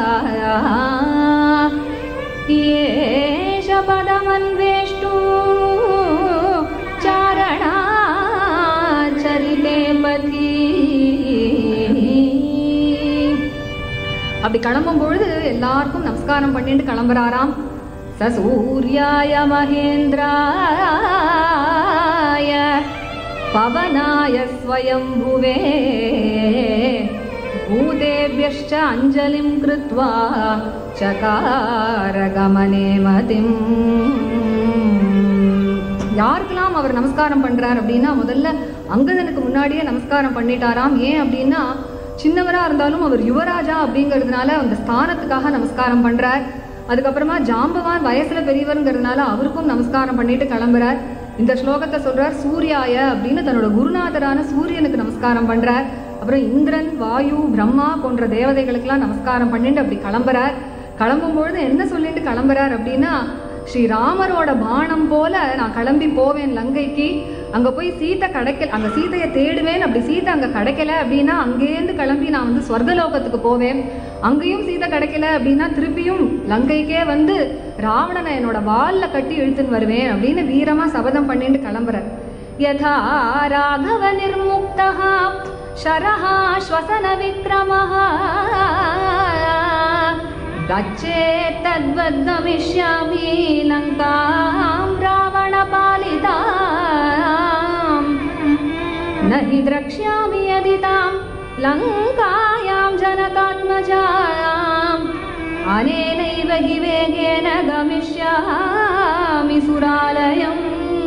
एष पदमन्वेष्टु चारणाचरिते पथि அப்படி கிளம்பும் பொழுது எல்லாருக்கும் நமஸ்காரம் பண்ணிட்டு கிளம்புறாராம் ச சூர்யாய மகேந்திராய பவனாய ஸ்வயம்புவே பூதேபியश्च அஞ்சலிம் கிருத்வா சகார கமனே மதிம் யாருக்கெல்லாம் அவர் நமஸ்காரம் பண்றார் அப்படின்னா முதல்ல அங்கதனுக்கு முன்னாடியே நமஸ்காரம் பண்ணிட்டாராம் ஏன் அப்படின்னா சின்னவரா இருந்தாலும் அவர் யுவராஜா அப்படிங்கிறதுனால அந்த ஸ்தானத்துக்காக நமஸ்காரம் பண்றார் அதுக்கப்புறமா ஜாம்பவான் வயசுல பெரியவருங்கிறதுனால அவருக்கும் நமஸ்காரம் பண்ணிட்டு கிளம்புறார் இந்த ஸ்லோகத்தை சொல்றார் சூர்யாய அப்படின்னு தன்னோட குருநாதரான சூரியனுக்கு நமஸ்காரம் பண்றார் அப்புறம் இந்திரன் வாயு பிரம்மா போன்ற தேவதைகளுக்கெல்லாம் நமஸ்காரம் பண்ணிட்டு அப்படி கிளம்புறார் கிளம்பும் பொழுது என்ன சொல்லிட்டு கிளம்புறார் அப்படின்னா ஸ்ரீராமரோட பானம் போல நான் கிளம்பி போவேன் லங்கைக்கு அங்க போய் சீத்தை கிடைக்கல அங்க சீதையை தேடுவேன் அப்படி சீதை அங்க கிடைக்கல அப்படின்னா அங்கேருந்து கிளம்பி நான் வந்து ஸ்வர்கலோகத்துக்கு போவேன் அங்கேயும் சீதை கிடைக்கல அப்படின்னா திருப்பியும் லங்கைக்கே வந்து ராவணனை என்னோட வால்ல கட்டி இழுத்துன்னு வருவேன் அப்படின்னு வீரமா சபதம் பண்ணிட்டு கிளம்புறார் யதா ராகவ நிர்முக்தः शरः श्वसन विक्रमः गच्छेत्तद्वद्गमिष्यामि लङ्कां रावणपालिताम् न हि द्रक्ष्यामि यदि तां लङ्कायां जनकात्मजाम् अनेनैव हि वेगेन गमिष्यामि सुरालयम्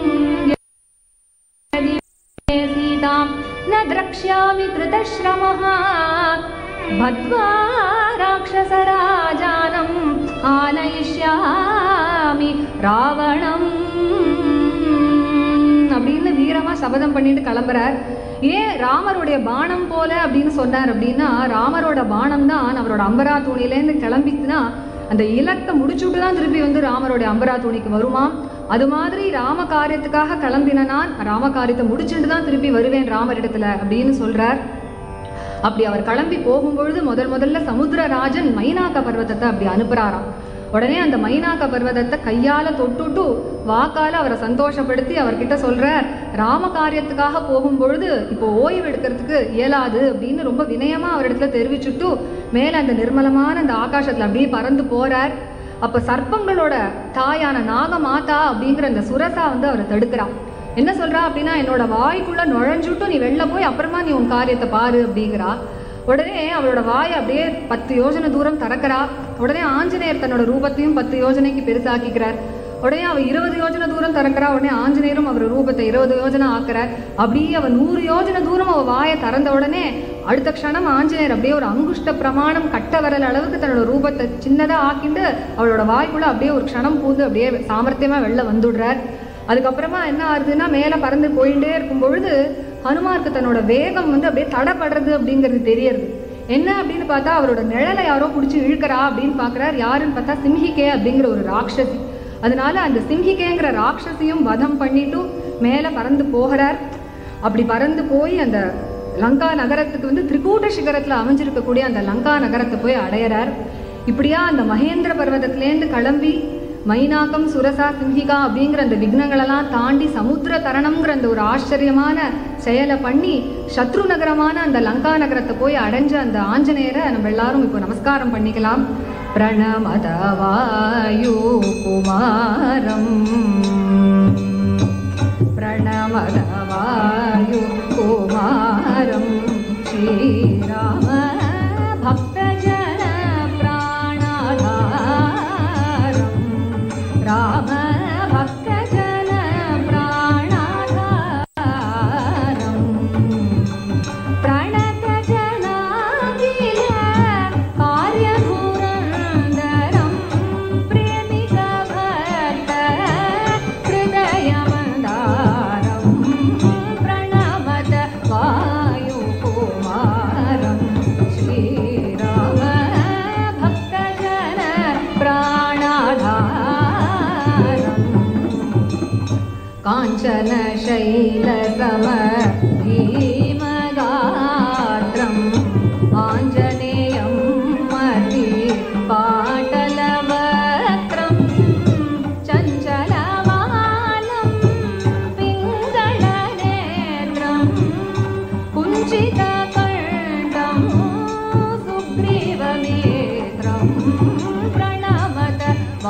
यदि मे सीतां न द्रक्ष्यामि कृतश्रमः भद्वा राक्षसराजानम् ஆனயிஷ்யாமி ராவணம் அப்படின்னு வீரமா சபதம் பண்ணிட்டு கிளம்புறார் ஏன் ராமருடைய பானம் போல அப்படின்னு சொன்னார் அப்படின்னா ராமரோட பானம் தான் அவரோட அம்பரா தூணிலேருந்து கிளம்பிச்சுன்னா அந்த இலக்கை முடிச்சுட்டு தான் திருப்பி வந்து ராமருடைய அம்பரா தூணிக்கு வருமாம் அது மாதிரி ராம காரியத்துக்காக கிளம்பின நான் ராம காரியத்தை முடிச்சுட்டு தான் திருப்பி வருவேன் ராமரிடத்துல அப்படின்னு சொல்றார் அப்படி அவர் கிளம்பி போகும்பொழுது முதல் முதல்ல சமுத்திரராஜன் மைனாக்க பர்வதத்தை அப்படி அனுப்புறாராம் உடனே அந்த மைனாக்க பர்வதத்தை கையால தொட்டுட்டு வாக்கால அவரை சந்தோஷப்படுத்தி அவர்கிட்ட சொல்றார் ராம காரியத்துக்காக போகும்பொழுது இப்போ ஓய்வு எடுக்கிறதுக்கு இயலாது அப்படின்னு ரொம்ப வினயமா அவரிடத்துல தெரிவிச்சுட்டு மேல அந்த நிர்மலமான அந்த ஆகாசத்துல அப்படியே பறந்து போறார் அப்ப சர்ப்பங்களோட தாயான நாகமாதா அப்படிங்கிற அந்த சுரசா வந்து அவரை தடுக்கிறான் என்ன சொல்றா அப்படின்னா என்னோட வாய்க்குள்ள நுழைஞ்சுட்டு நீ வெளில போய் அப்புறமா நீ உன் காரியத்தை பாரு அப்படிங்கிறா உடனே அவளோட வாயை அப்படியே பத்து யோஜனை தூரம் திறக்கிறா உடனே ஆஞ்சநேயர் தன்னோட ரூபத்தையும் பத்து யோஜனைக்கு பெருசாக்கிக்கிறார் உடனே அவ இருபது யோஜனை தூரம் திறக்கிறா உடனே ஆஞ்சநேயரும் அவர் ரூபத்தை இருபது யோஜனை ஆக்குறார் அப்படியே அவ நூறு யோஜனை தூரம் அவ வாயை திறந்த உடனே அடுத்த க்ஷணம் ஆஞ்சநேயர் அப்படியே ஒரு அங்குஷ்ட பிரமாணம் கட்ட வரல் அளவுக்கு தன்னோட ரூபத்தை சின்னதா ஆக்கிண்டு அவளோட வாய்க்குள்ள அப்படியே ஒரு க்ஷணம் பூந்து அப்படியே சாமர்த்தியமா வெளில வந்துடுறார் அதுக்கப்புறமா என்ன ஆகுதுன்னா மேலே பறந்து போயிட்டே இருக்கும் பொழுது ஹனுமாருக்கு தன்னோட வேகம் வந்து அப்படியே தடைப்படுறது அப்படிங்கிறது தெரியறது என்ன அப்படின்னு பார்த்தா அவரோட நிழலை யாரோ பிடிச்சி இழுக்கிறா அப்படின்னு பார்க்குறார் யாருன்னு பார்த்தா சிம்ஹிகே அப்படிங்கிற ஒரு ராட்சசி அதனால அந்த சிம்ஹிகேங்கிற ராட்சசியும் வதம் பண்ணிட்டு மேலே பறந்து போகிறார் அப்படி பறந்து போய் அந்த லங்கா நகரத்துக்கு வந்து திரிகூட சிகரத்தில் அமைஞ்சிருக்கக்கூடிய அந்த லங்கா நகரத்தை போய் அடையிறார் இப்படியா அந்த மகேந்திர பர்வதத்திலேருந்து கிளம்பி மைனாக்கம் சுரசா சிம்ஹிகா அப்படிங்கிற அந்த விக்னங்களெல்லாம் தாண்டி சமுத்திர தரணம்ங்கிற அந்த ஒரு ஆச்சரியமான செயலை பண்ணி சத்ரு நகரமான அந்த லங்கா நகரத்தை போய் அடைஞ்ச அந்த ஆஞ்சநேயரை நம்ம எல்லாரும் இப்போ நமஸ்காரம் பண்ணிக்கலாம் பிரணமத வாயு குமாரம் प्रणमद वायुकुमारं श्रीराम भक्तजन प्राणाधारं राम भक्तजन प्राणाधारम् प्रणतजनाखिल कार्यधुरन्दरं प्रेमिकभक्त हृदयमन्दारं प्रणमत वायुकुमारं श्रीराम भक्तजन प्राणाधारम् काञ्चनशैलसम भीमगात्रम् आञ्जनेयं मति पाटलवक्त्रं चञ्चलमानं पिङ्गळनेत्रं कुञ्चितकण्ठं सुग्रीवनेत्रं प्रणमत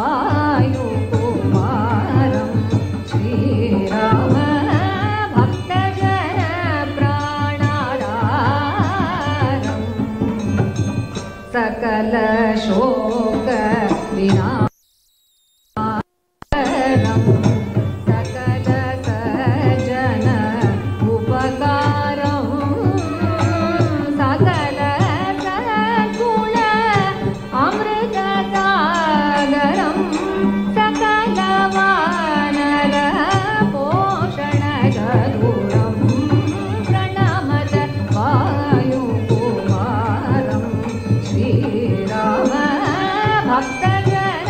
वायुकुमारं श्रीराम भक्तजन प्राणाधारम् सकलशोक विना सकल सजन उपकारं सकल सद्गुण अमृतसागरं सकल वानर पोषण चतुरं प्रणमत वायुकुमारं श्रीराम भक्तजन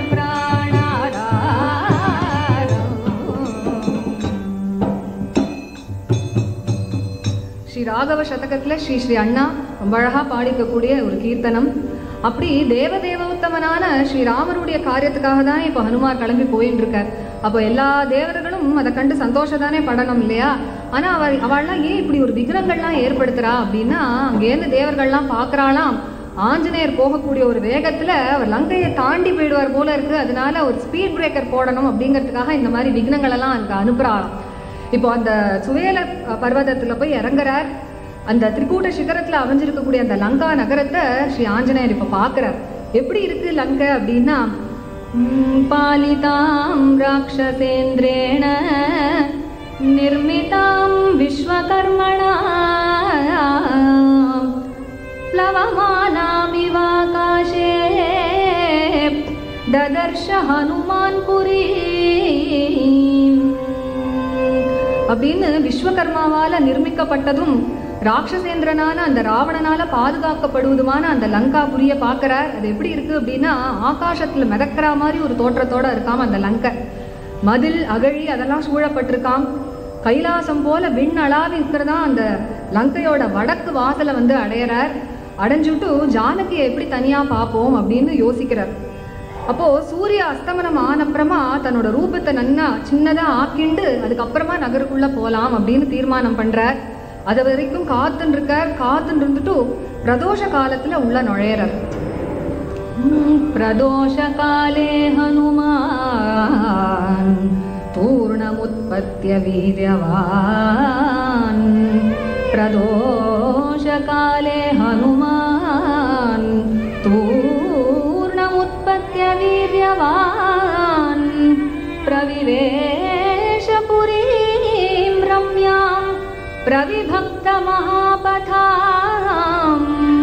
प्राणाधारम् ஸ்ரீ ராகவ சதகத்தில் ஸ்ரீ ஸ்ரீ அண்ணா ரொம்ப அழகாக பாடிக்கக்கூடிய ஒரு கீர்த்தனம் அப்படி தேவதேவோத்தமனான ஸ்ரீராமருடைய காரியத்துக்காக தான் இப்போ ஹனுமார் கிளம்பி போயின்னு இருக்கார் அப்போ எல்லா தேவர்களும் அதை கண்டு சந்தோஷம் தானே படணும் இல்லையா ஆனால் அவள் அவள்லாம் ஏன் இப்படி ஒரு விக்கிரங்கள்லாம் ஏற்படுத்துறா அப்படின்னா அங்கேருந்து தேவர்கள்லாம் பார்க்குறாளாம் ஆஞ்சநேயர் போகக்கூடிய ஒரு வேகத்துல அவர் லங்கையை தாண்டி போயிடுவார் போல இருக்கு அதனால ஒரு ஸ்பீட் பிரேக்கர் போடணும் அப்படிங்கிறதுக்காக இந்த மாதிரி விக்னங்கள் எல்லாம் அங்க அனுப்புறாராம் இப்போ அந்த சுவேல பர்வதத்துல போய் இறங்குறார் அந்த திரிகூட சிகரத்துல அமைஞ்சிருக்கக்கூடிய அந்த லங்கா நகரத்தை ஸ்ரீ ஆஞ்சநேயர் இப்ப பார்க்கறார் எப்படி இருக்கு லங்கை அப்படின்னா ம், பாலிதாம் ராட்சசேந்திரேண निर्मितां विश्वकर्मणा प्लवमानामिवाकाशे ददर्श हनुमान् पुरी அப்படின்னு விஸ்வகர்மாவால நிர்மிக்கப்பட்டதும் ராட்சசேந்திரனான அந்த ராவணனால பாதுகாக்கப்படுவதுமான அந்த லங்காபுரிய பார்க்கறார் அது எப்படி இருக்கு அப்படின்னா ஆகாசத்துல மிதக்கிற மாதிரி ஒரு தோற்றத்தோட இருக்காம அந்த லங்கை மதில் அகழி அதெல்லாம் சூழப்பட்டிருக்காம் கைலாசம் போல விண் அளாவி இருக்கிறதா அந்த லங்கையோட வடக்கு வாசலை வந்து அடையறார் அடைஞ்சுட்டு ஜானகியை எப்படி தனியா பார்ப்போம் அப்படின்னு யோசிக்கிறார் அப்போ சூரிய அஸ்தமனம் ஆனப்புறமா தன்னோட ரூபத்தை நன்னா சின்னதா ஆக்கிண்டு அதுக்கப்புறமா நகருக்குள்ள போலாம் அப்படின்னு தீர்மானம் பண்றார் அது வரைக்கும் காத்துன்னு இருக்கார் காத்துன்னு இருந்துட்டு பிரதோஷ காலத்துல உள்ள நுழையறார் ம், பிரதோஷகாலே ஹனுமான் பூர்ணமுத்பத்திய வீரியவான் பிரதோஷகாலே ஹனுமான் பூர்ணமுத்பத்திய வீரியவான் பிரவிவேஷ புரீம் ரம்யாம் प्रविभक्तमहापथाम्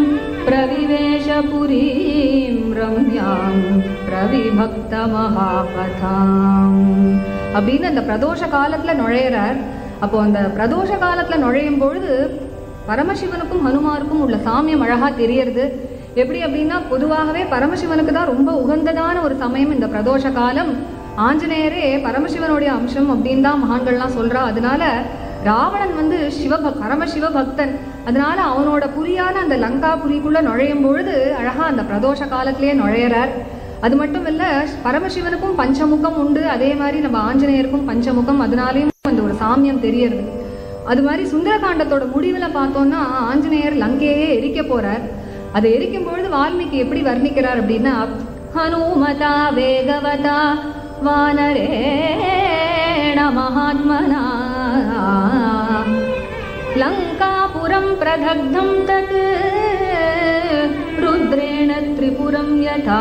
प्रविवेशपुरीं रम्यां பிரவிபக்தமகாபதாம் அப்படின்னு அந்த பிரதோஷ காலத்துல நுழையிறார் அப்போ அந்த பிரதோஷ காலத்துல நுழையும் பொழுது பரமசிவனுக்கும் ஹனுமாருக்கும் உள்ள சாமியம் அழகா தெரியறது எப்படி அப்படின்னா பொதுவாகவே பரமசிவனுக்கு தான் ரொம்ப உகந்ததான ஒரு சமயம் இந்த பிரதோஷ காலம் ஆஞ்சநேயரே பரமசிவனுடைய அம்சம் அப்படின்னு தான் மகான்கள்லாம் சொல்றா அதனால ராவணன் வந்து சிவபக் பரமசிவ பக்தன் அதனால அவனோட புரியான அந்த லங்கா புரிக்குள்ள நுழையும் பொழுது அழகா அந்த பிரதோஷ காலத்திலேயே நுழையிறார் அது மட்டும் இல்ல பரமசிவனுக்கும் பஞ்சமுகம் உண்டு அதே மாதிரி நம்ம ஆஞ்சநேயருக்கும் பஞ்சமுகம் அதனாலேயும் அந்த ஒரு சாமியம் தெரியறது அது மாதிரி சுந்தரகாண்டத்தோட முடிவுல பார்த்தோம்னா ஆஞ்சநேயர் லங்கையே எரிக்க போறார் அதை எரிக்கும் பொழுது வால்மீகி எப்படி வர்ணிக்கிறார் அப்படின்னா ஹனுமதா வேகவதா வானரேண மகாத்மனா லங்காபுரம் பிரதக்தம் தத் ருத்ரேண திரிபுரம் யதா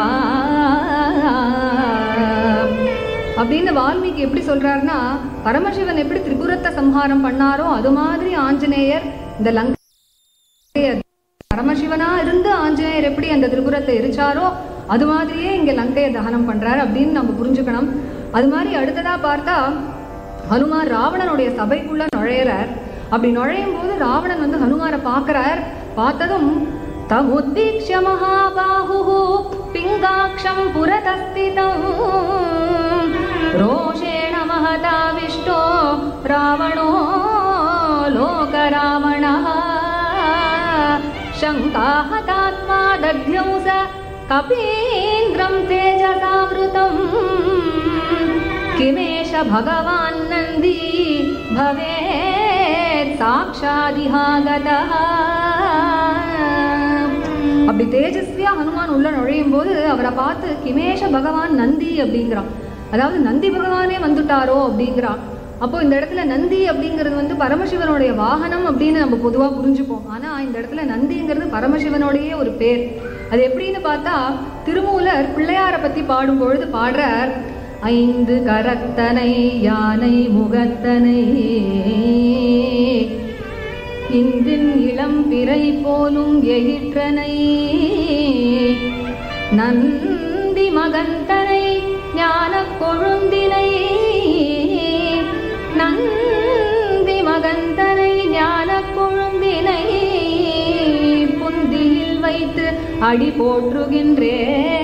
அப்படின்னு வால்மீகி எப்படி சொல்றாருன்னா பரமசிவன் எப்படி திரிபுரத்தை சம்ஹாரம் பண்ணாரோ அது மாதிரி ஆஞ்சநேயர் இந்த லங்கைய பரமசிவனா இருந்து ஆஞ்சநேயர் எப்படி அந்த திரிபுரத்தை எரிச்சாரோ அது மாதிரியே இங்க லங்கையை தகனம் பண்றாரு அப்படின்னு நம்ம புரிஞ்சுக்கணும் அது மாதிரி அடுத்ததா பார்த்தா ஹனுமார் ராவணனுடைய சபைக்குள்ள நுழையிறார் அப்படி நுழையும் போது ராவணன் வந்து ஹனுமாரை பார்க்கறார் பார்த்ததும் தமுத்தீக்ஷ மகாபாஹு பிங்காட்சம் புரதஸ்திதம் ரோஷேண மகதாவிஷ்டோ ராவணோ லோகராவணः शङ्काहतात्मा दध्यंस कपीन्द्रं तेजसावृतम् किमेष भगवान् नन्दी भवेत् साक्षादिहागतः அப்படி தேஜஸ்வியா ஹனுமான் உள்ள நுழையும் போது அவரை பார்த்து கிமேஷ பகவான் நந்தி அப்படிங்கிறான் அதாவது நந்தி பகவானே வந்துட்டாரோ அப்படிங்கிறான் அப்போ இந்த இடத்துல நந்தி அப்படிங்கிறது வந்து பரமசிவனுடைய வாகனம் அப்படின்னு நம்ம பொதுவா புரிஞ்சுப்போம் ஆனா இந்த இடத்துல நந்திங்கிறது பரமசிவனுடைய ஒரு பேர் அது எப்படின்னு பார்த்தா திருமூலர் பிள்ளையாரை பத்தி பாடும் பொழுது பாடுறார் ஐந்து கரத்தனை யானை முகத்தனை இந்தின் இளம் பிறை போலும் எயிற்றனை நந்தி மகந்தனை ஞான கொழுந்தினை நந்தி மகந்தனை ஞான கொழுந்தினை புந்தியில் வைத்து அடி போற்றுகின்றே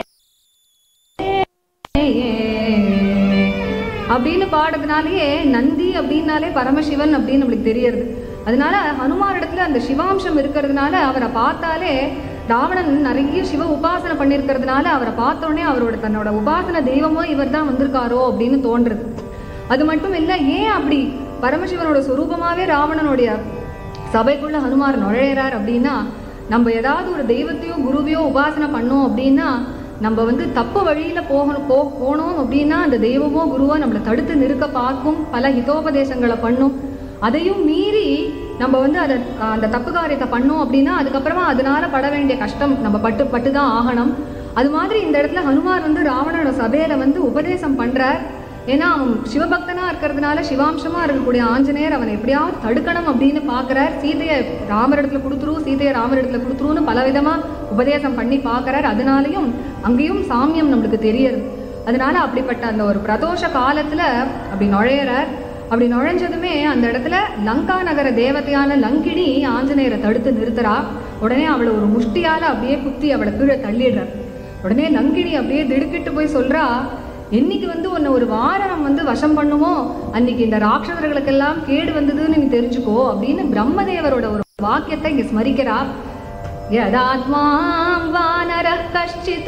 அப்படின்னு பாடுறதுனாலயே நந்தி அப்படின்னாலே பரமசிவன் அப்படின்னு நம்மளுக்கு தெரியறது அதனால ஹனுமார் இடத்துல அந்த சிவாம்சம் இருக்கிறதுனால அவரை பார்த்தாலே ராவணன் நிறைய சிவ உபாசனை பண்ணியிருக்கிறதுனால அவரை பார்த்த உடனே அவரோட தன்னோட உபாசன தெய்வமோ இவர் தான் வந்திருக்காரோ அப்படின்னு தோன்றுது அது மட்டும் இல்ல ஏன் அப்படி பரமசிவனோட சொரூபமாவே ராவணனுடைய சபைக்குள்ள ஹனுமார் நுழையிறார் அப்படின்னா நம்ம ஏதாவது ஒரு தெய்வத்தையோ குருவையோ உபாசனை பண்ணோம் அப்படின்னா நம்ம வந்து தப்பு வழியில போகணும் போ போனோம் அப்படின்னா அந்த தெய்வமோ குருவோ நம்மளை தடுத்து நிறுத்த பார்க்கும் பல ஹிதோபதேசங்களை பண்ணும் அதையும் மீறி நம்ம வந்து அதை அந்த தப்பு காரியத்தை பண்ணோம் அப்படின்னா அதுக்கப்புறமா அதனால பட வேண்டிய கஷ்டம் நம்ம பட்டு பட்டு தான் ஆகணும் அது மாதிரி இந்த இடத்துல ஹனுமார் வந்து ராவணனோட சபையில வந்து உபதேசம் பண்றார் ஏன்னா அவன் சிவபக்தனா இருக்கிறதுனால சிவாம்சமா இருக்கக்கூடிய ஆஞ்சநேயர் அவனை எப்படியாவது தடுக்கணும் அப்படின்னு பார்க்கறார் சீதையை ராமரிடத்துல கொடுத்துரு சீதையை ராமரிடத்துல கொடுத்துருன்னு பலவிதமா உபதேசம் பண்ணி பார்க்கறார் அதனாலையும் அங்கேயும் சாமியம் நம்மளுக்கு தெரியுது அதனால அப்படிப்பட்ட அந்த ஒரு பிரதோஷ காலத்துல அப்படி நுழையிறார் அப்படி நுழைஞ்சதுமே அந்த இடத்துல லங்கா நகர தேவதையான லங்கினி ஆஞ்சநேயரை தடுத்து நிறுத்துறா உடனே அவளை ஒரு முஷ்டியால அப்படியே குத்தி அவளை கீழே தள்ளிடுறார் உடனே லங்கினி அப்படியே திடுக்கிட்டு போய் சொல்றா என்னைக்கு வந்து உன்னை ஒரு வாரணம் வந்து வசம் பண்ணுமோ அன்னைக்கு இந்த ராட்சசர்களுக்கெல்லாம் கேடு வந்ததுன்னு நீ தெரிஞ்சுக்கோ அப்படின்னு பிரம்மதேவரோட ஒரு வாக்கியத்தை இங்க ஸ்மரிக்கிறா यदात्मां वानरः कश्चित्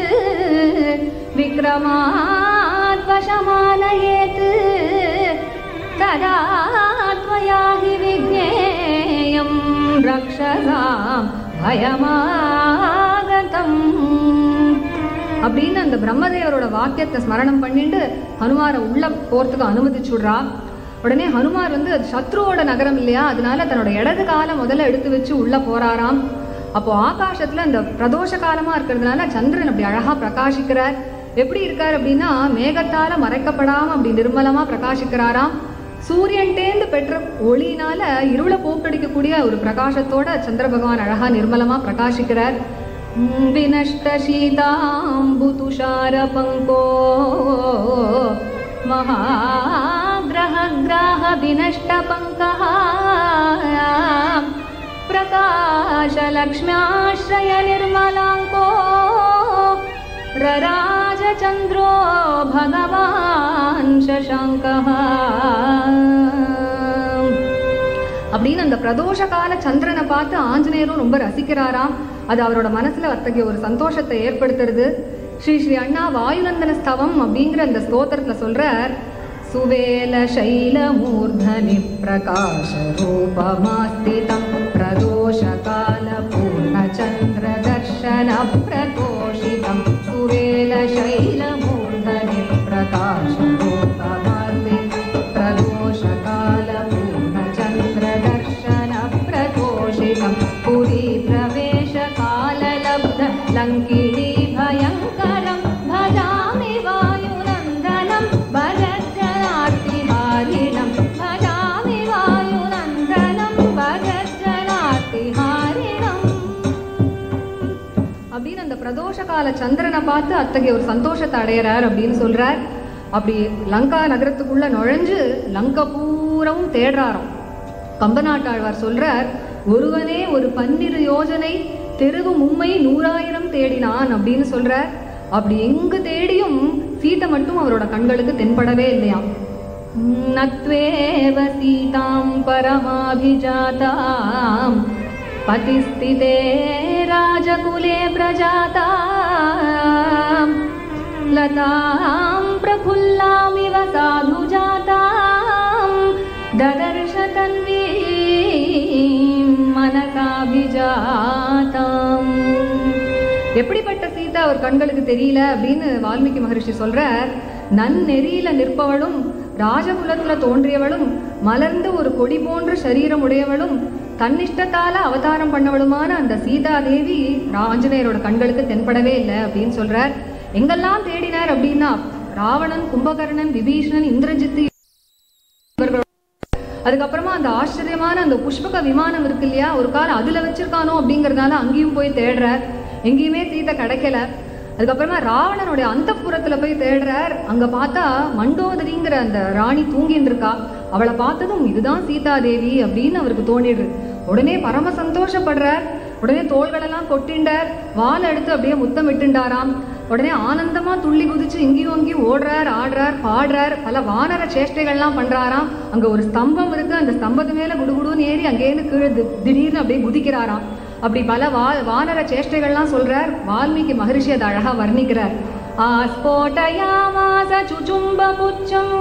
विक्रमात् वशमानयेत् तदा त्वया हि विज्ञेयं रक्षसां भयमागतम् அப்படின்னு அந்த பிரம்மதேவரோட வாக்கியத்தை ஸ்மரணம் பண்ணிட்டு ஹனுமாரை உள்ள போறதுக்கு அனுமதிச்சு விடுறா உடனே ஹனுமார் வந்து அது சத்ருவோட நகரம் இல்லையா அதனால தன்னோட இடது காலை முதல்ல எடுத்து வச்சு உள்ள போறாராம் அப்போ ஆகாசத்துல அந்த பிரதோஷ காலமா இருக்கிறதுனால சந்திரன் அப்படி அழகா பிரகாசிக்கிறார் எப்படி இருக்கார் அப்படின்னா மேகத்தால மறைக்கப்படாம அப்படி நிர்மலமா பிரகாசிக்கிறாராம் சூரியன்டேந்து பெற்ற ஒளியினால இருளை போக்கடிக்கக்கூடிய ஒரு பிரகாசத்தோட சந்திர பகவான் அழகா நிர்மலமா பிரகாசிக்கிறார் विनष्टशीताम्बुतुषारपङ्को महाग्रहग्राह विनष्टपङ्कः प्रकाशलक्ष्म्याश्रयनिर्मलाङ्को रराजचन्द्रो भगवान् शशाङ्कः அப்படின்னு அந்த பிரதோஷ கால சந்திரனை பார்த்து ஆஞ்சநேயரும் ரொம்ப ரசிக்கிறாராம் அது அவரோட மனசுல அத்தகைய ஒரு சந்தோஷத்தை ஏற்படுத்துறது ஸ்ரீ ஸ்ரீ அண்ணா வாயுநந்தன ஸ்தவம் அப்படிங்கிற அந்த ஸ்தோத்திரத்துல சொல்றார் சுவேல சைல மூர்தனி பிரகாஷ ரூபமாஸ்திதம் பிரதோஷ கால பூர்ண சந்திர தர்ஷன பிரதோஷிதம் சுவேல சைல மூர்தனி பிரகாஷ ரூபமாஸ்திதம் பிரதோஷ கால பூர்ண சந்திர தர்ஷன பிரதோஷிதம் புரி பிரவேಶ கால லப்த லங்கிணி பயங்கரம் भजामि वायुनन्दनं भजज्जनार्तिहारिणं भजामि वायुनन्दनं भजज्जनार्तिहारिणम् அப்படின்னு அந்த பிரதோஷ கால சந்திரனை பார்த்து அத்தகைய ஒரு சந்தோஷத்தை அடையறார் அப்படின்னு சொல்றார் அப்படி லங்கா நகரத்துக்குள்ள நுழைஞ்சு லங்கா பூரவும் தேடுறாராம் கம்பநாட்டாழ்வார் சொல்றார் ஒருவனே ஒரு பன்னிரு யோஜனை தெருவு மும்மை நூறாயிரம் தேடினான் அப்படின்னு சொல்றார் அப்படி எங்கு தேடியும் சீதை மட்டும் அவரோட கண்களுக்கு தென்படவே இல்லையாம் நத்வேவ சீதாம் பரமாபிஜாதாம் பதிஸ்திதே ராஜகுலே பிரஜாதாம் लतां प्रफुल्लामिव साधुजातां ददर्श तन्वीं मनसाभिजाताम् எப்படிப்பட்ட சீதா அவர் கண்களுக்கு தெரியல அப்படின்னு வால்மீகி மகரிஷி சொல்றார் நன்னெறியில நிற்பவளும் ராஜகுலத்துல தோன்றியவளும் மலர்ந்த ஒரு கொடி போன்ற சரீரம் உடையவளும் தன்னிஷ்டத்தால அவதாரம் பண்ணவளுமான அந்த சீதா தேவி ஆஞ்சநேயரோட கண்களுக்கு தென்படவே இல்லை அப்படின்னு சொல்றார் எங்கெல்லாம் தேடினார் அப்படின்னா ராவணன் கும்பகர்ணன் விபீஷணன் இந்திரஜித்து இவர்கள் அதுக்கப்புறமா அந்த ஆச்சரியமான அந்த புஷ்பக விமானம் இருக்கு இல்லையா ஒரு காலம் அதுல வச்சிருக்கானோ அப்படிங்கறதால அங்கேயும் போய் தேடுறார் எங்கேயுமே சீதை கிடைக்கல அதுக்கப்புறமா ராவணனுடைய அந்தப்புறத்துல போய் தேடுறார் அங்க பார்த்தா மண்டோதரிங்கிற அந்த ராணி தூங்கின்னு இருக்கா அவளை பார்த்ததும் இதுதான் சீதா தேவி அப்படின்னு அவருக்கு தோணிடுது உடனே பரம சந்தோஷப்படுறார் உடனே தோள்களெல்லாம் கொட்டிண்டார் வால் எடுத்து அப்படியே முத்தம் விட்டுண்டாராம் உடனே ஆனந்தமா துள்ளி குதிச்சு இங்கேயும் அங்கேயும் ஓடுறார் ஆடுறார் பாடுறார் பல வானர சேஷ்டைகள்லாம் பண்றாராம் அங்க ஒரு ஸ்தம்பம் இருக்கு அந்த ஸ்தம்பத்து மேல குடுகுடுன்னு ஏறி அங்கேருந்து கீழே தி- திடீர்னு அப்படியே குதிக்கிறாராம் அப்படி பல வா வானர சேஷ்டைகள்லாம் சொல்றார் வால்மீகி மகரிஷி அதை அழகா வர்ணிக்கிறார் ஆஸ்போட்டயாமாச சுச்சும்ப புச்சம்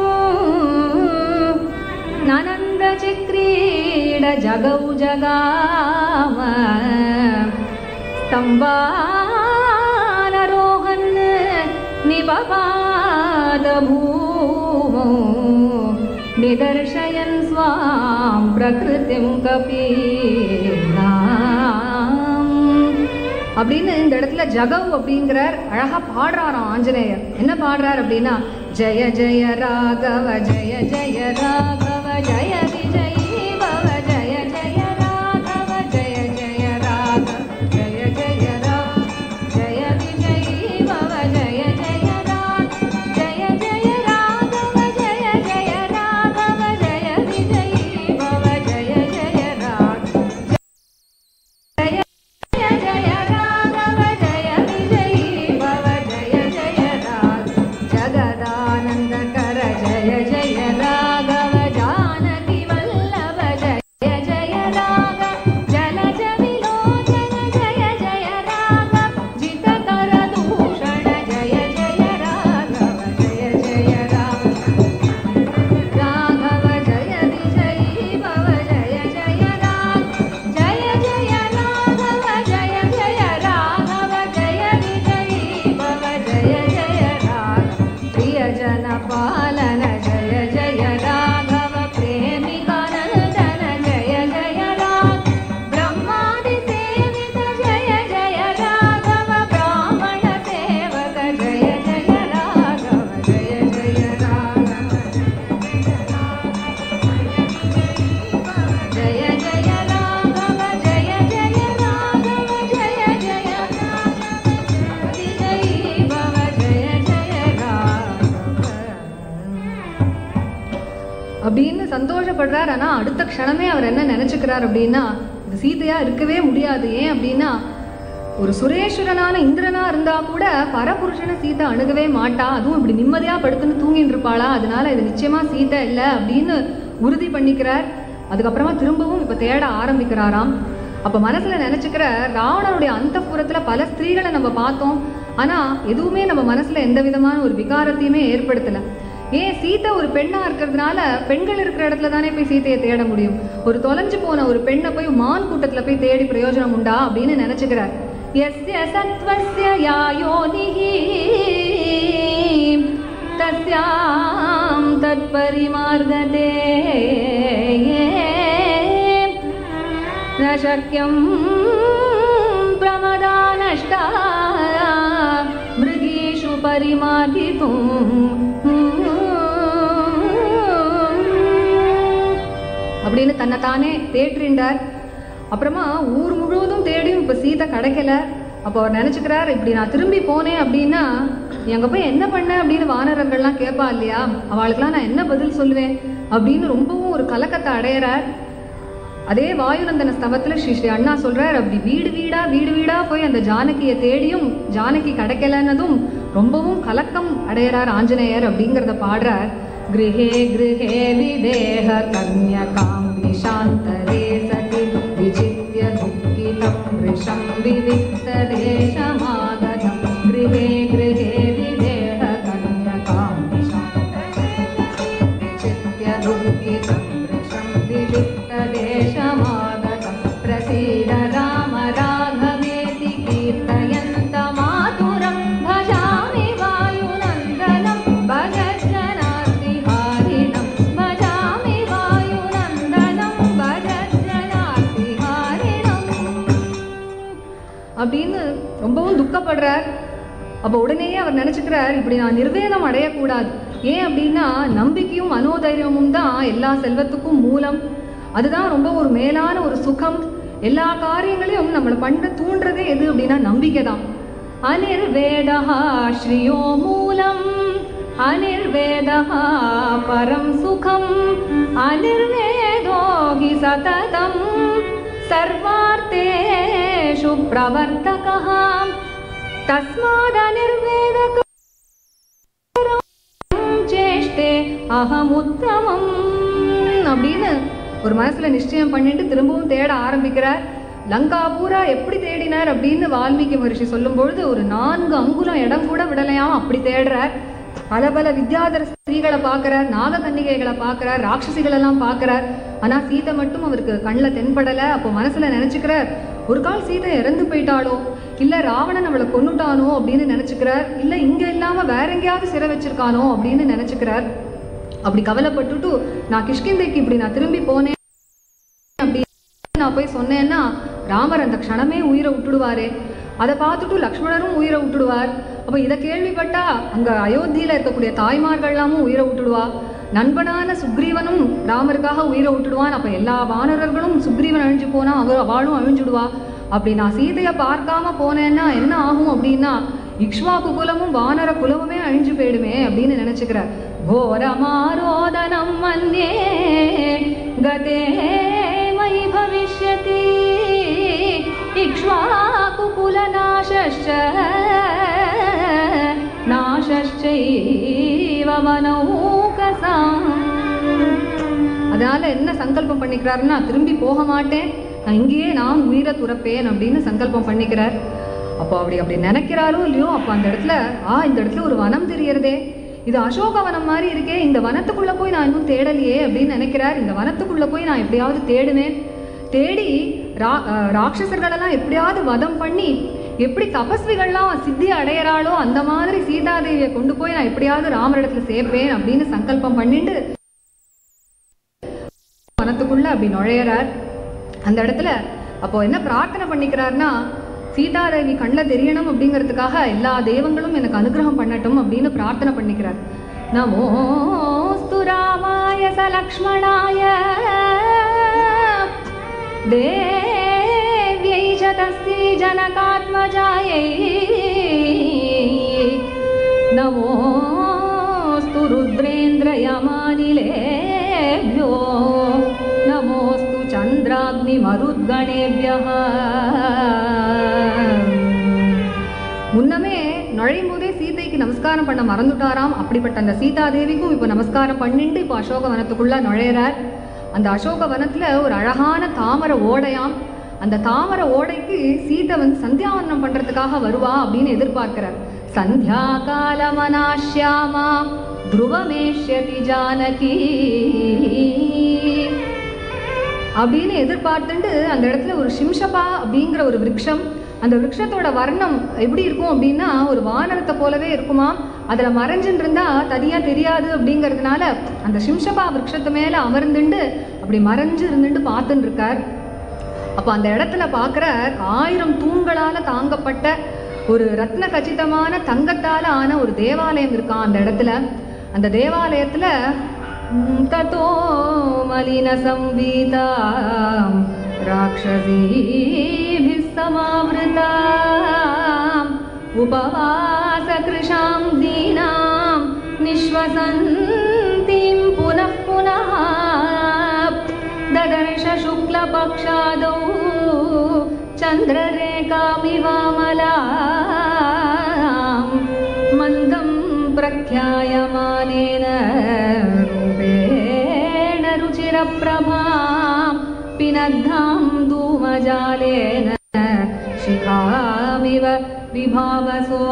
நனந்த சிக்ரீட ஜகௌ ஜகாம तम्बानरोहन् निपपाद भूमौ निदर्शयन् स्वां प्रकृतिं कपीनाम् அப்படின்னு இந்த இடத்துல ஜகவ் அப்படிங்கிறார் அழகா பாடுறாராம் ஆஞ்சநேயர் என்ன பாடுறார் அப்படின்னா ஜெய ஜெய ராகவ ஜெய ஜெய ராகவ ஜெய விஜயி பவ ஜெய ஜெய ராகவ ஜெய ஜெய ராகவ ஜெய ஜெய ராக ஜெய விஜயி பவ ஜெய ஜெய ராக ஜெய ஜெய ராகவ ஜெய ஜெய ராகவ ஜெய விஜயி பவ ஜெய ஜெய ராக ஜெய जय जय राघव जय विजयी भव जय जय राघ जगदानन्दकर जय जय राघव जानकी वल्लभ जय जय राघव जलज विलोचन जय जय राघव जितकर दूषण जय जय राघव जय जय राघव राघव जय विजयी भव जय जय राघ जय जय राघव जय जय राघव जय विजयी भव जय जय राघ प्रियजन पालन जय जय राघव प्रेमिकानन्दन जय जय राघ ब्रह्मादि सेवित जय जय राघव ब्राह्मण सेवक जय जय राघव जय जय राघव जय जय राघव जय जय राघव जय जय विजयी भव जय जय राघव அப்படின்னு சந்தோஷப்படுறார் ஆனா அடுத்த க்ஷணமே அவர் என்ன நினைச்சுக்கிறார் அப்படின்னா இது சீதையா இருக்கவே முடியாது ஏன் அப்படின்னா ஒரு சுரேஸ்வரனான இந்திரனா இருந்தா கூட பரபுருஷனை சீதை அணுகவே மாட்டா அதுவும் இப்படி நிம்மதியா படுத்துன்னு தூங்கிட்டு இருப்பாளா அதனால இது நிச்சயமா சீதை இல்லை அப்படின்னு உறுதி பண்ணிக்கிறார் அதுக்கப்புறமா திரும்பவும் இப்ப தேட ஆரம்பிக்கிறாராம் அப்ப மனசுல நினைச்சுக்கிற ராவணனுடைய அந்த பல ஸ்திரீகளை நம்ம பார்த்தோம் ஆனா எதுவுமே நம்ம மனசுல எந்த விதமான ஒரு விகாரத்தையுமே ஏற்படுத்தல ஏன் சீதை ஒரு பெண்ணா இருக்கிறதுனால பெண்கள் இருக்கிற இடத்துல தானே போய் சீதையை தேட முடியும் ஒரு தொலைஞ்சு போன ஒரு பெண்ணை போய் மான் கூட்டத்துல போய் தேடி பிரயோஜனம் உண்டா அப்படின்னு நினைச்சுக்கிறார் எஸ்ய சத்வஸ்ய யாயோனிஹி தஸ்யாம் தத்பரிமார்கதே न शक्यं प्रमदा नष्टा मृगीषु परिमार्गितुम् அப்படின்னு தன்னை தானே தேற்றிண்டார் அப்புறமா ஊர் முழுவதும் தேடியும் இப்போ சீதை கிடைக்கல அப்போ அவர் நினச்சிக்கிறார் இப்படி நான் திரும்பி போனேன் அப்படின்னா நீ அங்கே போய் என்ன பண்ண அப்படின்னு வானரங்கள்லாம் கேட்பா இல்லையா அவளுக்கெல்லாம் நான் என்ன பதில் சொல்லுவேன் அப்படின்னு ரொம்பவும் ஒரு கலக்கத்தை அடையிறார் அதே வாயுநந்தன ஸ்தவத்துல ஸ்ரீ ஸ்ரீ அண்ணா சொல்றார் அப்படி வீடு வீடா வீடு வீடா போய் அந்த ஜானகியை தேடியும் ஜானகி கிடைக்கலன்னதும் ரொம்பவும் கலக்கம் அடையறார் ஆஞ்சநேயர் அப்படிங்கிறத பாடுறார் கிருஹே கிருஹே விதேக கன்யகாம் நிஷாந்தரே சதி விசித்ய துக்கிதம் ரிஷம் விவிக்த தேசமாகதம் கிருஹே கிருஹே விதேக கன்யகாம் நிஷாந்தரே विचित्य दुःखितं वृषं विविक्तदेशमागतं प्रसीद राम राघवेति कीर्तयन्तमातुरं भजामि वायुनन्दनं भजज्जनार्तिहारिणं भजामि वायुनन्दनं भजज्जनार्तिहारिणम् அப்படின்னு ரொம்பவும் துக்கப்படுறார் அப்போ உடனேயே அவர் நினைச்சுக்கிறார் இப்படி நான் நிர்வேதம் அடையக்கூடாது ஏன் அப்படின்னா நம்பிக்கையும் மனோதைரியமும் தான் எல்லா செல்வத்துக்கும் மூலம் அதுதான் ரொம்ப ஒரு மேலான ஒரு சுகம் எல்லா காரியங்களையும் நம்மளை பண்ண தூண்டுறதே எது அப்படின்னா நம்பிக்கை தான் அனிர்வேதா ஸ்ரீயோ மூலம் அனிர்வேதா பரம் சுகம் அனிர்வேதோ ஹி சததம் सर्वार्थेषु प्रवर्तकः तस्मादनिर्वेदक சேஷ்டே அகமுத்தமம் அப்படின்னு ஒரு மனசுல நிச்சயம் பண்ணிட்டு திரும்பவும் தேட ஆரம்பிக்கிறார் லங்கா பூரா எப்படி தேடினார் அப்படின்னு வால்மீகி மகரிஷி சொல்லும் பொழுது ஒரு நான்கு அங்குலம் இடம் கூட விடலையாம் அப்படி தேடுறார் பல பல வித்யாதர ஸ்திரீகளை பார்க்கறார் நாககன்னிகைகளை பார்க்கறார் ராட்சசிகள் எல்லாம் பார்க்கறார் ஆனா சீதை மட்டும் அவருக்கு கண்ணில் தென்படல அப்போ மனசுல நினைச்சுக்கிறார் ஒரு கால் சீதை இறந்து போயிட்டாளோ இல்ல ராவணன் அவளை கொன்னுட்டானோ அப்படின்னு நினைச்சுக்கிறார் இல்ல இங்க இல்லாம வேற எங்கேயாவது சிறை வச்சிருக்கானோ அப்படின்னு நினைச்சுக்கிறார் அப்படி கவலைப்பட்டுட்டு நான் கிஷ்கிந்தைக்கு இப்படி நான் திரும்பி போனேன் அப்படி நான் போய் சொன்னேன்னா ராமர் அந்த க்ஷணமே உயிரை விட்டுடுவாரே அதை பார்த்துட்டு லக்ஷ்மணரும் உயிரை விட்டுடுவார் அப்போ இதை கேள்விப்பட்டா அங்க அயோத்தியில இருக்கக்கூடிய தாய்மார்கள்லாமும் உயிரை விட்டுடுவா நண்பனான சுக்ரீவனும் ராமருக்காக உயிரை விட்டுடுவான் அப்ப எல்லா வானரர்களும் சுக்ரீவன் அழிஞ்சு போனா அவர் அவளும் அழிஞ்சுடுவா அப்படி நான் சீதையை பார்க்காம போனேன்னா என்ன ஆகும் அப்படின்னா இக்ஷ்வாக்கு குலமும் வானர குலமுமே அழிஞ்சு போயிடுமே அப்படின்னு நினைச்சுக்கிறார் घोरमारोदनं मन्ये गते मयि भविष्यति इक्ष्वाकुकुलनाशश्च नाशश्चैव मनौकसाम् அதனால என்ன சங்கல்பம் பண்ணிக்கிறாருன்னா திரும்பி போக மாட்டேன் நான் இங்கேயே நான் உயிரை துறப்பேன் அப்படின்னு சங்கல்பம் பண்ணிக்கிறார் அப்போ அப்படி அப்படி நினைக்கிறாரோ இல்லையோ அப்போ அந்த இடத்துல ஆ இந்த இடத்துல ஒரு வனம் தெரியறதே இது அசோகவனம் மாதிரி இருக்கே இந்த வனத்துக்குள்ள போய் நான் இன்னும் தேடலையே அப்படின்னு நினைக்கிறார் இந்த வனத்துக்குள்ள போய் நான் எப்படியாவது தேடுவேன் தேடி ரா அஹ் ராட்சசர்களெல்லாம் எப்படியாவது வதம் பண்ணி எப்படி தபஸ்விகள்லாம் சித்தி அடையறாளோ அந்த மாதிரி சீதாதேவியை கொண்டு போய் நான் எப்படியாவது ராமரிடத்துல சேர்ப்பேன் அப்படின்னு சங்கல்பம் பண்ணிட்டு வனத்துக்குள்ள அப்படி நுழையறார் அந்த இடத்துல அப்போ என்ன பிரார்த்தனை பண்ணிக்கிறாருன்னா சீதாதேவி கண்ணில் தெரியணும் அப்படிங்கிறதுக்காக எல்லா தெய்வங்களும் எனக்கு அனுகிரகம் பண்ணட்டும் அப்படின்னு பிரார்த்தனை பண்ணிக்கிறார் நமோஸ்து ராமாய சலக்ஷ்மணாய தேவ்யை ச தஸ்யை ஜனகாத்மஜாயை नमोऽस्तु रुद्रेन्द्रयमानिलेभ्यो नमोऽस्तु चन्द्राग्निमरुद्गणेभ्यः முன்னமே நுழையும் போதே சீதைக்கு நமஸ்காரம் பண்ண மறந்துட்டாராம் அப்படிப்பட்ட அந்த சீதாதேவிக்கும் இப்போ நமஸ்காரம் பண்ணிட்டு இப்போ அசோக வனத்துக்குள்ள நுழையிறார் அந்த அசோக வனத்துல ஒரு அழகான தாமரை ஓடையாம் அந்த தாமரை ஓடைக்கு சீதை வந்து சந்தியாவந்தனம் பண்றதுக்காக வருவா அப்படின்னு எதிர்பார்க்கிறார் சந்தியா காலமனாஷ்யாமா துருவமேஷ்யதி ஜானகி அப்படின்னு எதிர்பார்த்துட்டு அந்த இடத்துல ஒரு சிம்ஷபா அப்படிங்கிற ஒரு விருட்சம் அந்த விருட்சத்தோட வர்ணம் எப்படி இருக்கும் அப்படின்னா ஒரு வானரத்தை போலவே இருக்குமா அதில் மறைஞ்சுட்டு இருந்தா தனியா தெரியாது அப்படிங்கிறதுனால அந்த சிம்ஷபா விருட்சத்து மேல அமர்ந்துண்டு அப்படி மறைஞ்சு இருந்துட்டு பார்த்துட்டு இருக்கார் அப்போ அந்த இடத்துல பார்க்குற ஆயிரம் தூண்களால தாங்கப்பட்ட ஒரு ரத்ன கச்சிதமான தங்கத்தால ஆன ஒரு தேவாலயம் இருக்கான் அந்த இடத்துல அந்த தேவாலயத்துல ம், ததோ மலின சம்பீதா ராட்சசீபிः समावृताम् उपवास कृशां दीनां निःश्वसन्तीं पुनः पुनः ददर्श शुक्लपक्षादौ चन्द्ररेखामिवामलाम् मन्दं प्रख्यायमानेन रूपेण रुचिरप्रभां पिनद्धां धूमजालेन शिखामिव विभावसो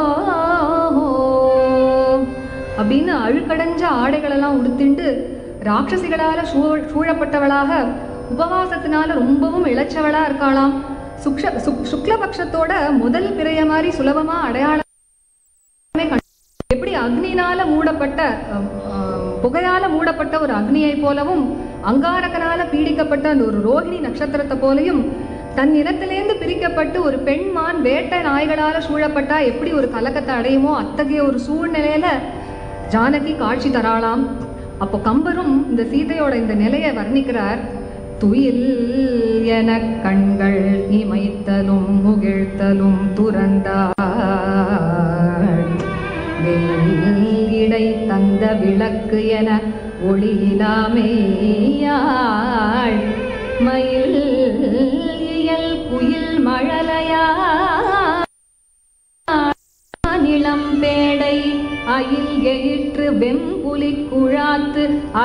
அப்படின்னு அழுக்கடைஞ்ச ஆடைகளெல்லாம் உடுத்திண்டு ராட்சசிகளால சூழ சூழப்பட்டவளாக உபவாசத்தினால ரொம்பவும் இளைச்சவளா இருக்காளாம் சுக்ஷ சுக் சுக்லபக்ஷத்தோட முதல் பிறைய மாதிரி சுலபமா அடையாளமே கண்டு- எப்படி அக்னினால மூடப்பட்ட அஹ், அஹ், புகையால மூடப்பட்ட ஒரு அக்னியை போலவும் அங்காரகனால பீடிக்கப்பட்ட அந்த ஒரு ரோஹிணி நட்சத்திரத்தை போலையும் தன் இனத்திலேந்து பிரிக்கப்பட்டு ஒரு பெண்மான் வேட்டை நாய்களால சூழப்பட்டா எப்படி ஒரு கலக்கத்தை அடையுமோ அத்தகைய ஒரு சூழ்நிலையில ஜானகி காட்சி தராளாம் அப்போ கம்பரும் இந்த சீதையோட இந்த நிலையை வர்ணிக்கிறார் துயில் என கண்கள் இமைத்தலும் முகிழ்த்தலும் துறந்தாள் வெயில் இடை தந்த விளக்கு என ஒளியிலாமேயாள் மயில் இயல் குயில் மழலையா நிளம் பேடை அயில் எயிற்று வெம்புலி குழாத்து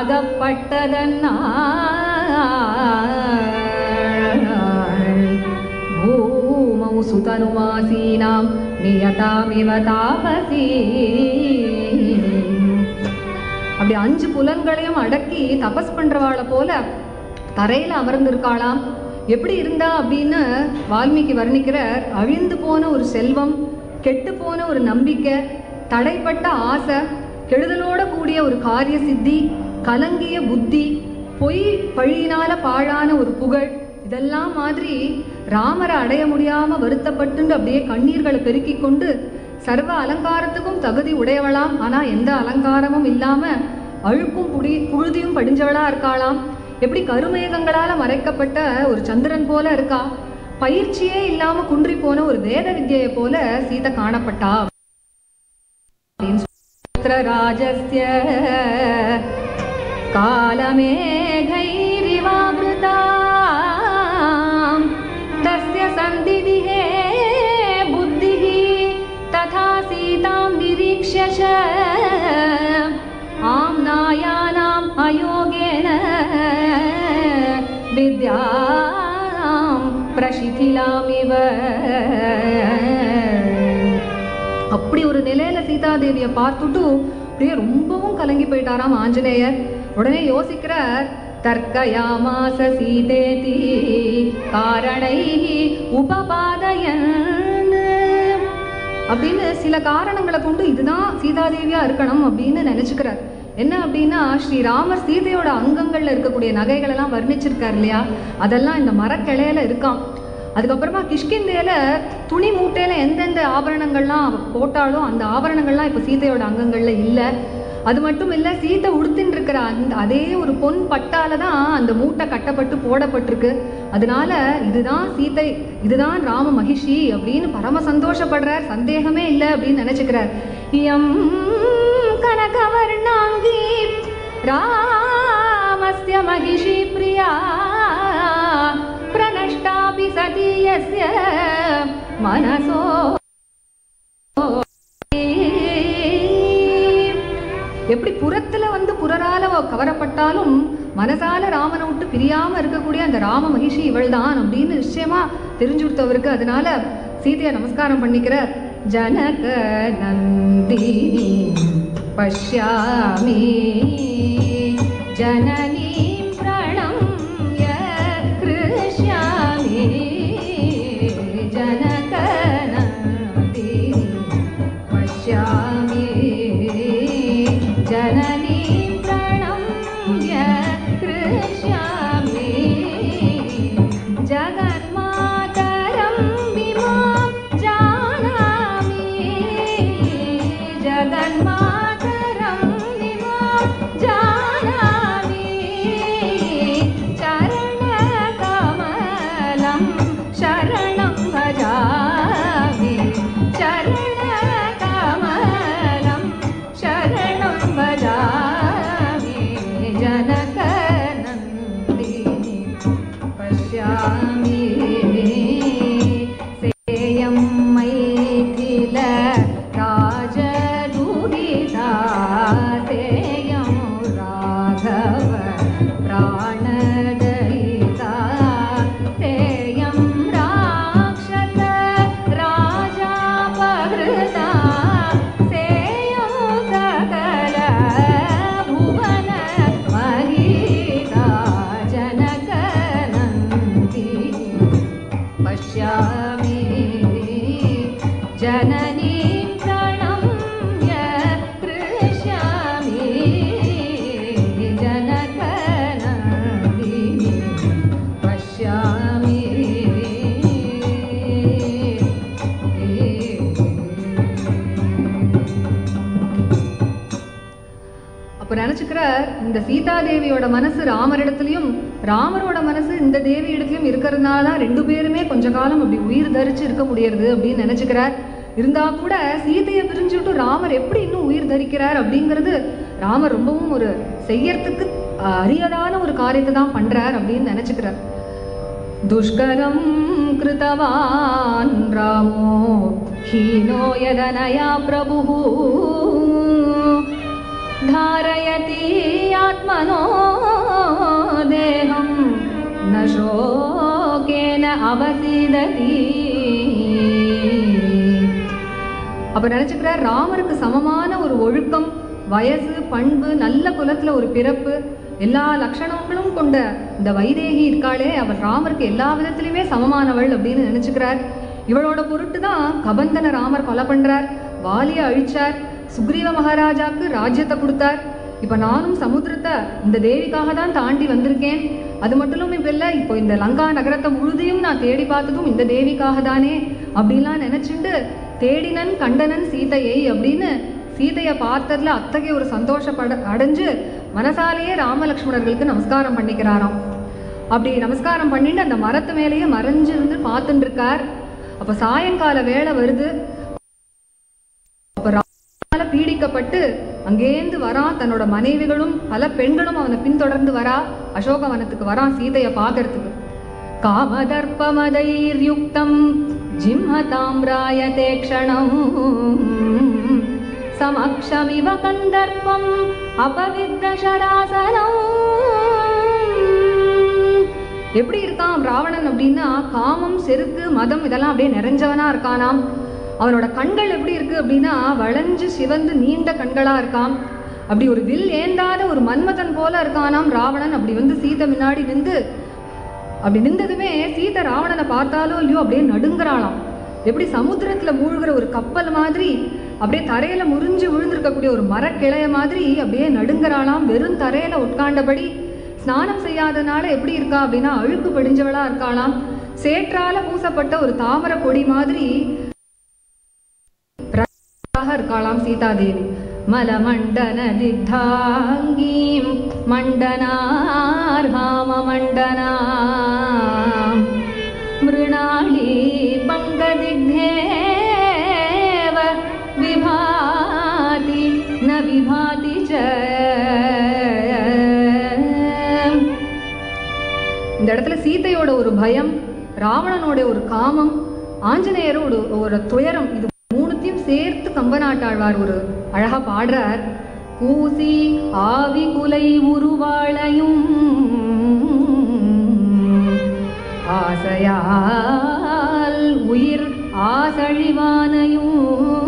அகப்பட்டதன்னாள் பூமௌ சுதனுவாசீனாம் நியதாமிவ தாபசி அப்படி அஞ்சு புலன்களையும் அடக்கி தபஸ் பண்றவாளை போல தரையில அமர்ந்திருக்காளாம் எப்படி இருந்தா அப்படின்னு வால்மீகி வர்ணிக்கிறார் அழிந்து போன ஒரு செல்வம் கெட்டு போன ஒரு நம்பிக்கை தடைப்பட்ட ஆசை கெடுதலோட கூடிய ஒரு காரிய சித்தி கலங்கிய புத்தி பொய் பழியினால பாழான ஒரு புகழ் இதெல்லாம் மாதிரி ராமரை அடைய முடியாம வருத்தப்பட்டு அப்படியே கண்ணீர்களை பெருக்கிக் கொண்டு சர்வ அலங்காரத்துக்கும் தகுதி உடையவளாம் ஆனா எந்த அலங்காரமும் இல்லாம அழுக்கும் புடி புழுதியும் படிஞ்சவளா இருக்காளாம் எப்படி கருமேகங்களால மறைக்கப்பட்ட ஒரு சந்திரன் போல இருக்கா பயிற்சியே இல்லாம குன்றி போன ஒரு வேத வித்யை போல சீதை காணப்பட்டா அப்படின்னு சொல்லி, ராஜஸ்ய कालमेघैरिवावृताम् तस्य सन्दिदिहे बुद्धिः तथा सीतां निरीक्ष्य च आम्नायानाम् अयोगेन विद्यां प्रशिथिलामिव அப்படி ஒரு நிலையில சீதாதேவியை பார்த்துட்டு அப்படியே ரொம்பவும் கலங்கி போயிட்டாராம் ஆஞ்சநேயர் உடனே யோசிக்கிறார் தர்க்கயாமாச சீதேதி காரணை உபபாதயன் அப்படின்னு சில காரணங்களை கொண்டு இதுதான் சீதாதேவியா இருக்கணும் அப்படின்னு நினைச்சுக்கிறார் என்ன அப்படின்னா ஸ்ரீராமர் சீதையோட அங்கங்கள்ல இருக்கக்கூடிய நகைகள் எல்லாம் வர்ணிச்சிருக்கார் இல்லையா அதெல்லாம் இந்த மரக்கிளையில இருக்காம் அதுக்கப்புறமா கிஷ்கிந்தேல துணி மூட்டையில எந்தெந்த ஆபரணங்கள்லாம் அவ போட்டாலோ அந்த ஆபரணங்கள்லாம் இப்போ சீதையோட அங்கங்கள்ல இல்லை அது மட்டும் இல்லை சீதை உடுத்தின்னு இருக்கிற அந்த அதே ஒரு பொன் பட்டால தான் அந்த மூட்டை கட்டப்பட்டு போடப்பட்டிருக்கு அதனால இதுதான் சீதை இதுதான் ராம மகிஷி அப்படின்னு பரம சந்தோஷப்படுறார் சந்தேகமே இல்லை அப்படின்னு நினைச்சுக்கிறார் இயம் கனகவர்ணாங்கி ராமஸ்ய மகிஷி பிரியா प्रनष्टापि सती यस्य मनसो எப்படி புறத்துல வந்து புறரால அவ கவரப்பட்டாலும் மனசால ராமனை விட்டு பிரியாம இருக்கக்கூடிய அந்த ராம மகிஷி இவள்தான் அப்படின்னு நிச்சயமா தெரிஞ்சு கொடுத்தவருக்கு அதனால சீதையை நமஸ்காரம் பண்ணிக்கிற ஜனக நந்தினி பஷ்யாமி ஜனனி பிரணம்ய கிருஷ்யாமி ஜனக நந்தினி पश्यामि जननी प्रणम्य कृष्यामि जगन्मातरं विमां जानामि जगन्मातरं विमां जानामि चरणकमलं शरणं भजामि चरणकमलं शरणं भजामि जनकनन्दिनी पश्यामि सेयं मैथिल राजदुरिता सेयं राघव प्राणदयिता सेयं राक्षस राजापहृता सेयं सकल भुवन महिता जनकनन्दिनी पश्यामि जननीं प्रणम्य कृष्यामि जनकनन्दिनी पश्यामि அப்ப நினைச்சுக்கிறார் இந்த சீதாதேவியோட மனசு ராமரிடத்துலயும் ராமரோட மனசு இந்த தேவி இடத்துலயும் இருக்கிறதுனால தான் ரெண்டு பேருமே கொஞ்ச காலம் அப்படி உயிர் தரிச்சு இருக்க முடியறது அப்படின்னு நினைச்சுக்கிறார் இருந்தா கூட சீதையை பிரிஞ்சுட்டு ராமர் எப்படி இன்னும் உயிர் தரிக்கிறார் அப்படிங்கிறது ராமர் ரொம்பவும் ஒரு செய்யறதுக்கு அஹ், அரியதான ஒரு காரியத்தை தான் பண்றார் அப்படின்னு நினைச்சுக்கிறார் दुष्करं कृतवान् रामो हीनो यदनया प्रभुः धारयति आत्मनो देहं न शोकेन अवसीदति அப்ப நினைச்சுக்கிறார் ராமருக்கு சமமான ஒரு ஒழுக்கம் வயசு பண்பு நல்ல குலத்துல ஒரு பிறப்பு எல்லா லட்சணங்களும் கொண்ட இந்த வைதேகி இருக்காளே அவள் ராமருக்கு எல்லா விதத்திலுமே சமமானவள் அப்படின்னு நினைச்சுக்கிறார் இவளோட பொருட்டு தான் கபந்தனை ராமர் கொலை பண்றார் வாலியை அழிச்சார் சுக்ரீவ மகாராஜாக்கு ராஜ்யத்தை கொடுத்தார் இப்ப நானும் சமுத்திரத்தை இந்த தேவிக்காக தான் தாண்டி வந்திருக்கேன் அது மட்டும் இப்ப இல்ல இப்போ இந்த லங்கா நகரத்தை முழுதையும் நான் தேடி பார்த்ததும் இந்த தேவிக்காக தானே அப்படின்லாம் நினைச்சுண்டு தேடினன் கண்டனன் சீதையை அப்படின்னு சீதையை பார்த்ததுல அத்தகைய ஒரு சந்தோஷப்பட அடைஞ்சு மனசாலேயே ராமலக்ஷ்மணர்களுக்கு நமஸ்காரம் பண்ணிக்கிறாராம் அப்படி நமஸ்காரம் பண்ணிட்டு அந்த மரத்து மேலேயே மறைஞ்சிருந்து பார்த்துட்டு இருக்கார் அப்ப சாயங்கால வேளை வருது அப்ப ராமனால பீடிக்கப்பட்டு அங்கேந்து வரான் தன்னோட மனைவிகளும் பல பெண்களும் அவனை பின்தொடர்ந்து வரா அசோகவனத்துக்கு வரான் சீதையை பார்க்கறதுக்கு காமதர்ப்பமதைர்யுக்தம் ஜிம்மதாம்ராயதே க்ஷணம் சமக்ஷமிவ கந்தர்ப்பம் அபவித்ரசராசனம் எப்படி இருக்கான் ராவணன் அப்படின்னா காமம் செருக்கு மதம் இதெல்லாம் அப்படியே நிறைஞ்சவனா இருக்கானாம் அவனோட கண்கள் எப்படி இருக்கு அப்படின்னா வளைஞ்சு சிவந்து நீண்ட கண்களா இருக்காம் அப்படி ஒரு வில் ஏந்தாத ஒரு மன்மதன் போல இருக்கானாம் ராவணன் அப்படி வந்து சீதை முன்னாடி நின்று அப்படி நின்றதுமே சீதை ராவணனை பார்த்தாலோ இல்லையோ அப்படியே நடுங்குறாளாம் எப்படி சமுத்திரத்துல மூழ்கிற ஒரு கப்பல் மாதிரி அப்படியே தரையில முறிஞ்சு விழுந்திருக்கக்கூடிய ஒரு மரக்கிளைய மாதிரி அப்படியே நடுங்குறாளாம் வெறும் தரையில உட்கார்ந்தபடி ஸ்நானம் செய்யாதனால எப்படி இருக்கா அப்படின்னா அழுக்கு படிஞ்சவளா இருக்காளாம் சேற்றால பூசப்பட்ட ஒரு தாமரை கொடி மாதிரி பிரகாக இருக்காளாம் சீதாதேவி மலமண்டன திக்தாங்கீம் மண்டனார்ஹாம மண்டனா மிருணாளி பங்கதிக்னேவ விபாதி ந விபாதி ச இந்த இடத்துல சீதையோட ஒரு பயம் ராவணனோட ஒரு காமம் ஆஞ்சநேயரோட ஒரு ஒரு துயரம் இது மூணுத்தையும் சேர்த்து கம்பநாட்டாழ்வார் ஒரு அழகா பாடுறார் கூசி ஆவி குலை உருவாளையும் ஆசையால் உயிர் ஆசழிவானையும்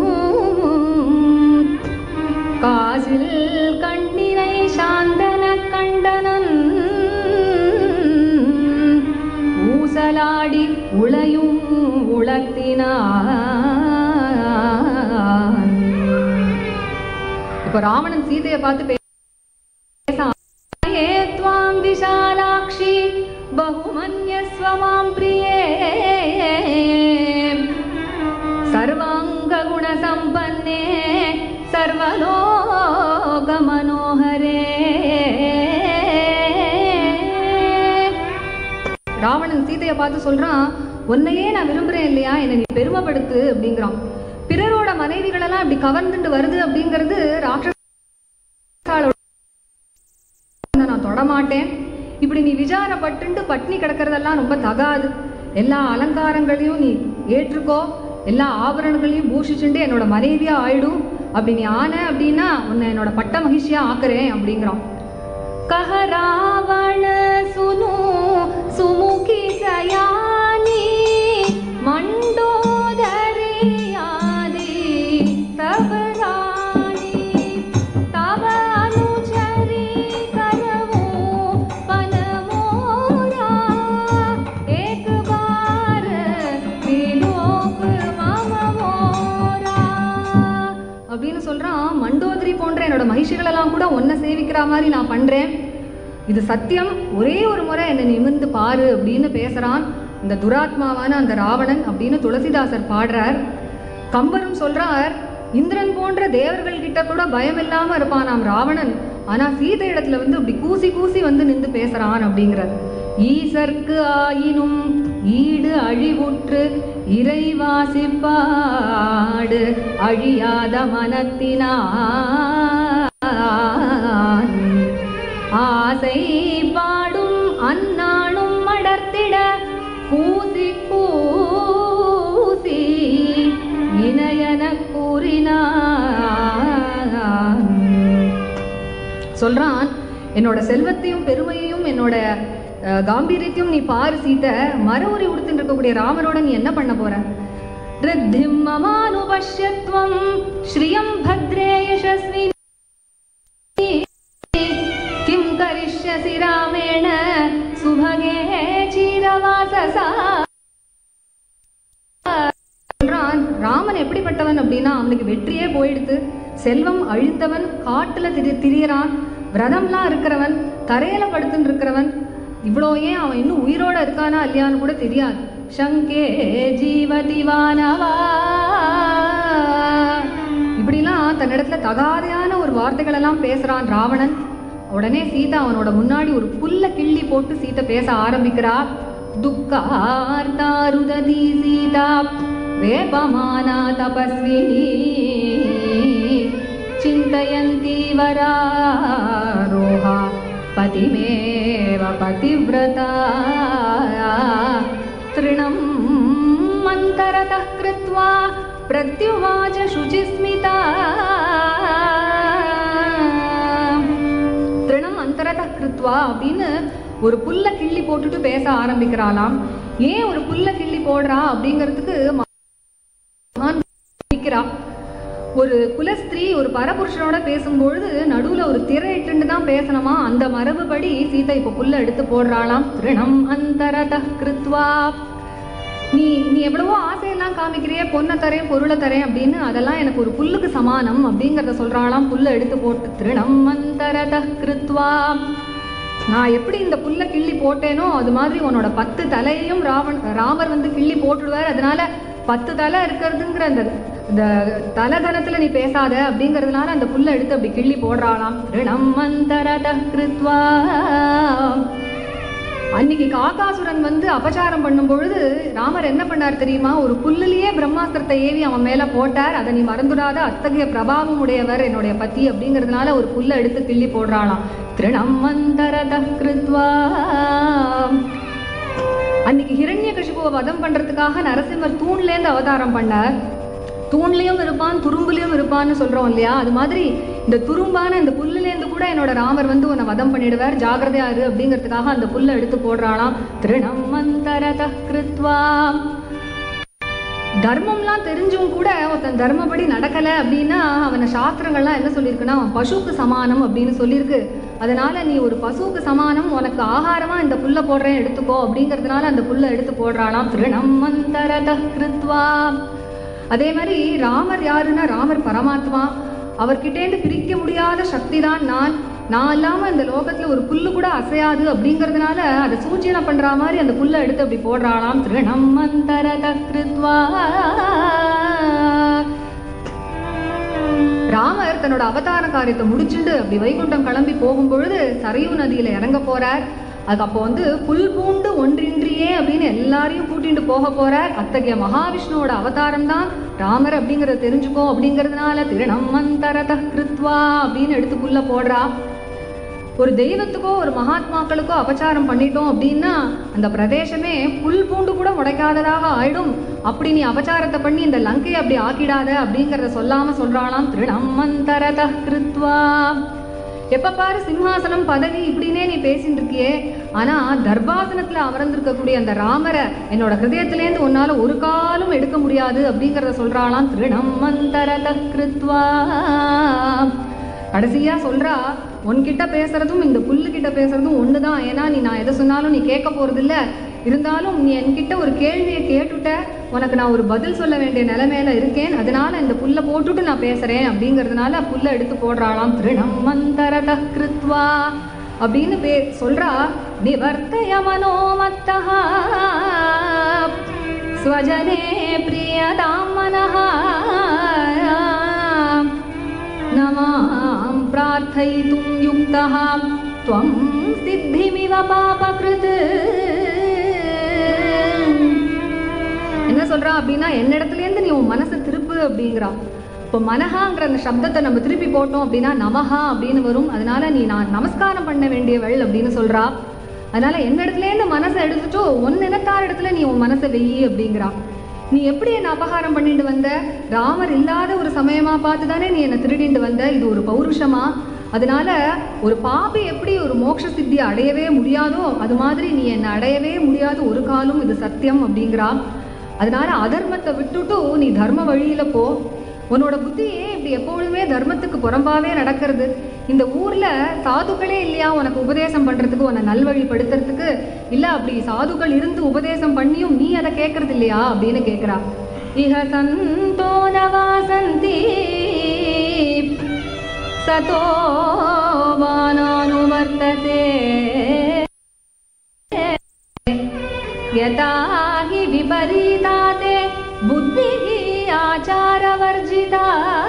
காசில் கண்ணினை சாந்தன கண்டனன் ஊசலாடி உளையும் உளத்தினான் இப்ப ராவணன் சீதையை பார்த்து பேச ஏ त्वां विशालाक्षि बहुमन्यस्व मां प्रिये सर्वाङ्गगुणसम्पन्ने सर्वलोकमनोहरे ராவணன் சீதையை பார்த்து சொல்றான் உன்னையே நான் விரும்புறேன் இல்லையா என்னை நீ பெருமைப்படுத்து அப்படிங்கிறான் பிறரோட மனைவிகளெல்லாம் இப்படி கவர்ந்துட்டு வருது அப்படிங்கிறது ராட்சசாலோட உன்னை நான் தொடமாட்டேன் இப்படி நீ விசாரப்பட்டுண்டு பட்னி கிடக்கிறதெல்லாம் ரொம்ப தகாது எல்லா அலங்காரங்களையும் நீ ஏற்றுக்கோ எல்லா ஆபரணங்களையும் பூஷிச்சுண்டு என்னோட மனைவியா ஆயிடும் அப்படி நீ ஆன அப்படின்னா உன்னை என்னோட பட்ட மகிழ்ச்சியா ஆக்குறேன் அப்படிங்கிறான் कह रावण सुनु सुमुखी सयानी मंडोदरी आदि सब रानी तव अनुचरी करवो पन मोरा एक बार विलोक मम मोरा அப்படின்னு சொல்றான் மண்டோதரி போன்ற என்னோட மகிழ்ச்சிகளெல்லாம் கூட ஒன்றை சேவிக்கிற மாதிரி நான் பண்றேன் இது சத்தியம் ஒரே ஒரு முறை என்னை நிமிர்ந்து பாரு அப்படின்னு பேசுறான் இந்த துராத்மாவான அந்த ராவணன் அப்படின்னு துளசிதாசர் பாடுறார் கம்பரும் சொல்றார் இந்திரன் போன்ற தேவர்கள் கிட்ட கூட பயம் இல்லாம இருப்பானாம் ராவணன் ஆனா சீதை இடத்துல வந்து இப்படி கூசி கூசி வந்து நின்று பேசுறான் அப்படிங்கிறார் ஈசர்க்கு ஆயினும் ஈடு அழிவுற்று இறைவாசிப்பாடு அழியாத மனத்தினான் ஆசை பாடும் அந்நாளும் மடர்த்திட கூசி கூசி இணையன கூறினான் சொல்றான் என்னோட செல்வத்தையும் பெருமையையும் என்னோட அஹ், காம்பீரியத்தையும் நீ பாரு சீத்தை மர உரி உடுத்துட்டு இருக்கக்கூடிய ராமரோட நீ என்ன பண்ண போற ரித்திம் மமானுபஷ்யத்வம் ஸ்ரீயம் பத்ரே யசஸ்வினி கிம் கரிஷ்ய அப்படின்னா அவனுக்கு வெற்றியே போயிடுத்து செல்வம் அழிந்தவன் காட்டுல திரி திரியறான் விரதம்லாம் இருக்கிறவன் தரையில படுத்துன்னு இருக்கிறவன் இவ்வளோ ஏன் அவன் இன்னும் உயிரோட இருக்கானா இல்லையான்னு கூட தெரியாது சங்கே ஜீவதி வானவா இப்படிலாம் தன்னிடத்துல தகாதையான ஒரு வார்த்தைகள் எல்லாம் பேசுறான் ராவணன் உடனே சீதா அவனோட முன்னாடி ஒரு புல்ல கிள்ளி போட்டு சீதை பேச ஆரம்பிக்கிறா துக்கார்த்தாருததி சீதா வேபமானா தபஸ்வினி சிந்தயந்தி வராரோஹா பதிமேவ பதிவிரதா तृणम् मन्तरतः कृत्वा प्रत्युवाच शुचिस्मिता திருணம் அந்தரத கிருத்வா அப்படின்னு ஒரு புல்ல கிள்ளி போட்டுட்டு பேச ஆரம்பிக்கிறாளாம் ஏன் ஒரு புல்ல கிள்ளி போடுறா அப்படிங்கிறதுக்கு மகான் நிக்கிறா ஒரு குலஸ்திரீ ஒரு பரபுருஷனோட பேசும்பொழுது நடுவுல ஒரு திரை இட்டுண்டு தான் பேசணுமா அந்த மரபுபடி சீதை இப்ப புல்ல எடுத்து போடுறாளாம் திருணம் அந்தரத கிருத்வா நீ நீ எவ்வளவோ ஆசையெல்லாம் காமிக்கிறியே பொண்ணை தரேன் பொருளை தரேன் அப்படின்னு அதெல்லாம் எனக்கு ஒரு புல்லுக்கு சமானம் அப்படிங்கிறத சொல்றாளாம் புல்லை எடுத்து போட்டு திருணம் அந்தரத கிருத்வா நான் எப்படி இந்த புல்லை கிள்ளி போட்டேனோ அது மாதிரி உன்னோட பத்து தலையையும் ராவன் ராமர் வந்து கிள்ளி போட்டுடுவார் அதனால பத்து தலை இருக்கிறதுங்கிற அந்த இந்த தலகணத்துல நீ பேசாத அப்படிங்கிறதுனால அந்த புல்லை எடுத்து அப்படி கிள்ளி போடுறாளாம் ரிணம் அந்தரத கிருத்வா அன்னைக்கு காக்காசுரன் வந்து அபச்சாரம் பண்ணும் பொழுது ராமர் என்ன பண்ணார் தெரியுமா ஒரு புல்லுலயே பிரம்மாஸ்திரத்தை ஏவி அவன் மேல போட்டார் அதை நீ மறந்துடாத அத்தகைய பிரபாவம் உடையவர் என்னுடைய பத்தி அப்படிங்கிறதுனால ஒரு புல்லை எடுத்து கிள்ளி போடுறாளாம் திருணம் மந்தரத கிருத்வா அன்னைக்கு ஹிரண்ய வதம் பண்றதுக்காக நரசிம்மர் தூண்லேருந்து அவதாரம் பண்ணார் தூண்லயும் இருப்பான் துரும்புலயும் இருப்பான்னு சொல்றோம் இல்லையா அது மாதிரி இந்த துரும்பான இந்த புல்லுலேருந்து கூட என்னோட ராமர் வந்து உன்னை வதம் பண்ணிடுவார் ஜாகிரதையா இரு அப்படிங்கிறதுக்காக அந்த புல்லை எடுத்து போடுறாளாம் திருணம் மந்தரத கிருத்வா தர்மம்லாம் தெரிஞ்சும் கூட ஒருத்தன் தர்மப்படி நடக்கல அப்படின்னா அவனை சாஸ்திரங்கள்லாம் என்ன சொல்லியிருக்குன்னா அவன் பசுவுக்கு சமானம் அப்படின்னு சொல்லியிருக்கு அதனால நீ ஒரு பசுவுக்கு சமானம் உனக்கு ஆகாரமா இந்த புல்லை போடுறேன் எடுத்துக்கோ அப்படிங்கிறதுனால அந்த புல்லை எடுத்து போடுறாளாம் திருணம் மந்தரத கிருத்வா அதே மாதிரி ராமர் யாருன்னா ராமர் பரமாத்மா அவர்கிட்டேருந்து பிரிக்க முடியாத சக்தி தான் நான் நான் இல்லாம இந்த லோகத்துல ஒரு புல்லு கூட அசையாது அப்படிங்கிறதுனால அதை சூழ்ச்சியனை பண்ற மாதிரி அந்த புல்லை எடுத்து அப்படி போடுறாளாம் திருணம் மந்தரத கிருத்வா ராமர் தன்னோட அவதார காரியத்தை முடிச்சுட்டு அப்படி வைகுண்டம் கிளம்பி போகும் பொழுது சரையு நதியில இறங்க போறார் அது அப்போ வந்து புல் பூண்டு ஒன்றின்றியே அப்படின்னு எல்லாரையும் கூட்டிட்டு போக போறார் அத்தகைய மகாவிஷ்ணுவோட அவதாரம் தான் ராமர் அப்படிங்கறத தெரிஞ்சுக்கோ அப்படிங்கறதுனால திருணம் மந்தரத கிருத்வா அப்படின்னு எடுத்து புல்ல போடுறா ஒரு தெய்வத்துக்கோ ஒரு மகாத்மாக்களுக்கோ அபச்சாரம் பண்ணிட்டோம் அப்படின்னா அந்த பிரதேசமே புல் பூண்டு கூட முளைக்காததாக ஆயிடும் அப்படி நீ அபச்சாரத்தை பண்ணி இந்த லங்கையை அப்படி ஆக்கிடாத அப்படிங்கறத சொல்லாம சொல்றாளாம் திருணம் மந்தரத கிருத்வா எப்ப பாரு சிம்ஹாசனம் பதவி இப்படின்னே நீ பேசிட்டு இருக்கியே ஆனா தர்பாசனத்துல அமர்ந்திருக்கக்கூடிய அந்த ராமரை என்னோட ஹிருதயத்திலேருந்து உன்னால ஒரு காலும் எடுக்க முடியாது அப்படிங்கறத சொல்றாளாம் திருணம் மந்தரத கிருத்வா கடைசியா சொல்றா உன்கிட்ட பேசுறதும் இந்த புல்லு கிட்ட பேசுறதும் ஒண்ணுதான் ஏன்னா நீ நான் எதை சொன்னாலும் நீ கேட்க போறது இல்ல இருந்தாலும் நீ என்கிட்ட ஒரு கேள்வியை கேட்டுட்ட உனக்கு நான் ஒரு பதில் சொல்ல வேண்டிய நிலைமையில இருக்கேன் அதனால இந்த புல்லை போட்டுட்டு நான் பேசுறேன் அப்படிங்கிறதுனால புல்லை எடுத்து போடுறாளாம் திருணம் மந்தரத கிருத்வா அப்படின்னு பே சொல்றா நிவர்த்தய மனோமத்தஹா ஸ்வஜனே பிரியதாம் மனஹா न मां प्रार्थयितुं युक्तः त्वं सिद्धिमिव पापकृत् என்ன சொல்றா அப்படின்னா என்னிடத்துலேருந்து நீ உன் மனசை திருப்பு அப்படிங்கிறா இப்போ மனஹாங்கிற அந்த சப்தத்தை நம்ம திருப்பி போட்டோம் அப்படின்னா நமஹா அப்படின்னு வரும் அதனால நீ நான் நமஸ்காரம் பண்ண வேண்டியவள் அப்படின்னு சொல்றா அதனால என்னிடத்துலேருந்து மனசை எடுத்துட்டோ உன் இனத்தார் இடத்துல நீ உன் மனசை வெயி அப்படிங்கிறா நீ எப்படி என்ன அபகாரம் பண்ணிட்டு வந்த ராமர் இல்லாத ஒரு சமயமா பார்த்து தானே நீ என்னை திருடிட்டு வந்த இது ஒரு பௌருஷமா அதனால ஒரு பாபி எப்படி ஒரு மோட்ச சித்தி அடையவே முடியாதோ அது மாதிரி நீ என்னை அடையவே முடியாது ஒரு காலம் இது சத்தியம் அப்படிங்கிறா அதனால அதர்மத்தை விட்டுட்டு நீ தர்ம வழியில போ உன்னோட புத்தி ஏன் இப்படி எப்பொழுதுமே தர்மத்துக்கு புறம்பாவே நடக்கிறது இந்த ஊர்ல சாதுக்களே இல்லையா உனக்கு உபதேசம் பண்றதுக்கு உன்னை நல்வழிப்படுத்துறதுக்கு இல்ல அப்படி சாதுக்கள் இருந்து உபதேசம் பண்ணியும் நீ அதை கேட்கறது இல்லையா அப்படின்னு கேக்குறா इह सन्तो न वासन्ति सतो वा नानुवर्तते यथा हि विपरीता ते बुद्धिः आचारवर्जिता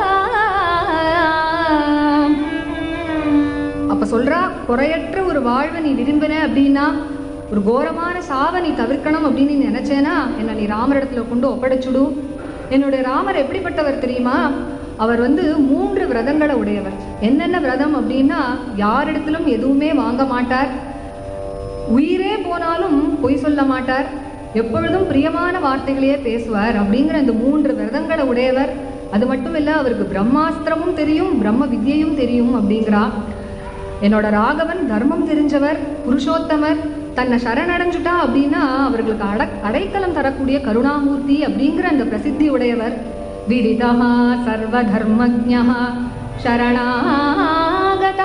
அப்ப சொல்றா குறையற்ற ஒரு வாழ்வை நீ விரும்பின அப்படின்னா ஒரு கோரமான சாவை நீ தவிர்க்கணும் அப்படின்னு நீ நினைச்சேனா என்ன நீ ராமரிடத்துல கொண்டு ஒப்படைச்சுடு என்னுடைய ராமர் எப்படிப்பட்டவர் தெரியுமா அவர் வந்து மூன்று விரதங்களை உடையவர் என்னென்ன விரதம் அப்படின்னா யாரிடத்திலும் எதுவுமே வாங்க மாட்டார் உயிரே போனாலும் பொய் சொல்ல மாட்டார் எப்பொழுதும் பிரியமான வார்த்தைகளையே பேசுவார் அப்படிங்கிற இந்த மூன்று விரதங்களை உடையவர் அது மட்டும் இல்ல அவருக்கு பிரம்மாஸ்திரமும் தெரியும் பிரம்ம வித்யையும் தெரியும் அப்படிங்கிறா என்னோட ராகவன் தர்மம் தெரிஞ்சவர் புருஷோத்தமர் தன்னை சரணடைஞ்சுட்டா அப்படின்னா அவர்களுக்கு அட அடைக்கலம் தரக்கூடிய கருணாமூர்த்தி அப்படிங்கிற அந்த பிரசித்தி உடையவர் விதிதா சர்வ தர்மஜா சரணாகத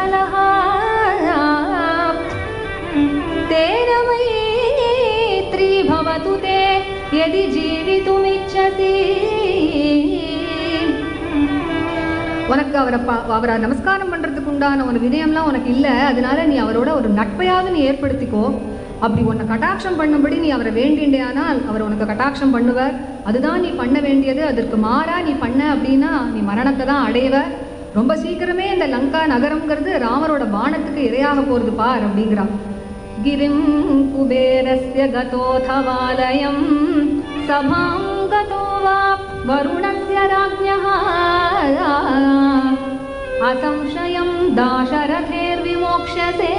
तेन मैत्री भवतु ते यदि जीवितुमिच्छसि உனக்கு அவரை பா அவரை நமஸ்காரம் பண்ணுறதுக்கு உண்டான ஒரு வினயம்லாம் உனக்கு இல்லை அதனால நீ அவரோட ஒரு நட்பையாவது நீ ஏற்படுத்திக்கோ அப்படி உன்னை கட்டாட்சம் பண்ணும்படி நீ அவரை வேண்டிண்டேயானால் அவர் உனக்கு கட்டாட்சம் பண்ணுவார் அதுதான் நீ பண்ண வேண்டியது அதற்கு மாறா நீ பண்ண அப்படின்னா நீ மரணத்தை தான் அடைவ ரொம்ப சீக்கிரமே இந்த லங்கா நகரம்ங்கிறது ராமரோட பானத்துக்கு இரையாக போகிறது பார் அப்படிங்கிறான் गिरिं कुबेरस्य गतोऽथवालयं सभां गतो वा वरुणस्य राज्ञः असंशयं दाशरथेर्विमोक्ष्यसे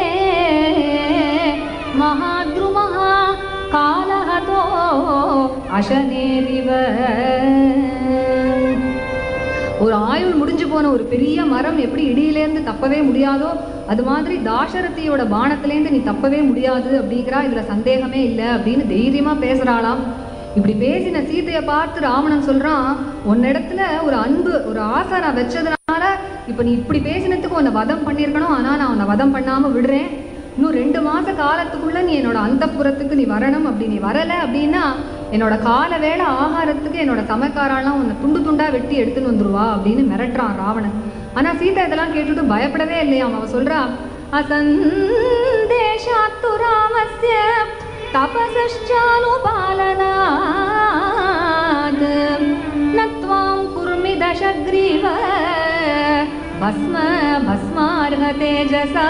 महाद्रुमः कालहतो अशनेरिव ஒரு ஆயுள் முடிஞ்சு போன ஒரு பெரிய மரம் எப்படி இடியிலேருந்து தப்பவே முடியாதோ அது மாதிரி தாசரதியோட பானத்திலேருந்து நீ தப்பவே முடியாது அப்படிங்கிறா இதுல சந்தேகமே இல்லை அப்படின்னு தைரியமா பேசுறாளாம் இப்படி பேசின சீதையை பார்த்து ராவணன் சொல்றான் உன்னிடத்துல ஒரு அன்பு ஒரு ஆசை நான் வச்சதுனால இப்ப நீ இப்படி பேசினதுக்கு உன்னை வதம் பண்ணியிருக்கணும் ஆனா நான் உன்னை வதம் பண்ணாம விடுறேன் இன்னும் ரெண்டு மாச காலத்துக்குள்ள நீ என்னோட அந்தப்புறத்துக்கு நீ வரணும் அப்படி நீ வரல அப்படின்னா என்னோட கால வேளை ஆகாரத்துக்கு என்னோட சமைக்காரெல்லாம் உன்னை துண்டு துண்டா வெட்டி எடுத்துன்னு வந்துருவா அப்படின்னு மிரட்டுறான் ராவணன் ஆனா சீதா இதெல்லாம் கேட்டுட்டு பயப்படவே இல்லையாம் அவ சொல்றா அசந்தேஷாத்து ராமஸ்ய தபசஷ்சானுபாலனாத் நத்வாம் குர்மி தசக்ரீவ பஸ்ம பஸ்மார்ஹ தேஜசா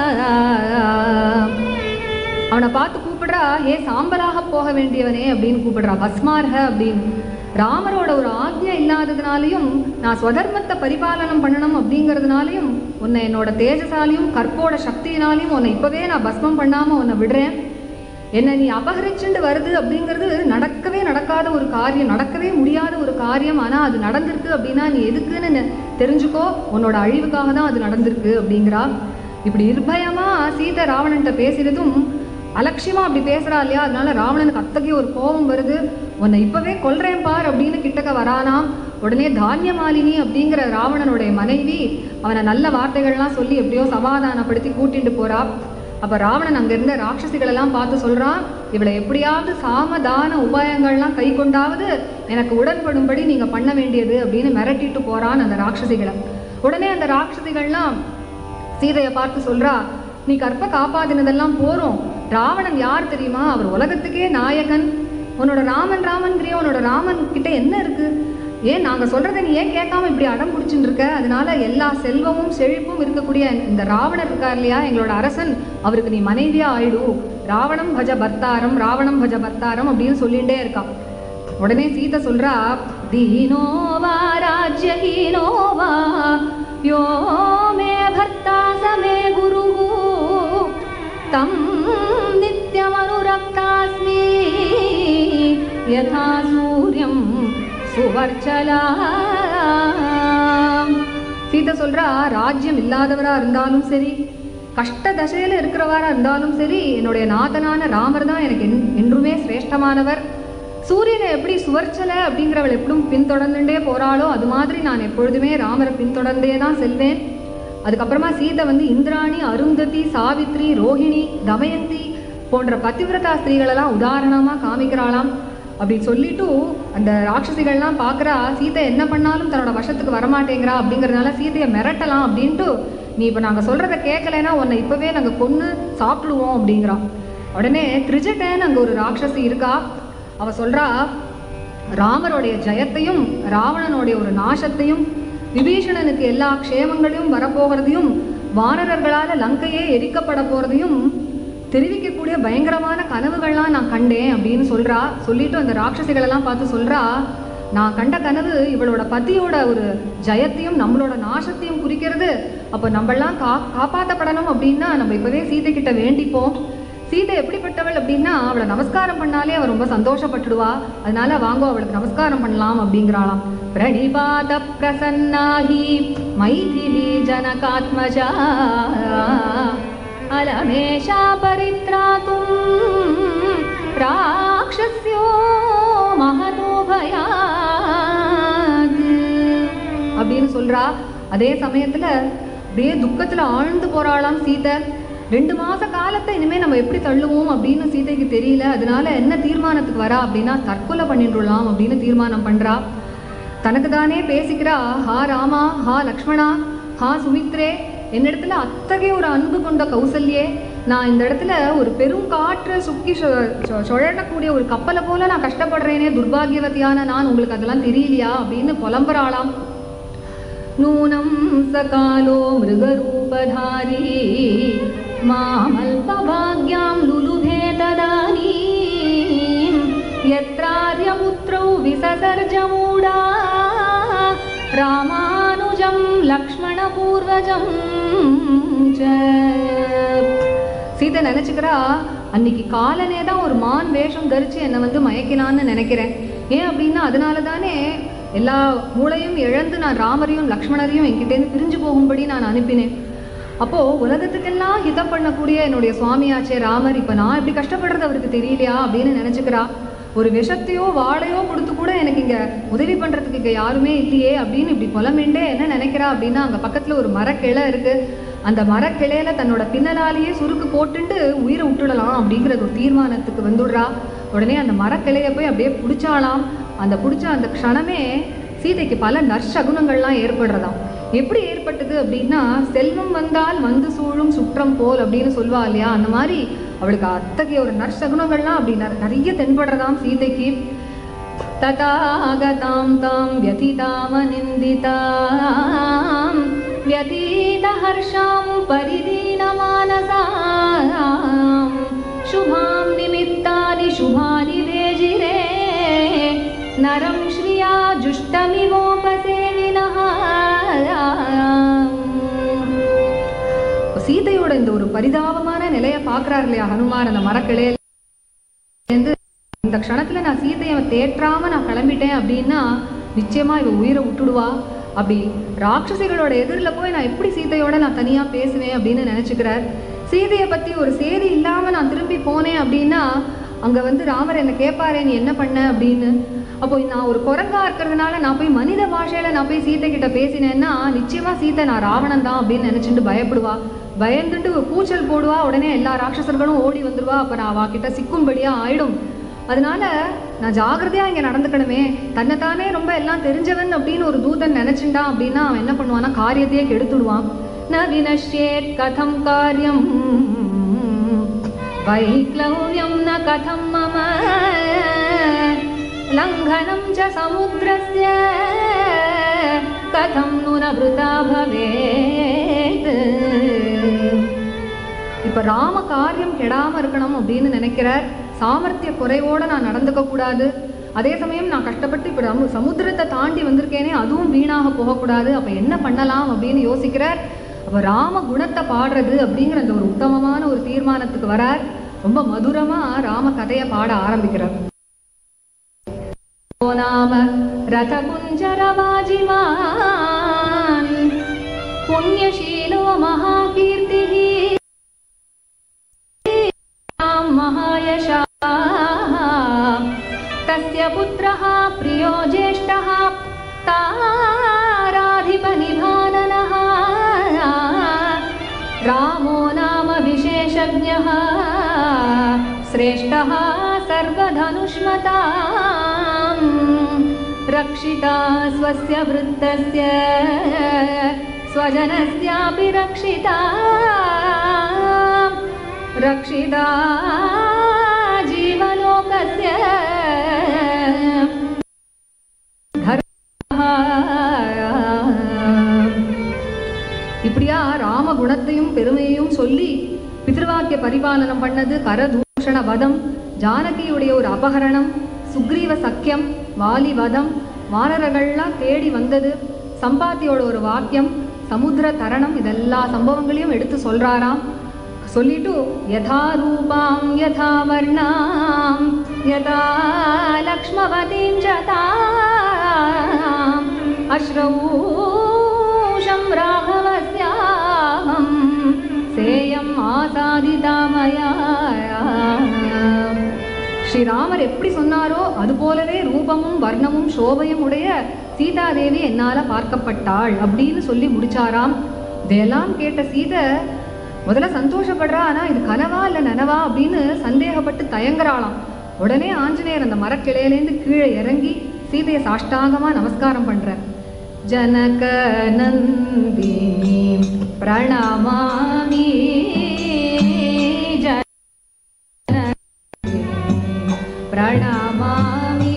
அவனை பார்த்து கூப்பிடுறா ஏ சாம்பலாக போக வேண்டியவனே அப்படின்னு கூப்பிடுறா பஸ்மார்ஹ அப்படின்னு ராமரோட ஒரு ஆக்ஞை இல்லாததுனாலையும் நான் ஸ்வதர்மத்தை பரிபாலனம் பண்ணணும் அப்படிங்கிறதுனாலையும் உன்னை என்னோட தேஜசாலையும் கற்போட சக்தியினாலையும் உன்னை இப்பவே நான் பஸ்மம் பண்ணாம உன்னை விடுறேன் என்னை நீ அபகரிச்சுண்டு வருது அப்படிங்கிறது நடக்கவே நடக்காத ஒரு காரியம் நடக்கவே முடியாத ஒரு காரியம் ஆனால் அது நடந்திருக்கு அப்படின்னா நீ எதுக்குன்னு நெ- தெரிஞ்சுக்கோ உன்னோட அழிவுக்காக தான் அது நடந்திருக்கு அப்படிங்கிறா இப்படி நிர்பயமா சீதை ராவணன்ட்ட பேசுறதும் அலட்சியமா அப்படி பேசுறா இல்லையா அதனால ராவணனுக்கு அத்தகைய ஒரு கோபம் வருது உன்னை இப்பவே கொல்றேன் பார் அப்படின்னு கிட்டக்க வரானாம் உடனே தானியமாலினி அப்படிங்கிற ராவணனுடைய மனைவி அவனை நல்ல வார்த்தைகள்லாம் சொல்லி எப்படியோ சமாதானப்படுத்தி கூட்டிட்டு போறா அப்ப ராவணன் அங்க இருந்த ராட்சசிகள் எல்லாம் பார்த்து சொல்றான் இவளை எப்படியாவது சாமதான உபாயங்கள்லாம் கை கொண்டாவது எனக்கு உடன்படும்படி நீங்க பண்ண வேண்டியது அப்படின்னு மிரட்டிட்டு போறான் அந்த ராட்சசிகளை உடனே அந்த ராட்சசிகள்லாம் சீதையை பார்த்து சொல்றா நீ கற்ப காப்பாத்தினதெல்லாம் போறோம் ராவணன் யார் தெரியுமா அவர் உலகத்துக்கே நாயகன் உன்னோட ராமன் ராமன்கிறிய உன்னோட ராமன் கிட்ட என்ன இருக்கு ஏன் நாங்க சொல்றதை நீ ஏன் கேட்காம இப்படி அடம் பிடிச்சிட்டு இருக்க அதனால எல்லா செல்வமும் செழிப்பும் இருக்கக்கூடிய இந்த ராவணர் இருக்கார் இல்லையா எங்களோட அரசன் அவருக்கு நீ மனைவியா ஆயிடு ராவணம் பஜ பர்த்தாரம் ராவணம் பஜ பர்த்தாரம் அப்படின்னு சொல்லிட்டே இருக்கான் உடனே சீதை சொல்றா தீனோவா ராஜ்யஹீனோவா யோ மே பர்த்தா சமே குரு தம் நித்யமனுரக்தாஸ்மி யதா சூரியம் சுவர்ச்சலா சீதை சொல்றா ராஜ்யம் இல்லாதவரா இருந்தாலும் சரி கஷ்ட தசையில இருக்கிறவரா இருந்தாலும் சரி என்னுடைய நாதனான ராமர் தான் எனக்கு என்- என்றுமே சிரேஷ்டமானவர் சூரியனை எப்படி சுவர்ச்சல அப்படிங்கிறவள் எப்படும் பின்தொடர்ந்துட்டே போறாளோ அது மாதிரி நான் எப்பொழுதுமே ராமரை பின்தொடர்ந்தே தான் செல்வேன் அதுக்கப்புறமா சீதை வந்து இந்திராணி அருந்ததி சாவித்ரி ரோஹிணி தமயந்தி போன்ற பதிவிரதா ஸ்திரீகளெல்லாம் உதாரணமா காமிக்கிறாளாம் அப்படி சொல்லிட்டு அந்த ராட்சசிகள்லாம் பார்க்குறா சீதை என்ன பண்ணாலும் தன்னோட வசத்துக்கு வரமாட்டேங்கிறா அப்படிங்கறதுனால சீதையை மிரட்டலாம் அப்படின்ட்டு நீ இப்போ நாங்கள் சொல்கிறத கேட்கலைன்னா உன்னை இப்போவே நாங்கள் கொன்று சாப்பிடுவோம் அப்படிங்கிறான் உடனே திரிஜட்டேன்னு அங்கே ஒரு ராட்சசி இருக்கா அவ சொல்றா ராமருடைய ஜெயத்தையும் ராவணனுடைய ஒரு நாசத்தையும் விபீஷணனுக்கு எல்லா க்ஷேமங்களையும் வரப்போகிறதையும் வானரர்களால லங்கையே எரிக்கப்பட போறதையும் தெரிவிக்கக்கூடிய பயங்கரமான கனவுகள்லாம் நான் கண்டேன் அப்படின்னு சொல்றா சொல்லிட்டு அந்த ராட்சசிகள் எல்லாம் பார்த்து சொல்றா நான் கண்ட கனவு இவளோட பத்தியோட ஒரு ஜெயத்தையும் நம்மளோட நாசத்தையும் குறிக்கிறது அப்போ நம்மளாம் கா காப்பாற்றப்படணும் அப்படின்னா நம்ம இப்பவே சீதை கிட்ட வேண்டிப்போம் சீதை எப்படிப்பட்டவள் அப்படின்னா அவளை நமஸ்காரம் பண்ணாலே அவ ரொம்ப சந்தோஷப்பட்டுடுவா அதனால வாங்கோ அவளுக்கு நமஸ்காரம் பண்ணலாம் அப்படிங்கிறாளாம் பிரணிபாத பிரசன்னாஹி மைதிலி ஜனகாத்மஜா அலமேஷா பரித்ராத்தும் ராட்சஸ்யோ மகதோ பயாத் அப்படின்னு சொல்றா அதே சமயத்துல அப்படியே துக்கத்துல ஆழ்ந்து போறாளாம் சீதை ரெண்டு மாச காலத்தை இனிமே நம்ம எப்படி தள்ளுவோம் அப்படின்னு சீதைக்கு தெரியல அதனால என்ன தீர்மானத்துக்கு வரா அப்படின்னா தற்கொலை பண்ணிட்டுலாம் அப்படின்னு தீர்மானம் பண்றா தனக்கு தானே பேசிக்கிறா ஹா ராமா ஹா லக்ஷ்மணா ஹா சுமித்ரே என்னிடத்துல அத்தகைய ஒரு அன்பு கொண்ட கௌசல்யே நான் இந்த இடத்துல ஒரு பெரும் காற்று சுக்கி சொ- சொ- சுழலக்கூடிய ஒரு கப்பலை போல நான் கஷ்டப்படுறேனே துர்பாகியவதியான நான் உங்களுக்கு அதெல்லாம் தெரியலையா அப்படின்னு புலம்புறாளாம் நூனம் சகாலோ மிருகரூபதாரி மாமல்பபாக்யாம் லுலுபே ததானீம் யத்ரார்யபுத்ரௌ விசசர்ஜமூடா ராமானுஜம் லக்ஷ்மணபூர்வஜம் ச சீதை நினைச்சுக்கிறா அன்னைக்கு காலனே தான் ஒரு மான் வேஷம் தரிச்சு என்னை வந்து மயக்கினான்னு நினைக்கிறேன் ஏன் அப்படின்னா அதனால தானே எல்லா மூளையும் இழந்து நான் ராமரையும் லக்ஷ்மணரையும் என்கிட்டேருந்து பிரிஞ்சு போகும்படி நான் அனுப்பினேன் அப்போ உலகத்துக்கெல்லாம் ஹிதம் பண்ணக்கூடிய என்னுடைய சுவாமியாச்சே ராமர் இப்ப நான் இப்படி கஷ்டப்படுறது அவருக்கு தெரியலையா அப்படின்னு நினைச்சுக்கிறா ஒரு விஷத்தையோ வாழையோ கொடுத்து கூட எனக்கு இங்க உதவி பண்றதுக்கு இங்க யாருமே இல்லையே அப்படின்னு இப்படி புலமெண்டே என்ன நினைக்கிறா அப்படின்னா அங்க பக்கத்துல ஒரு மரக்கிளை இருக்கு அந்த மரக்கிளையில தன்னோட பின்னலாலேயே சுருக்கு போட்டுண்டு உயிரை விட்டுடலாம் அப்படிங்கிற ஒரு தீர்மானத்துக்கு வந்துடுறா உடனே அந்த மரக்கிளைய போய் அப்படியே பிடிச்சாலாம் அந்த பிடிச்ச அந்த க்ஷணமே சீதைக்கு பல நற்சகுனங்கள்லாம் ஏற்படுறதாம் எப்படி ஏற்பட்டது அப்படின்னா செல்வம் வந்தால் வந்து சூழும் சுற்றம் போல் அப்படின்னு சொல்லுவா இல்லையா அந்த மாதிரி அவளுக்கு அத்தகைய ஒரு நற்சகுனங்கள்லாம் அப்படி நெ- நிறைய தென்படுறதாம் சீதைக்கு ததாகதாம் தாம் व्यथितामनिन्दितां व्यतीतहर्षां परिदीनमानसां शुभां निमित्तानि शुभानि वेजिरे नरं श्रिया जुष्टमिवोपसेविनः சீதையோட இந்த ஒரு பரிதாபமான நிலையை பார்க்கறாரு இல்லையா ஹனுமான் அந்த மரக்கிளையில இருந்து இந்த க்ஷணத்துல நான் சீதையை தேற்றாம நான் கிளம்பிட்டேன் அப்படின்னா நிச்சயமா இவ உயிரை விட்டுடுவா அப்படி ராட்சசிகளோட எதிரில் போய் நான் எப்படி சீதையோட நான் தனியா பேசுவேன் அப்படின்னு நினைச்சுக்கிறார் சீதையை பத்தி ஒரு செய்தி இல்லாம நான் திரும்பி போனேன் அப்படின்னா அங்க வந்து ராமர் என்ன கேட்பாரே நீ என்ன பண்ண அப்படின்னு அப்போ நான் ஒரு குரங்கா இருக்கிறதுனால நான் போய் மனித பாஷையில நான் போய் சீதை கிட்ட பேசினேன்னா நிச்சயமா சீதை நான் ராவணன் தான் அப்படின்னு நினைச்சிட்டு பயப்படுவா பயந்துட்டு ஒரு கூச்சல் போடுவா உடனே எல்லா ராட்சசர்களும் ஓடி வந்துருவா அப்ப நான் அவ கிட்ட சிக்கும்படியா ஆயிடும் அதனால நான் ஜாகிரதையா இங்க நடந்துக்கணுமே தன்னைத்தானே ரொம்ப எல்லாம் தெரிஞ்சவன் அப்படின்னு ஒரு தூதன் நினைச்சுட்டான் அப்படின்னா அவன் என்ன பண்ணுவான்னா காரியத்தையே கெடுத்துடுவான் ந வினஷ்யேத் கதம் காரியம் வைக்லவ்யம் ந கதம் மம லங்கனம் ச சமுத்திரஸ்ய கதம் நு ந விருதா பவேத் இப்ப ராம காரியம் கெடாம இருக்கணும் அப்படின்னு நினைக்கிறார் சாமர்த்திய குறைவோட நான் நடந்துக்க கூடாது அதே சமயம் நான் கஷ்டப்பட்டு இப்ப நம்ம சமுத்திரத்தை தாண்டி வந்திருக்கேனே அதுவும் வீணாக போகக்கூடாது அப்ப என்ன பண்ணலாம் அப்படின்னு யோசிக்கிறார் அப்ப ராம குணத்தை பாடுறது அப்படிங்கிற அந்த ஒரு உத்தமமான ஒரு தீர்மானத்துக்கு வரார் ரொம்ப மதுரமா ராம கதையை பாட ஆரம்பிக்கிறார் ओ नाम रथकुञ्जरवाजिमान् पुण्यशीलो महाकीर्तिः राम महायशाः तस्य पुत्रः प्रियो ज्येष्ठः ताराधिपनिभाननः रामो नाम विशेषज्ञः श्रेष्ठः सर्वधनुष्मता रक्षिता स्वस्य वृत्तस्य स्वजनस्यापि रक्षिता रक्षिता जीवलोकस्य धर्मः இப்படியா ராம குணத்தையும் பெருமையையும் சொல்லி பித்ருவாக்கிய பரிபாலனம் பண்ணது கரதூஷண வதம் ஜானகியுடைய ஒரு அபகரணம் சுக்ரீவ சக்கியம் வாலி வதம் வானரர்கள்லாம் தேடி வந்தது சம்பாத்தியோட ஒரு வாக்கியம் சமுத்திர தரணம் இதெல்லா சம்பவங்களையும் எடுத்து சொல்றாராம் சொல்லிட்டு யதா ரூபாம் யதா வர்ணாம் யதா லக்ஷ்மவதீம் ஜதாம் அஸ்ரௌஷம் ராகவஸ்யாஹம் சேயம் ஆசாதிதா மயா ஸ்ரீராமர் எப்படி சொன்னாரோ அது போலவே ரூபமும் வர்ணமும் சோபையும் உடைய சீதாதேவி என்னால பார்க்கப்பட்டாள் அப்படின்னு சொல்லி முடிச்சாராம் இதெல்லாம் கேட்ட சீதை முதல்ல சந்தோஷப்படுறா ஆனா இது கனவா இல்ல நனவா அப்படின்னு சந்தேகப்பட்டு தயங்குறாளாம் உடனே ஆஞ்சநேயர் அந்த மரக்கிளையிலேருந்து கீழே இறங்கி சீதையை சாஷ்டாங்கமா நமஸ்காரம் பண்றார் ஜனக நந்தினி பிரணமாமி ஜன प्रणमामि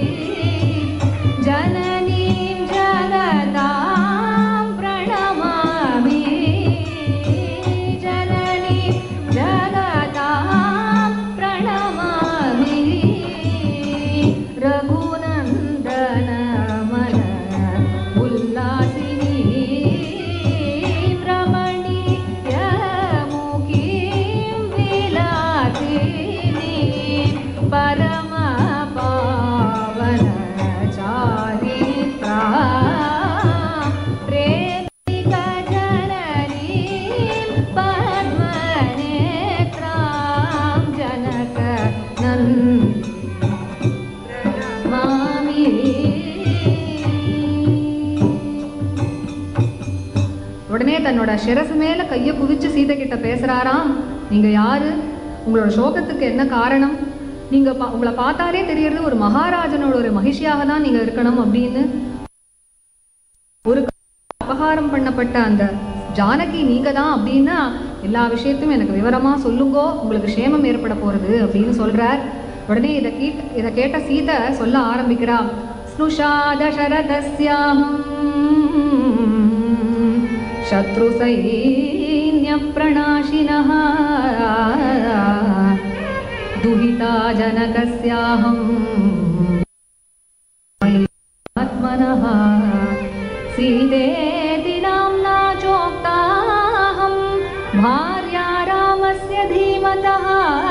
जननीं जगतां प्रणमामि जननीं जगतां प्रणमामि रघुनन्दनमन उल्लासिनी रमणीयमुखीं विलासिनी परमपावनचारित्रा प्रेमिकजननीं पद्मनेत्रां जनकनन् மாமி உடனே தன்னோட சிரசு மேல கைய குவிச்சு சீதை கிட்ட பேசுறாராம் நீங்க யாரு உங்களோட சோகத்துக்கு என்ன காரணம் நீங்க பா- உங்களை பார்த்தாலே தெரியறது ஒரு மகாராஜனோட ஒரு மகிழ்ச்சியாக தான் நீங்க இருக்கணும் அப்படின்னு ஒரு அபகாரம் பண்ணப்பட்ட அந்த ஜானகி நீங்க தான் அப்படின்னா எல்லா விஷயத்தையும் எனக்கு விவரமா சொல்லுங்கோ உங்களுக்கு க்ஷேமம் ஏற்பட போறது அப்படின்னு சொல்றார் உடனே இதை கேட்ட இதை கேட்ட சீதை சொல்ல ஆரம்பிக்கிறா ஸ்னுஷா தசரதஸ்யாஹம் சத்ரு சைன்ய பிரணாசினः दुहिता जनकस्याहम् आत्मनः सीतेति नाम्ना चोक्ताहं भार्या रामस्य धीमतः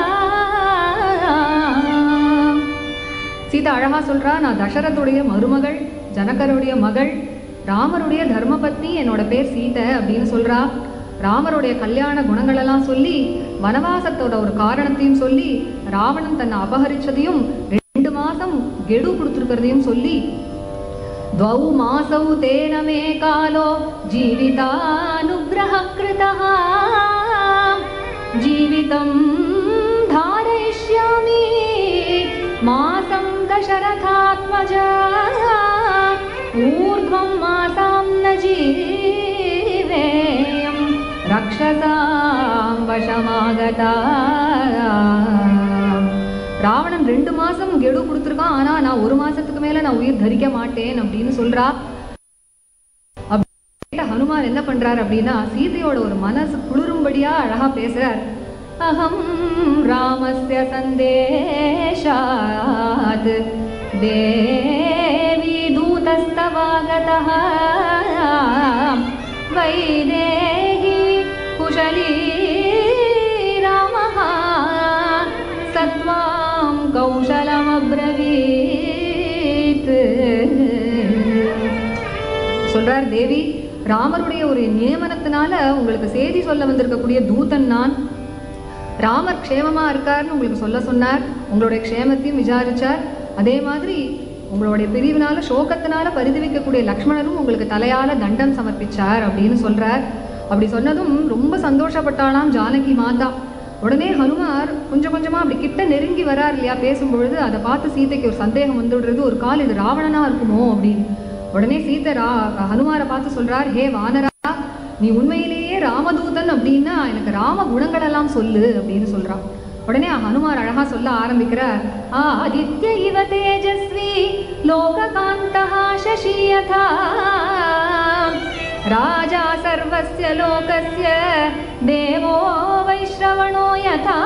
சீதா அழகா சொல்றா நான் தசரதுடைய மருமகள் ஜனகருடைய மகள் ராமருடைய தர்மபத்னி என்னோட பேர் சீதை அப்படின்னு சொல்றா ராமருடைய கல்யாண குணங்களெல்லாம் சொல்லி வனவாசத்தோட ஒரு காரணத்தையும் சொல்லி ராவணன் தன்னை அபகரிச்சதையும் ரெண்டு மாசம் கெடு கொடுத்துருக்கிறதையும் சொல்லி द्वौ मासौ तेन मे कालो जीवितानुग्रहः कृतः जीवितं धारयिष्यामि मासं दशरथात्मज ऊर्ध्वं मासां न जीवेयं रक्षसां वशमागता ராவணன் ரெண்டு மாசம் கெடு கொடுத்துருக்கான் ஆனா நான் ஒரு மாசத்துக்கு மேல நான் உயிர் தரிக்க மாட்டேன் அப்படின்னு சொல்றா அப்படி கேட்ட ஹனுமான் என்ன பண்றார் அப்படின்னா சீதையோட ஒரு மனசு குளிரும்படியா அழகா பேசுறார் அகம் ராமஸ்ய சந்தேஷாத் தேவி தூதஸ்தவாகதः வைதேகி குஷலீ ராமः சத்வாம் கௌசலமப்ரவீத் சொல்றார் தேவி ராமருடைய ஒரு நியமனத்தினால உங்களுக்கு செய்தி சொல்ல வந்திருக்கக்கூடிய தூதன் நான் ராமர் க்ஷேமமா இருக்காருன்னு உங்களுக்கு சொல்ல சொன்னார் உங்களுடைய க்ஷேமத்தையும் விசாரிச்சார் அதே மாதிரி உங்களுடைய பிரிவினால சோகத்தினால பரிதவிக்கக்கூடிய லக்ஷ்மணரும் உங்களுக்கு தலையால தண்டம் சமர்ப்பிச்சார் அப்படின்னு சொல்றார் அப்படி சொன்னதும் ரொம்ப சந்தோஷப்பட்டாளாம் ஜானகி மாதா உடனே ஹனுமார் கொஞ்சம் கொஞ்சமா அப்படி கிட்ட நெருங்கி வரார் இல்லையா பேசும்பொழுது அதை பார்த்து சீதைக்கு ஒரு சந்தேகம் வந்துடுறது ஒரு கால் இது ராவணனா இருக்குமோ அப்படின்னு உடனே சீதை ரா ஹனுமாரை பார்த்து சொல்றார் ஹே வானரா நீ உண்மையிலேயே ராமதூதன் அப்படின்னா எனக்கு ராம குணங்கள் எல்லாம் சொல்லு அப்படின்னு சொல்றான் உடனே ஹனுமார் அழகா சொல்ல ஆரம்பிக்கிறார் ஆதித்ய இவ தேஜஸ்வி லோககாந்தः சசி யதா ராஜா சர்வஸ்ய லோகஸ்ய தேவோ வைஷ்ரவணோ யதா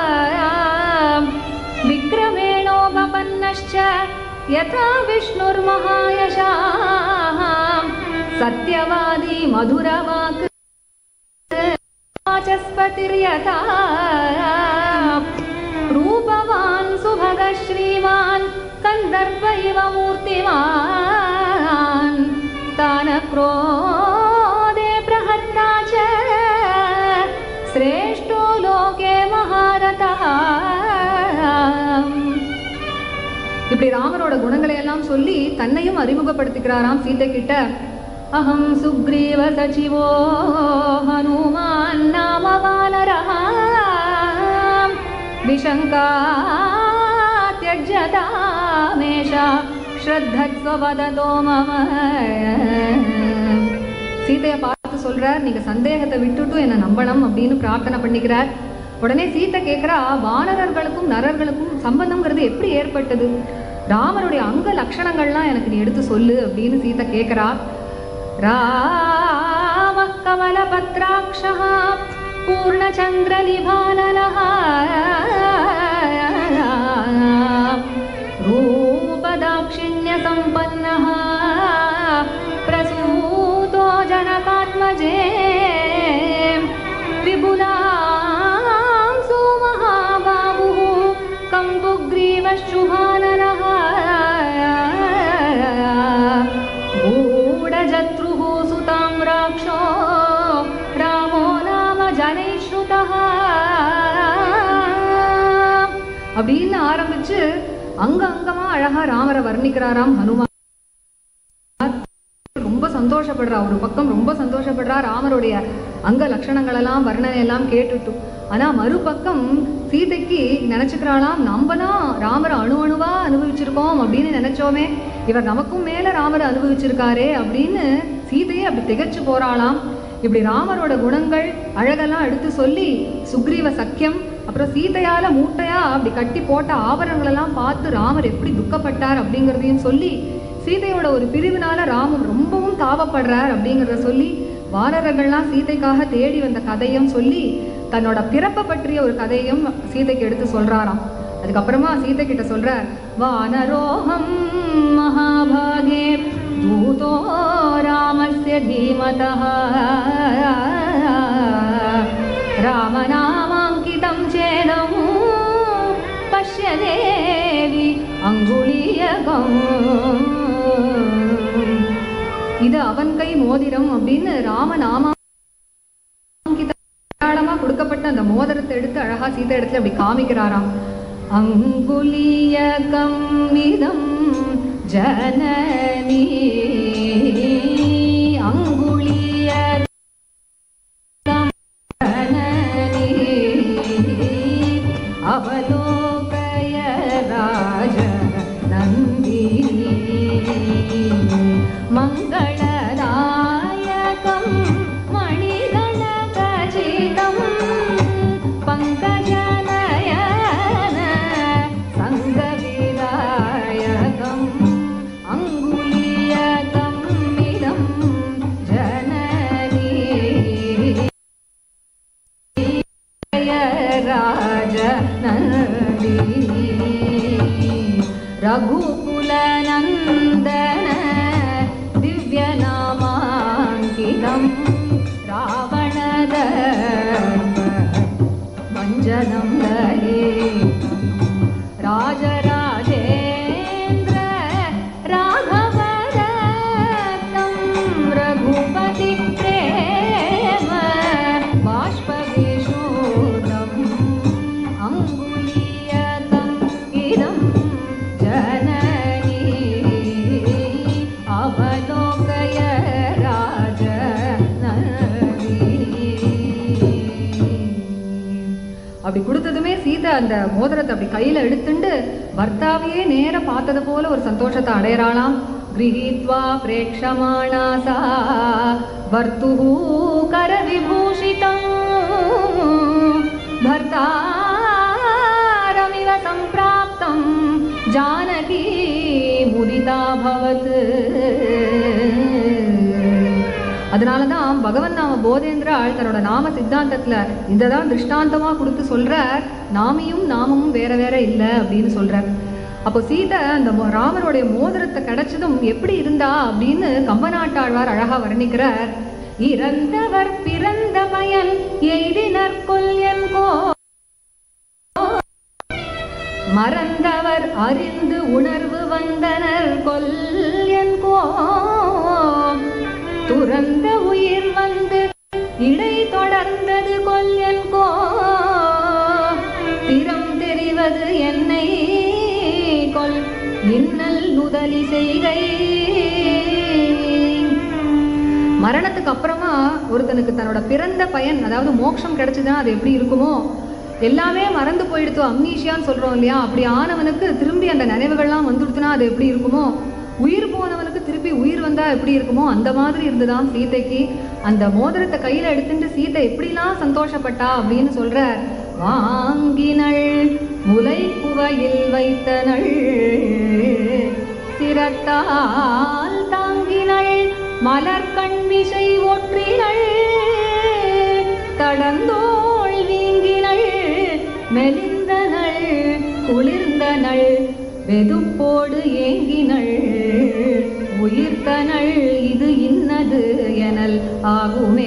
विक्रमेणोपपन्नश्च यथा विष्णुर्महायशाः सत्यवादी मधुरवाक् वाचस्पतिर्यथा रूपवान् सुभगः श्रीमान् कन्दर्प इव मूर्तिमान् तानक्रोधे प्रहर्ता च श्रेष्ठो लोके महारथः இப்படி ராமரோட குணங்களை எல்லாம் சொல்லி தன்னையும் அறிமுகப்படுத்திக்கிறாராம் சீதை கிட்ட அகம் சுக்ரீவ சச்சிவோ ஹனுமான் நாம வானரஹாம் விஷங்கா தியஜதாமேஷா ஸ்ரத்தத்வ வததோ மம சீதையை பார்த்து சொல்றார் நீங்க சந்தேகத்தை விட்டுட்டு என்னை நம்பணும் அப்படின்னு பிரார்த்தனை பண்ணிக்கிறார் உடனே சீத்தை கேட்கிறா வானரர்களுக்கும் நரர்களுக்கும் சம்பந்தம்ங்கிறது எப்படி ஏற்பட்டது ராமருடைய அங்க லட்சணங்கள்லாம் எனக்கு நீ எடுத்து சொல்லு அப்படின்னு சீத்தை கேட்கிறா ராம கமல பத்ராட்சா பூர்ணச்சந்திரலிபானலஹ रूपदाक्षिण्य सम्पन्नः प्रसूतो जनकात्मजे विपुलांसो महाबाहुः कम्बुग्रीवशुभाननः गूढजत्रुः सुताम्राक्षो रामो नाम जनैश्रुतः அப்படின்னு ஆரம்பிச்சு அங்க அங்கமா அழகா ராமரை வர்ணிக்கிறாராம் ஹனுமான் ரொம்ப சந்தோஷப்படுறா ஒரு பக்கம் ரொம்ப சந்தோஷப்படுறா ராமருடைய அங்க லட்சணங்கள் எல்லாம் வர்ணனை எல்லாம் கேட்டுட்டு ஆனா மறுபக்கம் சீதைக்கு நினைச்சுக்கிறாளாம் நம்ம தான் ராமரை அணு அணுவா அனுபவிச்சிருக்கோம் அப்படின்னு நினைச்சோமே இவர் நமக்கும் மேல ராமரை அனுபவிச்சிருக்காரே அப்படின்னு சீதையே அப்படி திகைச்சு போறாளாம் இப்படி ராமரோட குணங்கள் அழகெல்லாம் எடுத்து சொல்லி சுக்ரீவ சக்கியம் அப்புறம் சீதையால மூட்டையா அப்படி கட்டி போட்ட ஆபரணங்கள் எல்லாம் பார்த்து ராமர் எப்படி துக்கப்பட்டார் அப்படிங்கிறதையும் சொல்லி சீதையோட ஒரு பிரிவினால ராமர் ரொம்பவும் தாபப்படுறார் அப்படிங்கிறத சொல்லி வானரர்கள்லாம் சீதைக்காக தேடி வந்த கதையும் சொல்லி தன்னோட பிறப்பை பற்றிய ஒரு கதையும் சீதைக்கு எடுத்து சொல்றாராம் அதுக்கப்புறமா சீதை கிட்ட சொல்றார் வானரோகம் மகாபாகே தூதோ ராமஸ்ய தீமதः रामनामाङ्कितं चेदं पश्य देवि அங்குளியகம் இது அவன் கை மோதிரம் அப்படின்னு ராமநாமா அடையாளமா கொடுக்கப்பட்ட அந்த மோதிரத்தை எடுத்து அழகா சீதை இடத்துல அப்படி காமிக்கிறாராம் அங்குலியகம் இதம் ஜனனி அங்குலிய அவலோகய ராஜ நந்தினி மங்களதாயகம் மணிகணகச்சிதம் பங்கஜநயன சங்கவிதாயகம் அங்குலியகம் இதம் ஜனனி राज रघुकुलनन्दन दिव्यनामाङ्कितं रावणद मञ्जनं ललितं राजराजेन्द्र राघवरत्नं रघुपति प्रेम बाष्पविशूदम् अङ्गुलीयकम् इदं जननी अवलोकय राज அப்படி கொடுத்ததுமே சீதை அந்த மோதிரத்தை அப்படி கையில எடுத்துண்டு பர்த்தாவையே நேர பார்த்தது போல ஒரு சந்தோஷத்தை அடையறாளாம் கிரகீத்வா பிரேக்ஷமாணா சா பர்த்துஹு கரவிபூஷிதம் भर्तारमिव सम्प्राप्तं जानकी मुदिताभवत् அதனால தான் பகவன் நாம போதேந்திராள் தன்னோட நாம சித்தாந்தத்துல இததான் திருஷ்டாந்தமா கொடுத்து சொல்றார் நாமியும் நாமமும் வேற வேற இல்லை அப்படின்னு சொல்றார் அப்போ சீதை அந்த மோ- ராமருடைய மோதிரத்தை கிடைச்சதும் எப்படி இருந்தா அப்படின்னு கம்பநாட்டாழ்வார் அழகா வர்ணிக்கிறார் இறந்தவர் பிறந்த பயன் எய்தினர் கொல்யன் கோ மறந்தவர் அறிந்து உணர்வு வந்தனர் கொல்யன் கோ துறந்த உயிர் வந்து இடை தொடர்ந்தது கொல்யன் கோ திறம் தெரிவது என்னை கொல் இன்னல் நுதலி செய்கை மரணத்துக்கு அப்புறமா ஒருத்தனுக்கு தன்னோட பிறந்த பயன் அதாவது மோட்சம் கிடைச்சதுன்னா அது எப்படி இருக்குமோ எல்லாமே மறந்து போயிடுத்தோ அம்னீஷியான்னு சொல்றோம் இல்லையா அப்படி ஆனவனுக்கு திரும்பி அந்த நினைவுகள்லாம் வந்துடுத்துனா அது எப்படி இருக்குமோ உயிர் போனவனுக்கு திருப்பி உயிர் வந்தா எப்படி இருக்குமோ அந்த மாதிரி இருந்துதான் சீதைக்கு அந்த மோதிரத்தை கையில எடுத்துட்டு சீதை எப்படிலாம் சந்தோஷப்பட்டா அப்படின்னு சொல்ற வாங்கினள் முலை குவையில் வைத்தனள் சிரத்தால் தாங்கினள் மலர் கண்மிசை ஒற்றினள் தடந்தோள் வீங்கினள் மெலிந்தனள் குளிர்ந்தனள் வெதுப்போடு ஏங்கினள் உயிர்த்தனள் இது இன்னது எனல் ஆகுமே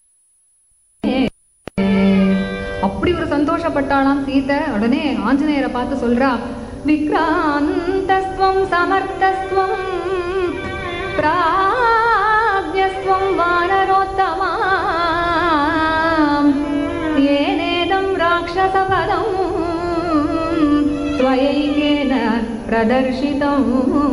அப்படி ஒரு சந்தோஷப்பட்டாளாம் சீதை உடனே ஆஞ்சநேயரை பார்த்து சொல்றா விக்ராந்தஸ்வம் சமர்த்தஸ்வம் பிராஜ்யஸ்வம் வானரோத்தமா ஏனேதம் ராட்சசபதம் त्वयैकेन பிரதர்ஷிதம்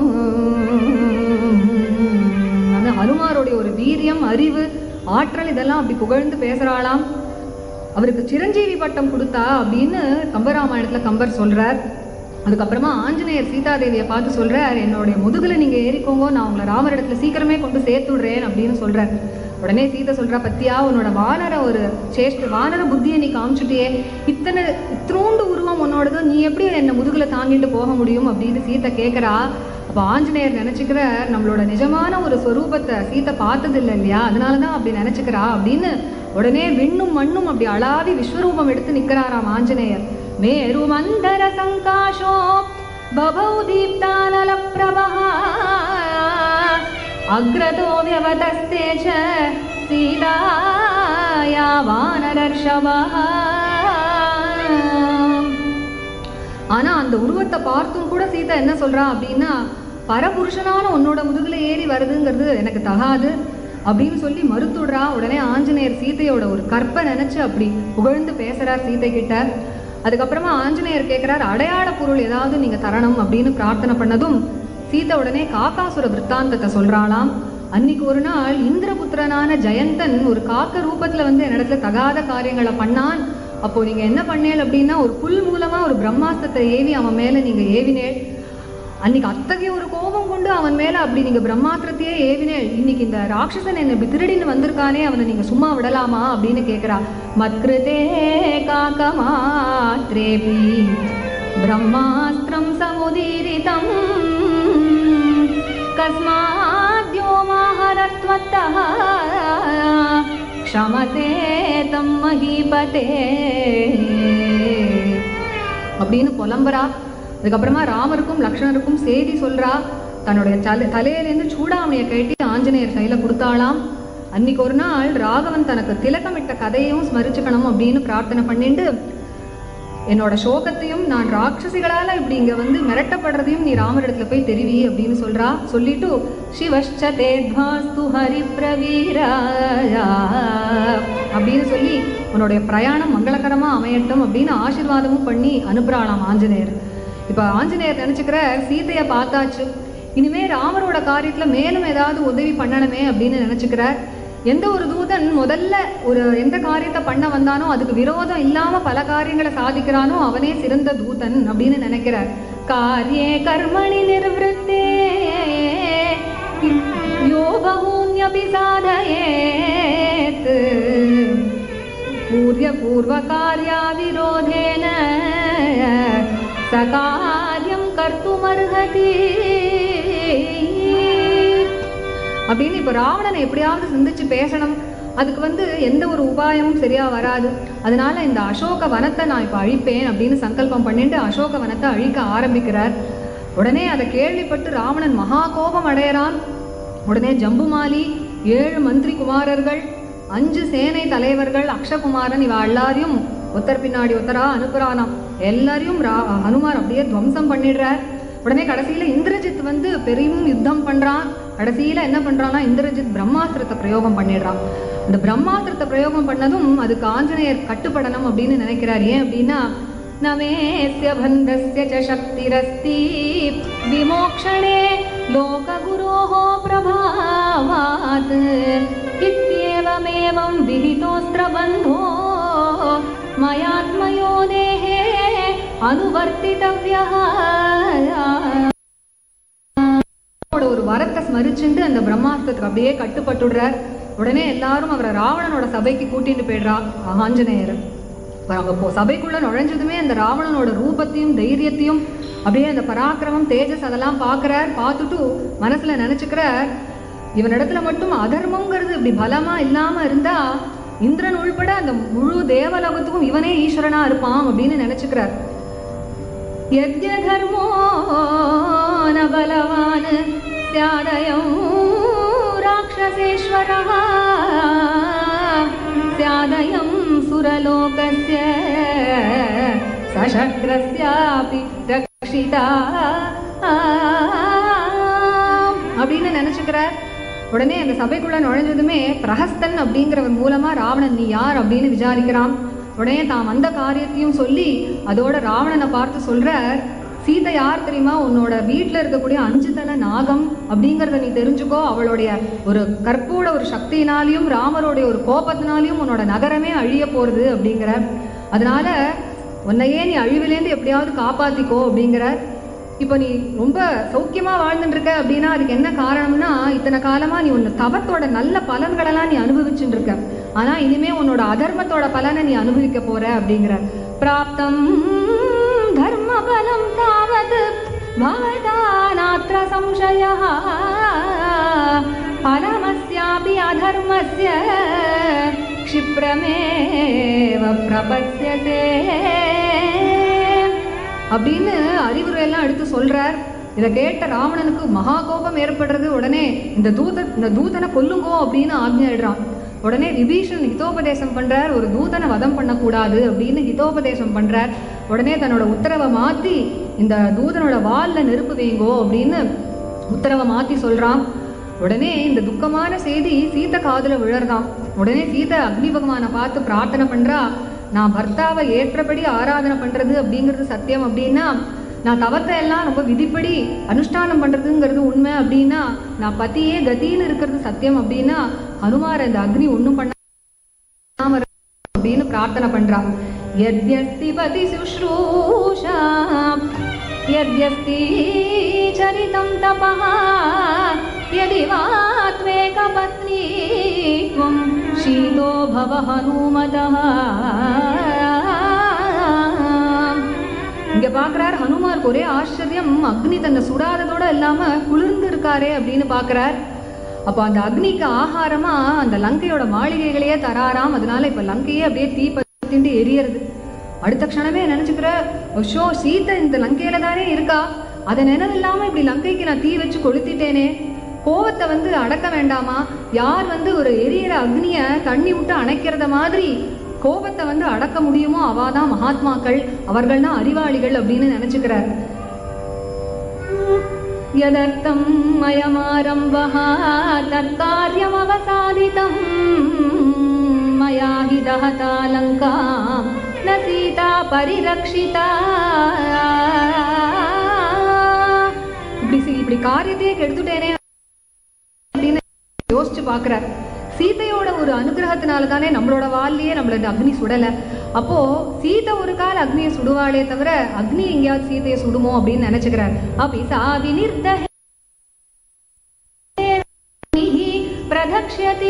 அந்த ஹனுமாருடைய ஒரு வீரியம் அறிவு ஆற்றல் இதெல்லாம் அப்படி புகழ்ந்து பேசுறாளாம் அவருக்கு சிரஞ்சீவி பட்டம் கொடுத்தா அப்படின்னு கம்பராமாயணத்துல கம்பர் சொல்றார் அதுக்கப்புறமா ஆஞ்சநேயர் சீதாதேவியை பார்த்து சொல்றார் என்னுடைய முதுகுல நீங்க ஏறிக்கோங்க நான் உங்களை ராமரிடத்துல சீக்கிரமே கொண்டு சேர்த்து விடுறேன் அப்படின்னு சொல்றார் உடனே சீதை சொல்றா பத்தியா உன்னோட வானர ஒரு சேஷ்ட வானர புத்தியை நீ காமிச்சிட்டியே இத்தனை இத்தினோண்டு உருவம் உன்னோடது நீ எப்படி என்னை முதுகுல தாங்கிட்டு போக முடியும் அப்படின்னு சீதை கேட்கறா அப்ப ஆஞ்சநேயர் நினைச்சுக்கிறார் நம்மளோட நிஜமான ஒரு ஸ்வரூபத்தை சீதை பார்த்தது இல்லை இல்லையா அதனாலதான் அப்படி நினைச்சுக்கிறா அப்படின்னு உடனே விண்ணும் மண்ணும் அப்படி அளாவி விஸ்வரூபம் எடுத்து நிக்கிறாராம் ஆஞ்சநேயர் மேரு மந்தர சங்காஷோ பபௌ தீப்தானல பிரபஹா அக்ரதோ வியவதஸ்தே ச சீதாயா வானரர்ஷவா ஆனா அந்த உருவத்தை பார்த்தும் கூட சீதா என்ன சொல்றா அப்படின்னா பரபுருஷனான உன்னோட முதுகுல ஏறி வருதுங்கிறது எனக்கு தகாது அப்படின்னு சொல்லி மறுத்துடுறா உடனே ஆஞ்சநேயர் சீதையோட ஒரு கற்பை நினைச்சு அப்படி புகழ்ந்து பேசுறார் சீதை கிட்ட அதுக்கப்புறமா ஆஞ்சநேயர் கேட்கிறார் அடையாள பொருள் ஏதாவது நீங்க தரணும் அப்படின்னு பிரார்த்தனை பண்ணதும் சீதை உடனே காக்காசுர விற்த்தாந்தத்தை சொல்றாளாம் அன்னைக்கு ஒரு நாள் இந்திரபுத்திரனான ஜெயந்தன் ஒரு காக்க ரூபத்துல வந்து என்னிடத்துல தகாத காரியங்களை பண்ணான் அப்போ நீங்க என்ன பண்ணேல் அப்படின்னா ஒரு புல் மூலமா ஒரு பிரம்மாஸ்திரத்தை ஏவி அவன் மேல நீங்க ஏவினேள் அன்னைக்கு அத்தகைய ஒரு கோபம் கொண்டு அவன் மேல அப்படி நீங்க பிரம்மாஸ்திரத்தையே ஏவினேள் இன்னைக்கு இந்த ராட்சசன் என்ன இப்படி திருடின்னு வந்திருக்கானே அவனை நீங்க சும்மா விடலாமா அப்படின்னு கேக்குறா மத்கிருதே காக்கமாத்ரேபி பிரம்மாஸ்திரம் சமுதீரிதம் கஸ்மாத்யோ மாஹரத்வத்தः க்ஷமசே தம் மஹீபதே அப்படின்னு புலம்புறா அதுக்கப்புறமா ராமருக்கும் லக்ஷ்மணருக்கும் செய்தி சொல்றா தன்னுடைய தலை தலையிலேருந்து சூடாமணியை கட்டி ஆஞ்சநேயர் கையில கொடுத்தாளாம் அன்னைக்கு ஒரு நாள் ராகவன் தனக்கு திலகமிட்ட கதையும் ஸ்மரிச்சுக்கணும் அப்படின்னு பிரார்த்தனை பண்ணிட்டு என்னோட சோகத்தையும் நான் ராட்சசிகளால இப்படி இங்க வந்து மிரட்டப்படுறதையும் நீ ராமரிடத்துல போய் தெரிவி அப்படின்னு சொல்றா சொல்லிட்டு சிவஷ்ச தேத்வாஸ்து ஹரி பிரவீராயா அப்படின்னு சொல்லி உன்னுடைய பிரயாணம் மங்களகரமா அமையட்டும் அப்படின்னு ஆசீர்வாதமும் பண்ணி அனுப்புறாளாம் ஆஞ்சநேயர் இப்ப ஆஞ்சநேயர் நினைச்சுக்கிற சீதையை பார்த்தாச்சு இனிமே ராமரோட காரியத்துல மேலும் ஏதாவது உதவி பண்ணணுமே அப்படின்னு நினைச்சுக்கிறார் எந்த ஒரு தூதன் முதல்ல ஒரு எந்த காரியத்தை பண்ண வந்தானோ அதுக்கு விரோதம் இல்லாம பல காரியங்களை சாதிக்கிறானோ அவனே சிறந்த தூதன் அப்படின்னு நினைக்கிறார் காரியே கர்மணி நிர்வத்தே யோ பகூன்யபி சாதயேத் பூர்ய பூர்வ காரியா விரோதேன சகாரியம் கர்த்துமர்ஹதி அப்படின்னு இப்போ ராவணனை எப்படியாவது சிந்திச்சு பேசணும் அதுக்கு வந்து எந்த ஒரு உபாயமும் சரியா வராது அதனால இந்த அசோக வனத்தை நான் இப்போ அழிப்பேன் அப்படின்னு சங்கல்பம் பண்ணிட்டு அசோக வனத்தை அழிக்க ஆரம்பிக்கிறார் உடனே அதை கேள்விப்பட்டு ராவணன் மகா கோபம் அடையறான் உடனே ஜம்புமாலி ஏழு மந்திரி குமாரர்கள் அஞ்சு சேனை தலைவர்கள் அக்ஷகுமாரன் இவ எல்லாரையும் ஒத்தர் பின்னாடி ஒத்தரா அனுப்புறானாம் எல்லாரையும் ரா- ஹனுமார் அப்படியே துவம்சம் பண்ணிடுறார் உடனே கடைசியில இந்திரஜித் வந்து பெரும் யுத்தம் பண்றான் கடைசியில என்ன பண்றான்னா இந்திரஜித் பிரம்மாஸ்திரத்தை பிரயோகம் பண்ணிடுறான் இந்த பிரம்மாஸ்திரத்தை பிரயோகம் பண்ணதும் அதுக்கு ஆஞ்சநேயர் கட்டுப்படணும் அப்படின்னு நினைக்கிறார் ஏன் அப்படின்னா நமேஸ்ய பந்தஸ்ய ச சக்திரஸ்தி விமோக்ஷணே லோககுரோः பிரபாவாத் இत्येवमेवं विहितोऽस्त्रबन्धो मयात्मयो देहे अनुवर्तितव्यः அவரோட ஒரு வரத்தை ஸ்மரிச்சுண்டு அந்த பிரம்மாஸ்திரத்துக்கு அப்படியே கட்டுப்பட்டுடுறார் உடனே எல்லாரும் அவரை ராவணனோட சபைக்கு கூட்டிட்டு போயிடுறா ஆஞ்சநேயர் இப்ப அவங்க போ சபைக்குள்ள நுழைஞ்சதுமே அந்த ராவணனோட ரூபத்தையும் தைரியத்தையும் அப்படியே அந்த பராக்கிரமம் தேஜஸ் அதெல்லாம் பார்க்கறார் பார்த்துட்டு மனசுல நினைச்சுக்கிறார் இவனிடத்துல மட்டும் அதர்மங்கிறது இப்படி பலமா இல்லாம இருந்தா இந்திரன் உள்பட அந்த முழு தேவலோகத்துக்கும் இவனே ஈஸ்வரனா இருப்பான் அப்படின்னு நினைச்சுக்கிறார் यद्यधर्मो न बलवान् स्यादयं राक्षसेश्वरः स्यादयं सुरलोकस्य सशक्रस्यापि रक्षिता அப்படின்னு நினைச்சுக்கிறார் உடனே அந்த சபைக்குள்ள நுழைஞ்சதுமே பிரஹஸ்தன் அப்படிங்கிறவர் மூலமா ராவணன் நீ யார் அப்படின்னு விசாரிக்கிறான் உடனே தான் வந்த காரியத்தையும் சொல்லி அதோட ராவணனை பார்த்து சொல்றார் சீதை யார் தெரியுமா உன்னோட வீட்டில் இருக்கக்கூடிய அஞ்சு தலை நாகம் அப்படிங்கிறத நீ தெரிஞ்சுக்கோ அவளுடைய ஒரு கற்போட ஒரு சக்தியினாலையும் ராமருடைய ஒரு கோபத்தினாலையும் உன்னோட நகரமே அழிய போறது அப்படிங்கிற அதனால உன்னையே நீ அழிவிலேருந்து எப்படியாவது காப்பாத்திக்கோ அப்படிங்கிற இப்போ நீ ரொம்ப சௌக்கியமா வாழ்ந்துட்டு இருக்க அப்படின்னா அதுக்கு என்ன காரணம்னா இத்தனை காலமா நீ உன் தவத்தோட நல்ல பலன்களெல்லாம் நீ அனுபவிச்சுட்டு இருக்க ஆனா இனிமே உன்னோட அதர்மத்தோட பலனை நீ அனுபவிக்க போற அப்படிங்கிற பிராப்தம் தர்ம பலம் தாவது பவதா நாத்திர சம்சய பரமஸ்யாபி அதர்மஸ்ய क्षिप्रमेव प्रपत्स्यते அப்படின்னு அறிவுரை எல்லாம் எடுத்து சொல்றார் இதை கேட்ட ராவணனுக்கு மகா கோபம் ஏற்படுறது உடனே இந்த தூத இந்த தூதனை கொல்லுங்கோ அப்படின்னு ஆக்ஞையிடுறான் உடனே விபீஷன் ஹிதோபதேசம் பண்றார் ஒரு தூதனை வதம் பண்ணக்கூடாது அப்படின்னு ஹிதோபதேசம் பண்றார் உடனே தன்னோட உத்தரவை மாத்தி இந்த தூதனோட வால்ல நெருப்பு வைங்கோ அப்படின்னு உத்தரவை மாத்தி சொல்றான் உடனே இந்த துக்கமான செய்தி சீத்தை காதுல விழறதாம் உடனே சீதை அக்னி பகவானை பார்த்து பிரார்த்தனை பண்றா நான் பர்த்தாவை ஏற்றபடி ஆராதனை பண்றது அப்படிங்கிறது சத்தியம் அப்படின்னா நான் தவத்தை எல்லாம் ரொம்ப விதிப்படி அனுஷ்டானம் பண்றதுங்கிறது உண்மை அப்படின்னா நான் பத்தியே கதின்னு இருக்கிறது சத்தியம் அப்படின்னா ஹனுமார் இந்த அக்னி ஒண்ணும் பண்ணாம இரு- அப்படின்னு பிரார்த்தனை பண்றா यद्यस्ति पति शुश्रूषा यद्यस्ति चरितं तपः यदि वा त्वेकपत्नी त्वं शीतो भव हनुमतः இங்க பாக்குறார் ஹனுமாருக்கு ஒரே ஆச்சரியம் அக்னி தன்னை சுடாததோட இல்லாம குளிர்ந்து இருக்காரே அப்படின்னு பாக்குறார் அப்போ அந்த அக்னிக்கு ஆகாரமா அந்த லங்கையோட மாளிகைகளையே தராராம் அதனால இப்ப லங்கையே அப்படியே தீ பத்திண்டு எரியறது அடுத்த க்ஷணமே நினைச்சுக்கிற ஷோ சீத்தை இந்த லங்கையில தானே இருக்கா அதை நினைவில்லாம இப்படி லங்கைக்கு நான் தீ வச்சு கொளுத்திட்டேனே கோவத்தை வந்து அடக்க வேண்டாமா யார் வந்து ஒரு எரியற அக்னிய தண்ணி விட்டு அணைக்கிறத மாதிரி கோபத்தை வந்து அடக்க முடியுமோ அவாதான் மகாத்மாக்கள் அவர்கள் தான் அறிவாளிகள் அப்படின்னு நினைச்சுக்கிறார் यदर्थं मयमारम्भः तत्कार्यमवसादितं मया हि दहता लङ्कां न सीता परिरक्षिता இப்படி சி- இப்படி காரியத்தையே கெடுத்துட்டேனே அப்படின்னு யோசிச்சு பார்க்கிறார் சீதையோட ஒரு அனுகிரகத்தினால தானே நம்மளோட வால்லையே நம்மள இந்த அக்னி சுடலை அப்போ சீதை ஒரு கால் அக்னியை சுடுவாளே தவிர அக்னி எங்கேயாவது சீதையை சுடுமோ அப்படின்னு நினைச்சுக்கிறார் அப்படி சாவி நிர்தஹ பிரதக்ஷதி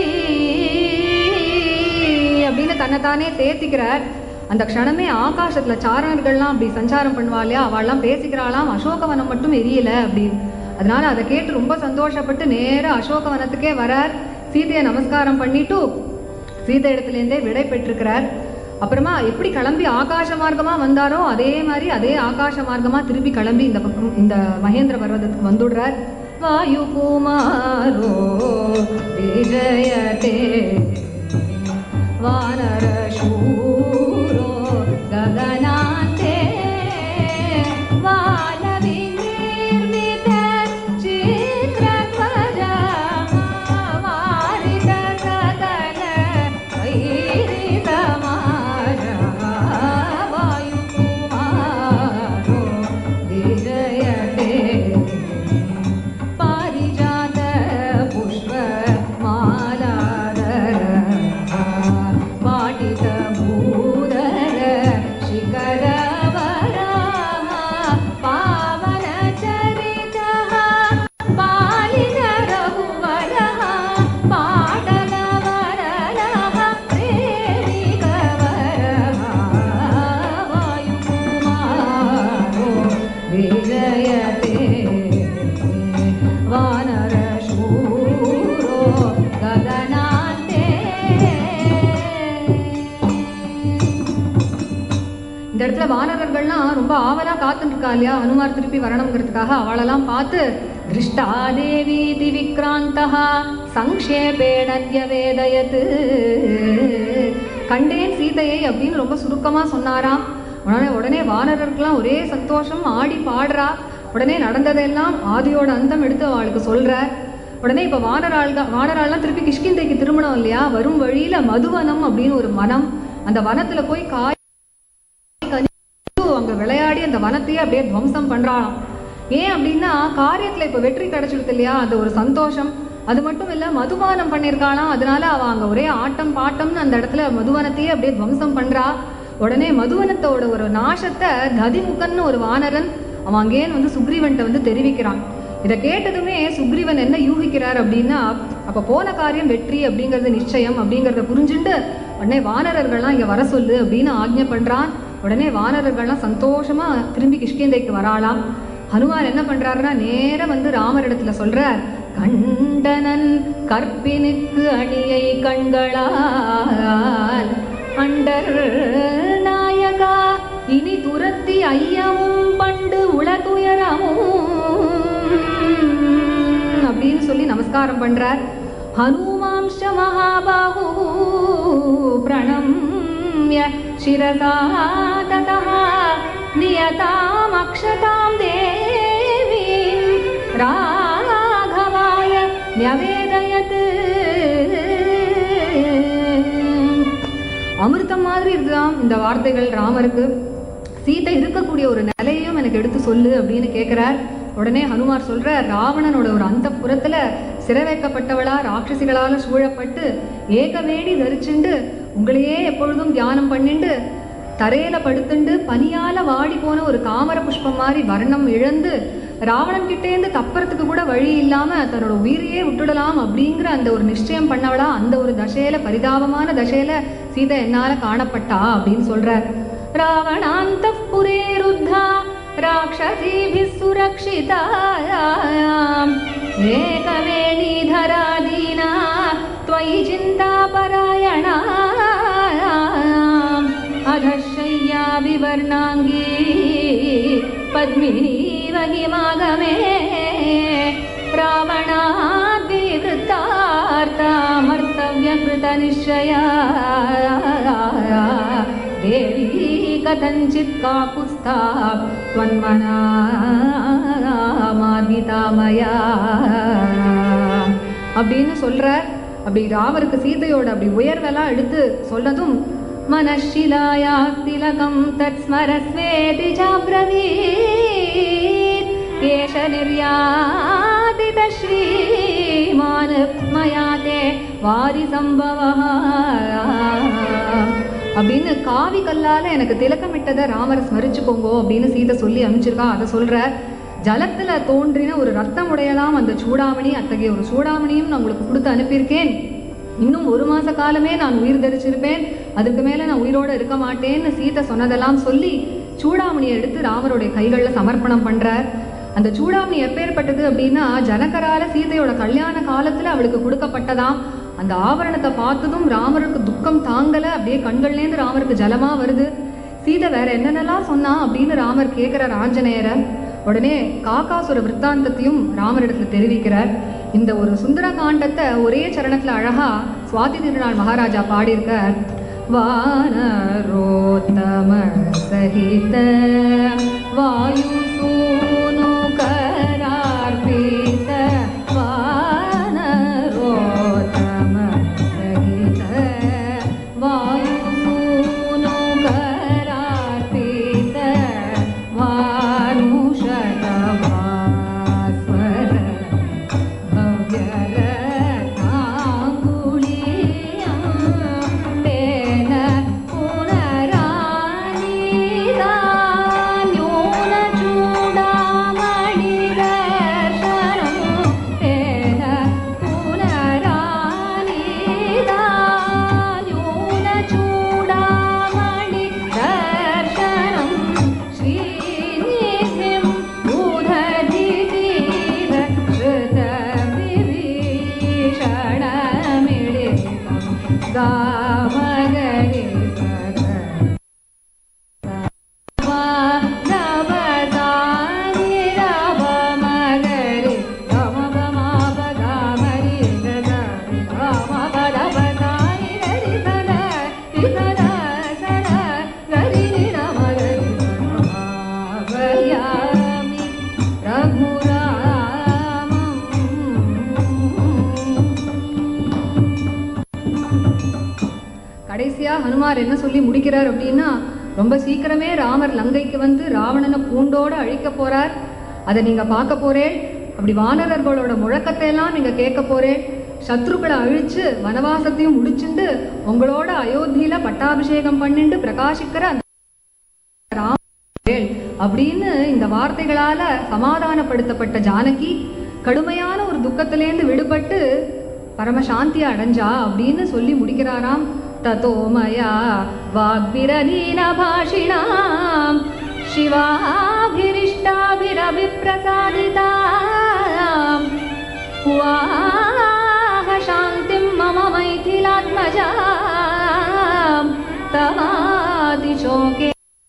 அப்படின்னு தன்னைத்தானே தேத்திக்கிறார் அந்த க்ஷணமே ஆகாசத்துல சாரணர்கள்லாம் அப்படி சஞ்சாரம் பண்ணுவா இல்லையா அவள்லாம் பேசிக்கிறாளாம் அசோகவனம் மட்டும் எரியல அப்படின்னு அதனால அதை கேட்டு ரொம்ப சந்தோஷப்பட்டு நேரா அசோகவனத்துக்கே வரார் சீதையை நமஸ்காரம் பண்ணிட்டு சீதை இடத்துலேருந்தே விடை பெற்றிருக்கிறார் அப்புறமா எப்படி கிளம்பி ஆகாச மார்க்கமா வந்தாரோ அதே மாதிரி அதே ஆகாச மார்க்கமா திருப்பி கிளம்பி இந்த பக்கம் இந்த மகேந்திர பர்வதத்துக்கு வந்துடுறார் வாயு குமாரோ விஜயதே वानरशूरो गगनान्ते वानविनिर्मित चित्रध्वजा वारित सकल वैरितमाजा वायुकुमारो विजयते पारिजात पुष्प मालादर पाटित भूदर शिखरवराः पावन चरितः पालित रघुवरः पाटलवरनः प्रेमिकवरः वायुकुमारो विजयते वानरशूरो गगनान्ते இந்த இடத்துல வானரர்கள்லாம் ரொம்ப ஆவலா காத்துட்டு இருக்கா இல்லையா அனுமார் திருப்பி வரணுங்கிறதுக்காக அவளெல்லாம் பார்த்து திருஷ்டா தேவி திவிக்ராந்தா சங்கேபேணத்ய வேதயத்து கண்டேன் சீதையை அப்படின்னு ரொம்ப சுருக்கமா சொன்னாராம் உடனே உடனே வானரர்கள்லாம் ஒரே சந்தோஷம் ஆடி பாடுறா உடனே நடந்ததெல்லாம் ஆதியோட அந்தம் எடுத்து அவளுக்கு சொல்றார் உடனே இப்ப வானராள் தான் வானராள்லாம் திருப்பி கிஷ்கிந்தைக்கு திருமணம் இல்லையா வரும் வழியில மதுவனம் அப்படின்னு ஒரு வனம் அந்த வனத்துல போய் காய் கனி அங்க விளையாடி அந்த வனத்தையே அப்படியே துவம்சம் பண்றாளாம் ஏன் அப்படின்னா காரியத்துல இப்ப வெற்றி கிடைச்சிடுது இல்லையா அந்த ஒரு சந்தோஷம் அது மட்டும் இல்ல மதுபானம் பண்ணியிருக்காளாம் அதனால அவ அங்க ஒரே ஆட்டம் பாட்டம்னு அந்த இடத்துல மதுவனத்தையே அப்படியே துவம்சம் பண்றா உடனே மதுவனத்தோட ஒரு நாசத்தை கதிமுகன்னு ஒரு வானரன் அவன் அங்கேன்னு வந்து சுக்ரீவன்ட்ட வந்து தெரிவிக்கிறான் இதை கேட்டதுமே சுக்ரீவன் என்ன யூகிக்கிறார் அப்படின்னா அப்ப போன காரியம் வெற்றி அப்படிங்கிறது நிச்சயம் அப்படிங்கிறத புரிஞ்சுண்டு உடனே வானரர்கள்லாம் இங்க வர சொல்லு அப்படின்னு ஆக்ஞை பண்றான் உடனே வானரர்கள்லாம் சந்தோஷமா திரும்பி கிஷ்கிந்தைக்கு வராளாம் ஹனுமான் என்ன பண்றாருன்னா நேரா வந்து ராமரிடத்துல சொல்றார் கண்டனன் கற்பினுக்கு அணியை கண்களால் அண்டர் நாயகா இனி துரத்தி ஐயமும் பண்டு உளதுயரமும் அப்படின்னு சொல்லி நமஸ்காரம் பண்றார் ஹனுமாம்ச மகாபாஹு பிரணம்ய சிரசா ததः நியதாம் அக்ஷதாம் தேவீம் ராகவாய ன்யவேதயத் அமிர்தம் மாதிரி இருக்குதாம் இந்த வார்த்தைகள் ராமருக்கு சீதை இருக்கக்கூடிய ஒரு நிலையையும் எனக்கு எடுத்து சொல்லு அப்படின்னு கேட்கிறார் உடனே ஹனுமார் சொல்றார் ராவணனோட ஒரு அந்த புறத்துல சிறை வைக்கப்பட்டவளா ராட்சசிகளால சூழப்பட்டு ஏகவேடி தரிச்சுண்டு உங்களையே எப்பொழுதும் தியானம் பண்ணிண்டு தரையில படுத்துண்டு பனியால வாடி போன ஒரு தாமர புஷ்பம் மாதிரி வர்ணம் இழந்து ராவணன் கிட்டேந்து தப்புறதுக்கு கூட வழி இல்லாம தன்னோட உயிரையே விட்டுடலாம் அப்படிங்கிற அந்த ஒரு நிச்சயம் பண்ணவளா அந்த ஒரு தசையில பரிதாபமான தசையில சீதை என்னால காணப்பட்டா அப்படின்னு சொல்றார் ராவணாந்த புரே ருத்தா ராட்சசீபிः சுரக்ஷிதாயாம் ஏகவேணீதரா தீனா त्वयि चिन्तापरायणाम् अधशय्या विवर्णाङ्गी पद्मिनीव हिमागमे रावणाद्विवृत्तार्तामर्तव्यकृतनिश्चया देवी कथञ्चित् काकुत्स्था त्वन्मना மார்கிதா மயா அப்படின்னு சொல்றார் அப்படி ராமருக்கு சீதையோட அப்படி உயர்வெல்லாம் எடுத்து சொல்லதும் மனஷிலாயா திலகம் தத் ஸ்மரஸ்வேதி சாப்ரவீத் ஏஷ நிர்யாதித ஸ்ரீமான் மயா தே வாரி சம்பவா அப்படின்னு காவி கல்லால எனக்கு திலக்கமிட்டதை ராமரை ஸ்மரிச்சுக்கோங்கோ அப்படின்னு சீதை சொல்லி அனுப்பிச்சிருக்கா அதை சொல்ற ஜலத்துல தோன்றின ஒரு ரத்தம் உடையலாம் அந்த சூடாமணி அத்தகைய ஒரு சூடாமணியும் நான் உங்களுக்கு கொடுத்து அனுப்பியிருக்கேன் இன்னும் ஒரு மாச காலமே நான் உயிர் தரிச்சிருப்பேன் அதுக்கு மேல நான் உயிரோட இருக்க மாட்டேன்னு சீதை சொன்னதெல்லாம் சொல்லி சூடாமணியை எடுத்து ராமருடைய கைகள்ல சமர்ப்பணம் பண்றார் அந்த சூடாமணி எப்பேற்பட்டது அப்படின்னா ஜனகரால சீதையோட கல்யாண காலத்துல அவளுக்கு கொடுக்கப்பட்டதாம் அந்த ஆபரணத்தை பார்த்ததும் ராமருக்கு துக்கம் தாங்கல அப்படியே கண்கள்லேருந்து ராமருக்கு ஜலமா வருது சீதை வேற என்னென்னலாம் சொன்னா அப்படின்னு ராமர் கேட்கிறார் ஆஞ்சநேயரை உடனே காக்காசுர விற்த்தாந்தத்தையும் ராமரிடத்துல தெரிவிக்கிறார் இந்த ஒரு சுந்தர காண்டத்தை ஒரே சரணத்துல அழகா சுவாதி திருநாள் மகாராஜா பாடியிருக்கார் வானரோத்தம சகித வாயு சூனு கரார்பித வானரோத்தம சகித வாயு சூனு கரார்பித வானுஷதவாஸ்வர श्रीनिधिं बुधधितीर श्रुतविभीषणमिलितं गामगरे नवदानिरवमगरे गमगमापगामरि गगरि गमपदपदानिररि सद विसद सद गरि निरमगरि समावयामि கடைசியா ஹனுமார் என்ன சொல்லி முடிக்கிறார் அப்படின்னா ரொம்ப சீக்கிரமே ராமர் லங்கைக்கு வந்து ராவணனை பூண்டோட அழிக்க போறார் அதை நீங்க பார்க்க போறேன் அப்படி வானரர்களோட முழக்கத்தை எல்லாம் நீங்க கேட்க போறேன் சத்ருக்களை அழிச்சு வனவாசத்தையும் முடிச்சுண்டு உங்களோட அயோத்தியில பட்டாபிஷேகம் பண்ணிண்டு பிரகாசிக்கிற அந்த ராமர்கள் அப்படின்னு இந்த வார்த்தைகளால சமாதானப்படுத்தப்பட்ட ஜானகி கடுமையான ஒரு துக்கத்திலேருந்து விடுபட்டு பரமசாந்தியை அடைஞ்சா அப்படின்னு சொல்லி முடிக்கிறாராம் ததோ மயா வாக்பிரதீன பாஷிணாம் சிவாபிரிஷ்டாபிரபிப்பிரசாதிதாம் வாஹ சாந்திம் மம மைथिलात्मजाम् தவாதிசோகே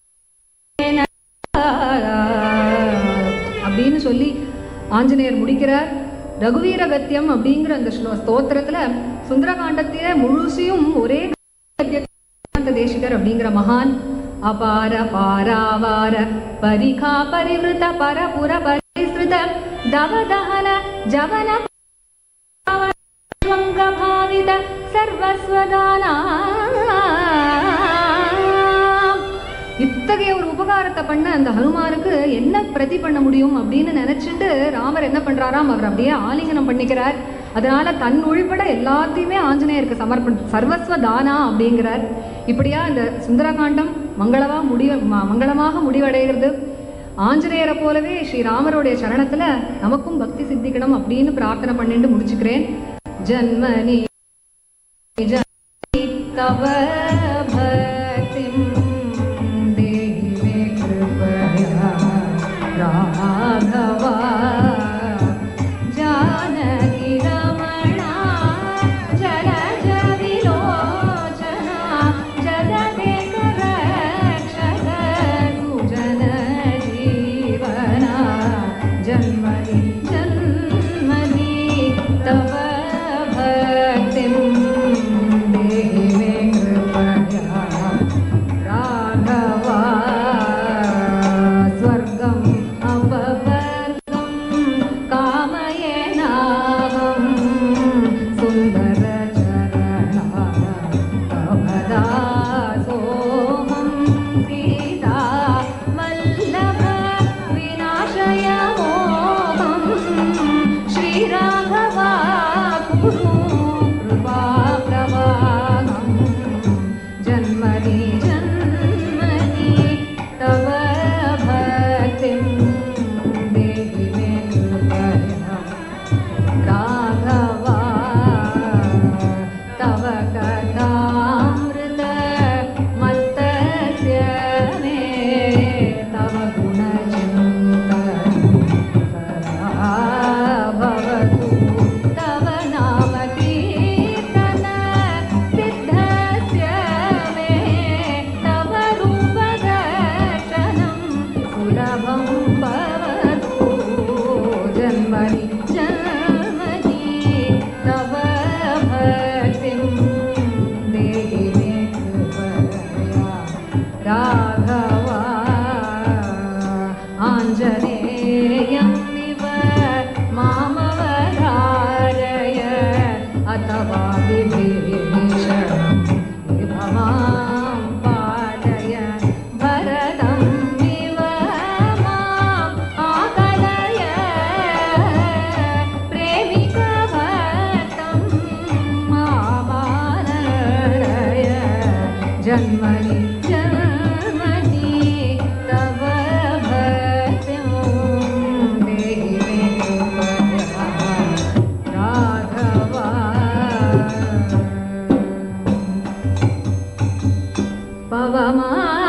அப்படின்னு சொல்லி ஆஞ்சநேயர் முடிக்கிறார் ரகுவீர கத்தியம் அப்படிங்கிற அந்த ஸ்லோ- ஸ்தோத்திரத்துல சுந்தரகாண்டத்திலே முழுசையும் ஒரே கத்தியத்தை தேசிகர் அப்படிங்கிற மகான் அபார பாராவார பரிகா பரிவிருத்த பரபுர பரிஸ்ருத தவதஹன ஜவன பாவித சர்வஸ்வதானா இத்தகைய ஒரு உபகாரத்தை பண்ண அந்த ஹனுமானுக்கு என்ன பிரதி பண்ண முடியும் அப்படின்னு நினைச்சிட்டு ராமர் என்ன பண்றாராம் அவர் அப்படியே ஆலிங்கனம் பண்ணிக்கிறார் அதனால தன் உள்பட எல்லாத்தையுமே ஆஞ்சநேயருக்கு சமர்ப்பணம் சர்வஸ்வ தானா அப்படிங்கிறார் இப்படியா இந்த சுந்தரகாண்டம் மங்களவா முடிவு ம- மங்களமாக முடிவடைகிறது ஆஞ்சநேயரை போலவே ஸ்ரீராமருடைய சரணத்துல நமக்கும் பக்தி சித்திக்கணும் அப்படின்னு பிரார்த்தனை பண்ணிட்டு முடிச்சுக்கிறேன் ஜன்மனி तव भक्तिं देहि मे कृपया राघवा जानकी रमणा जलज विलोचना जगदेक रक्षक सुजन जीवना जन्मनि जन्मनि तव भक्तिं देहि मे कृपया राघवा आञ्जनेयमिव मामवधारय अथवा विभीषणं विभवां पालय भरतम् इव माम् आकलय प्रेमिकभक्तं मामानय जन्मनि जन्मनि तव भक्तिं देहि मे कृपया राघवा पवमा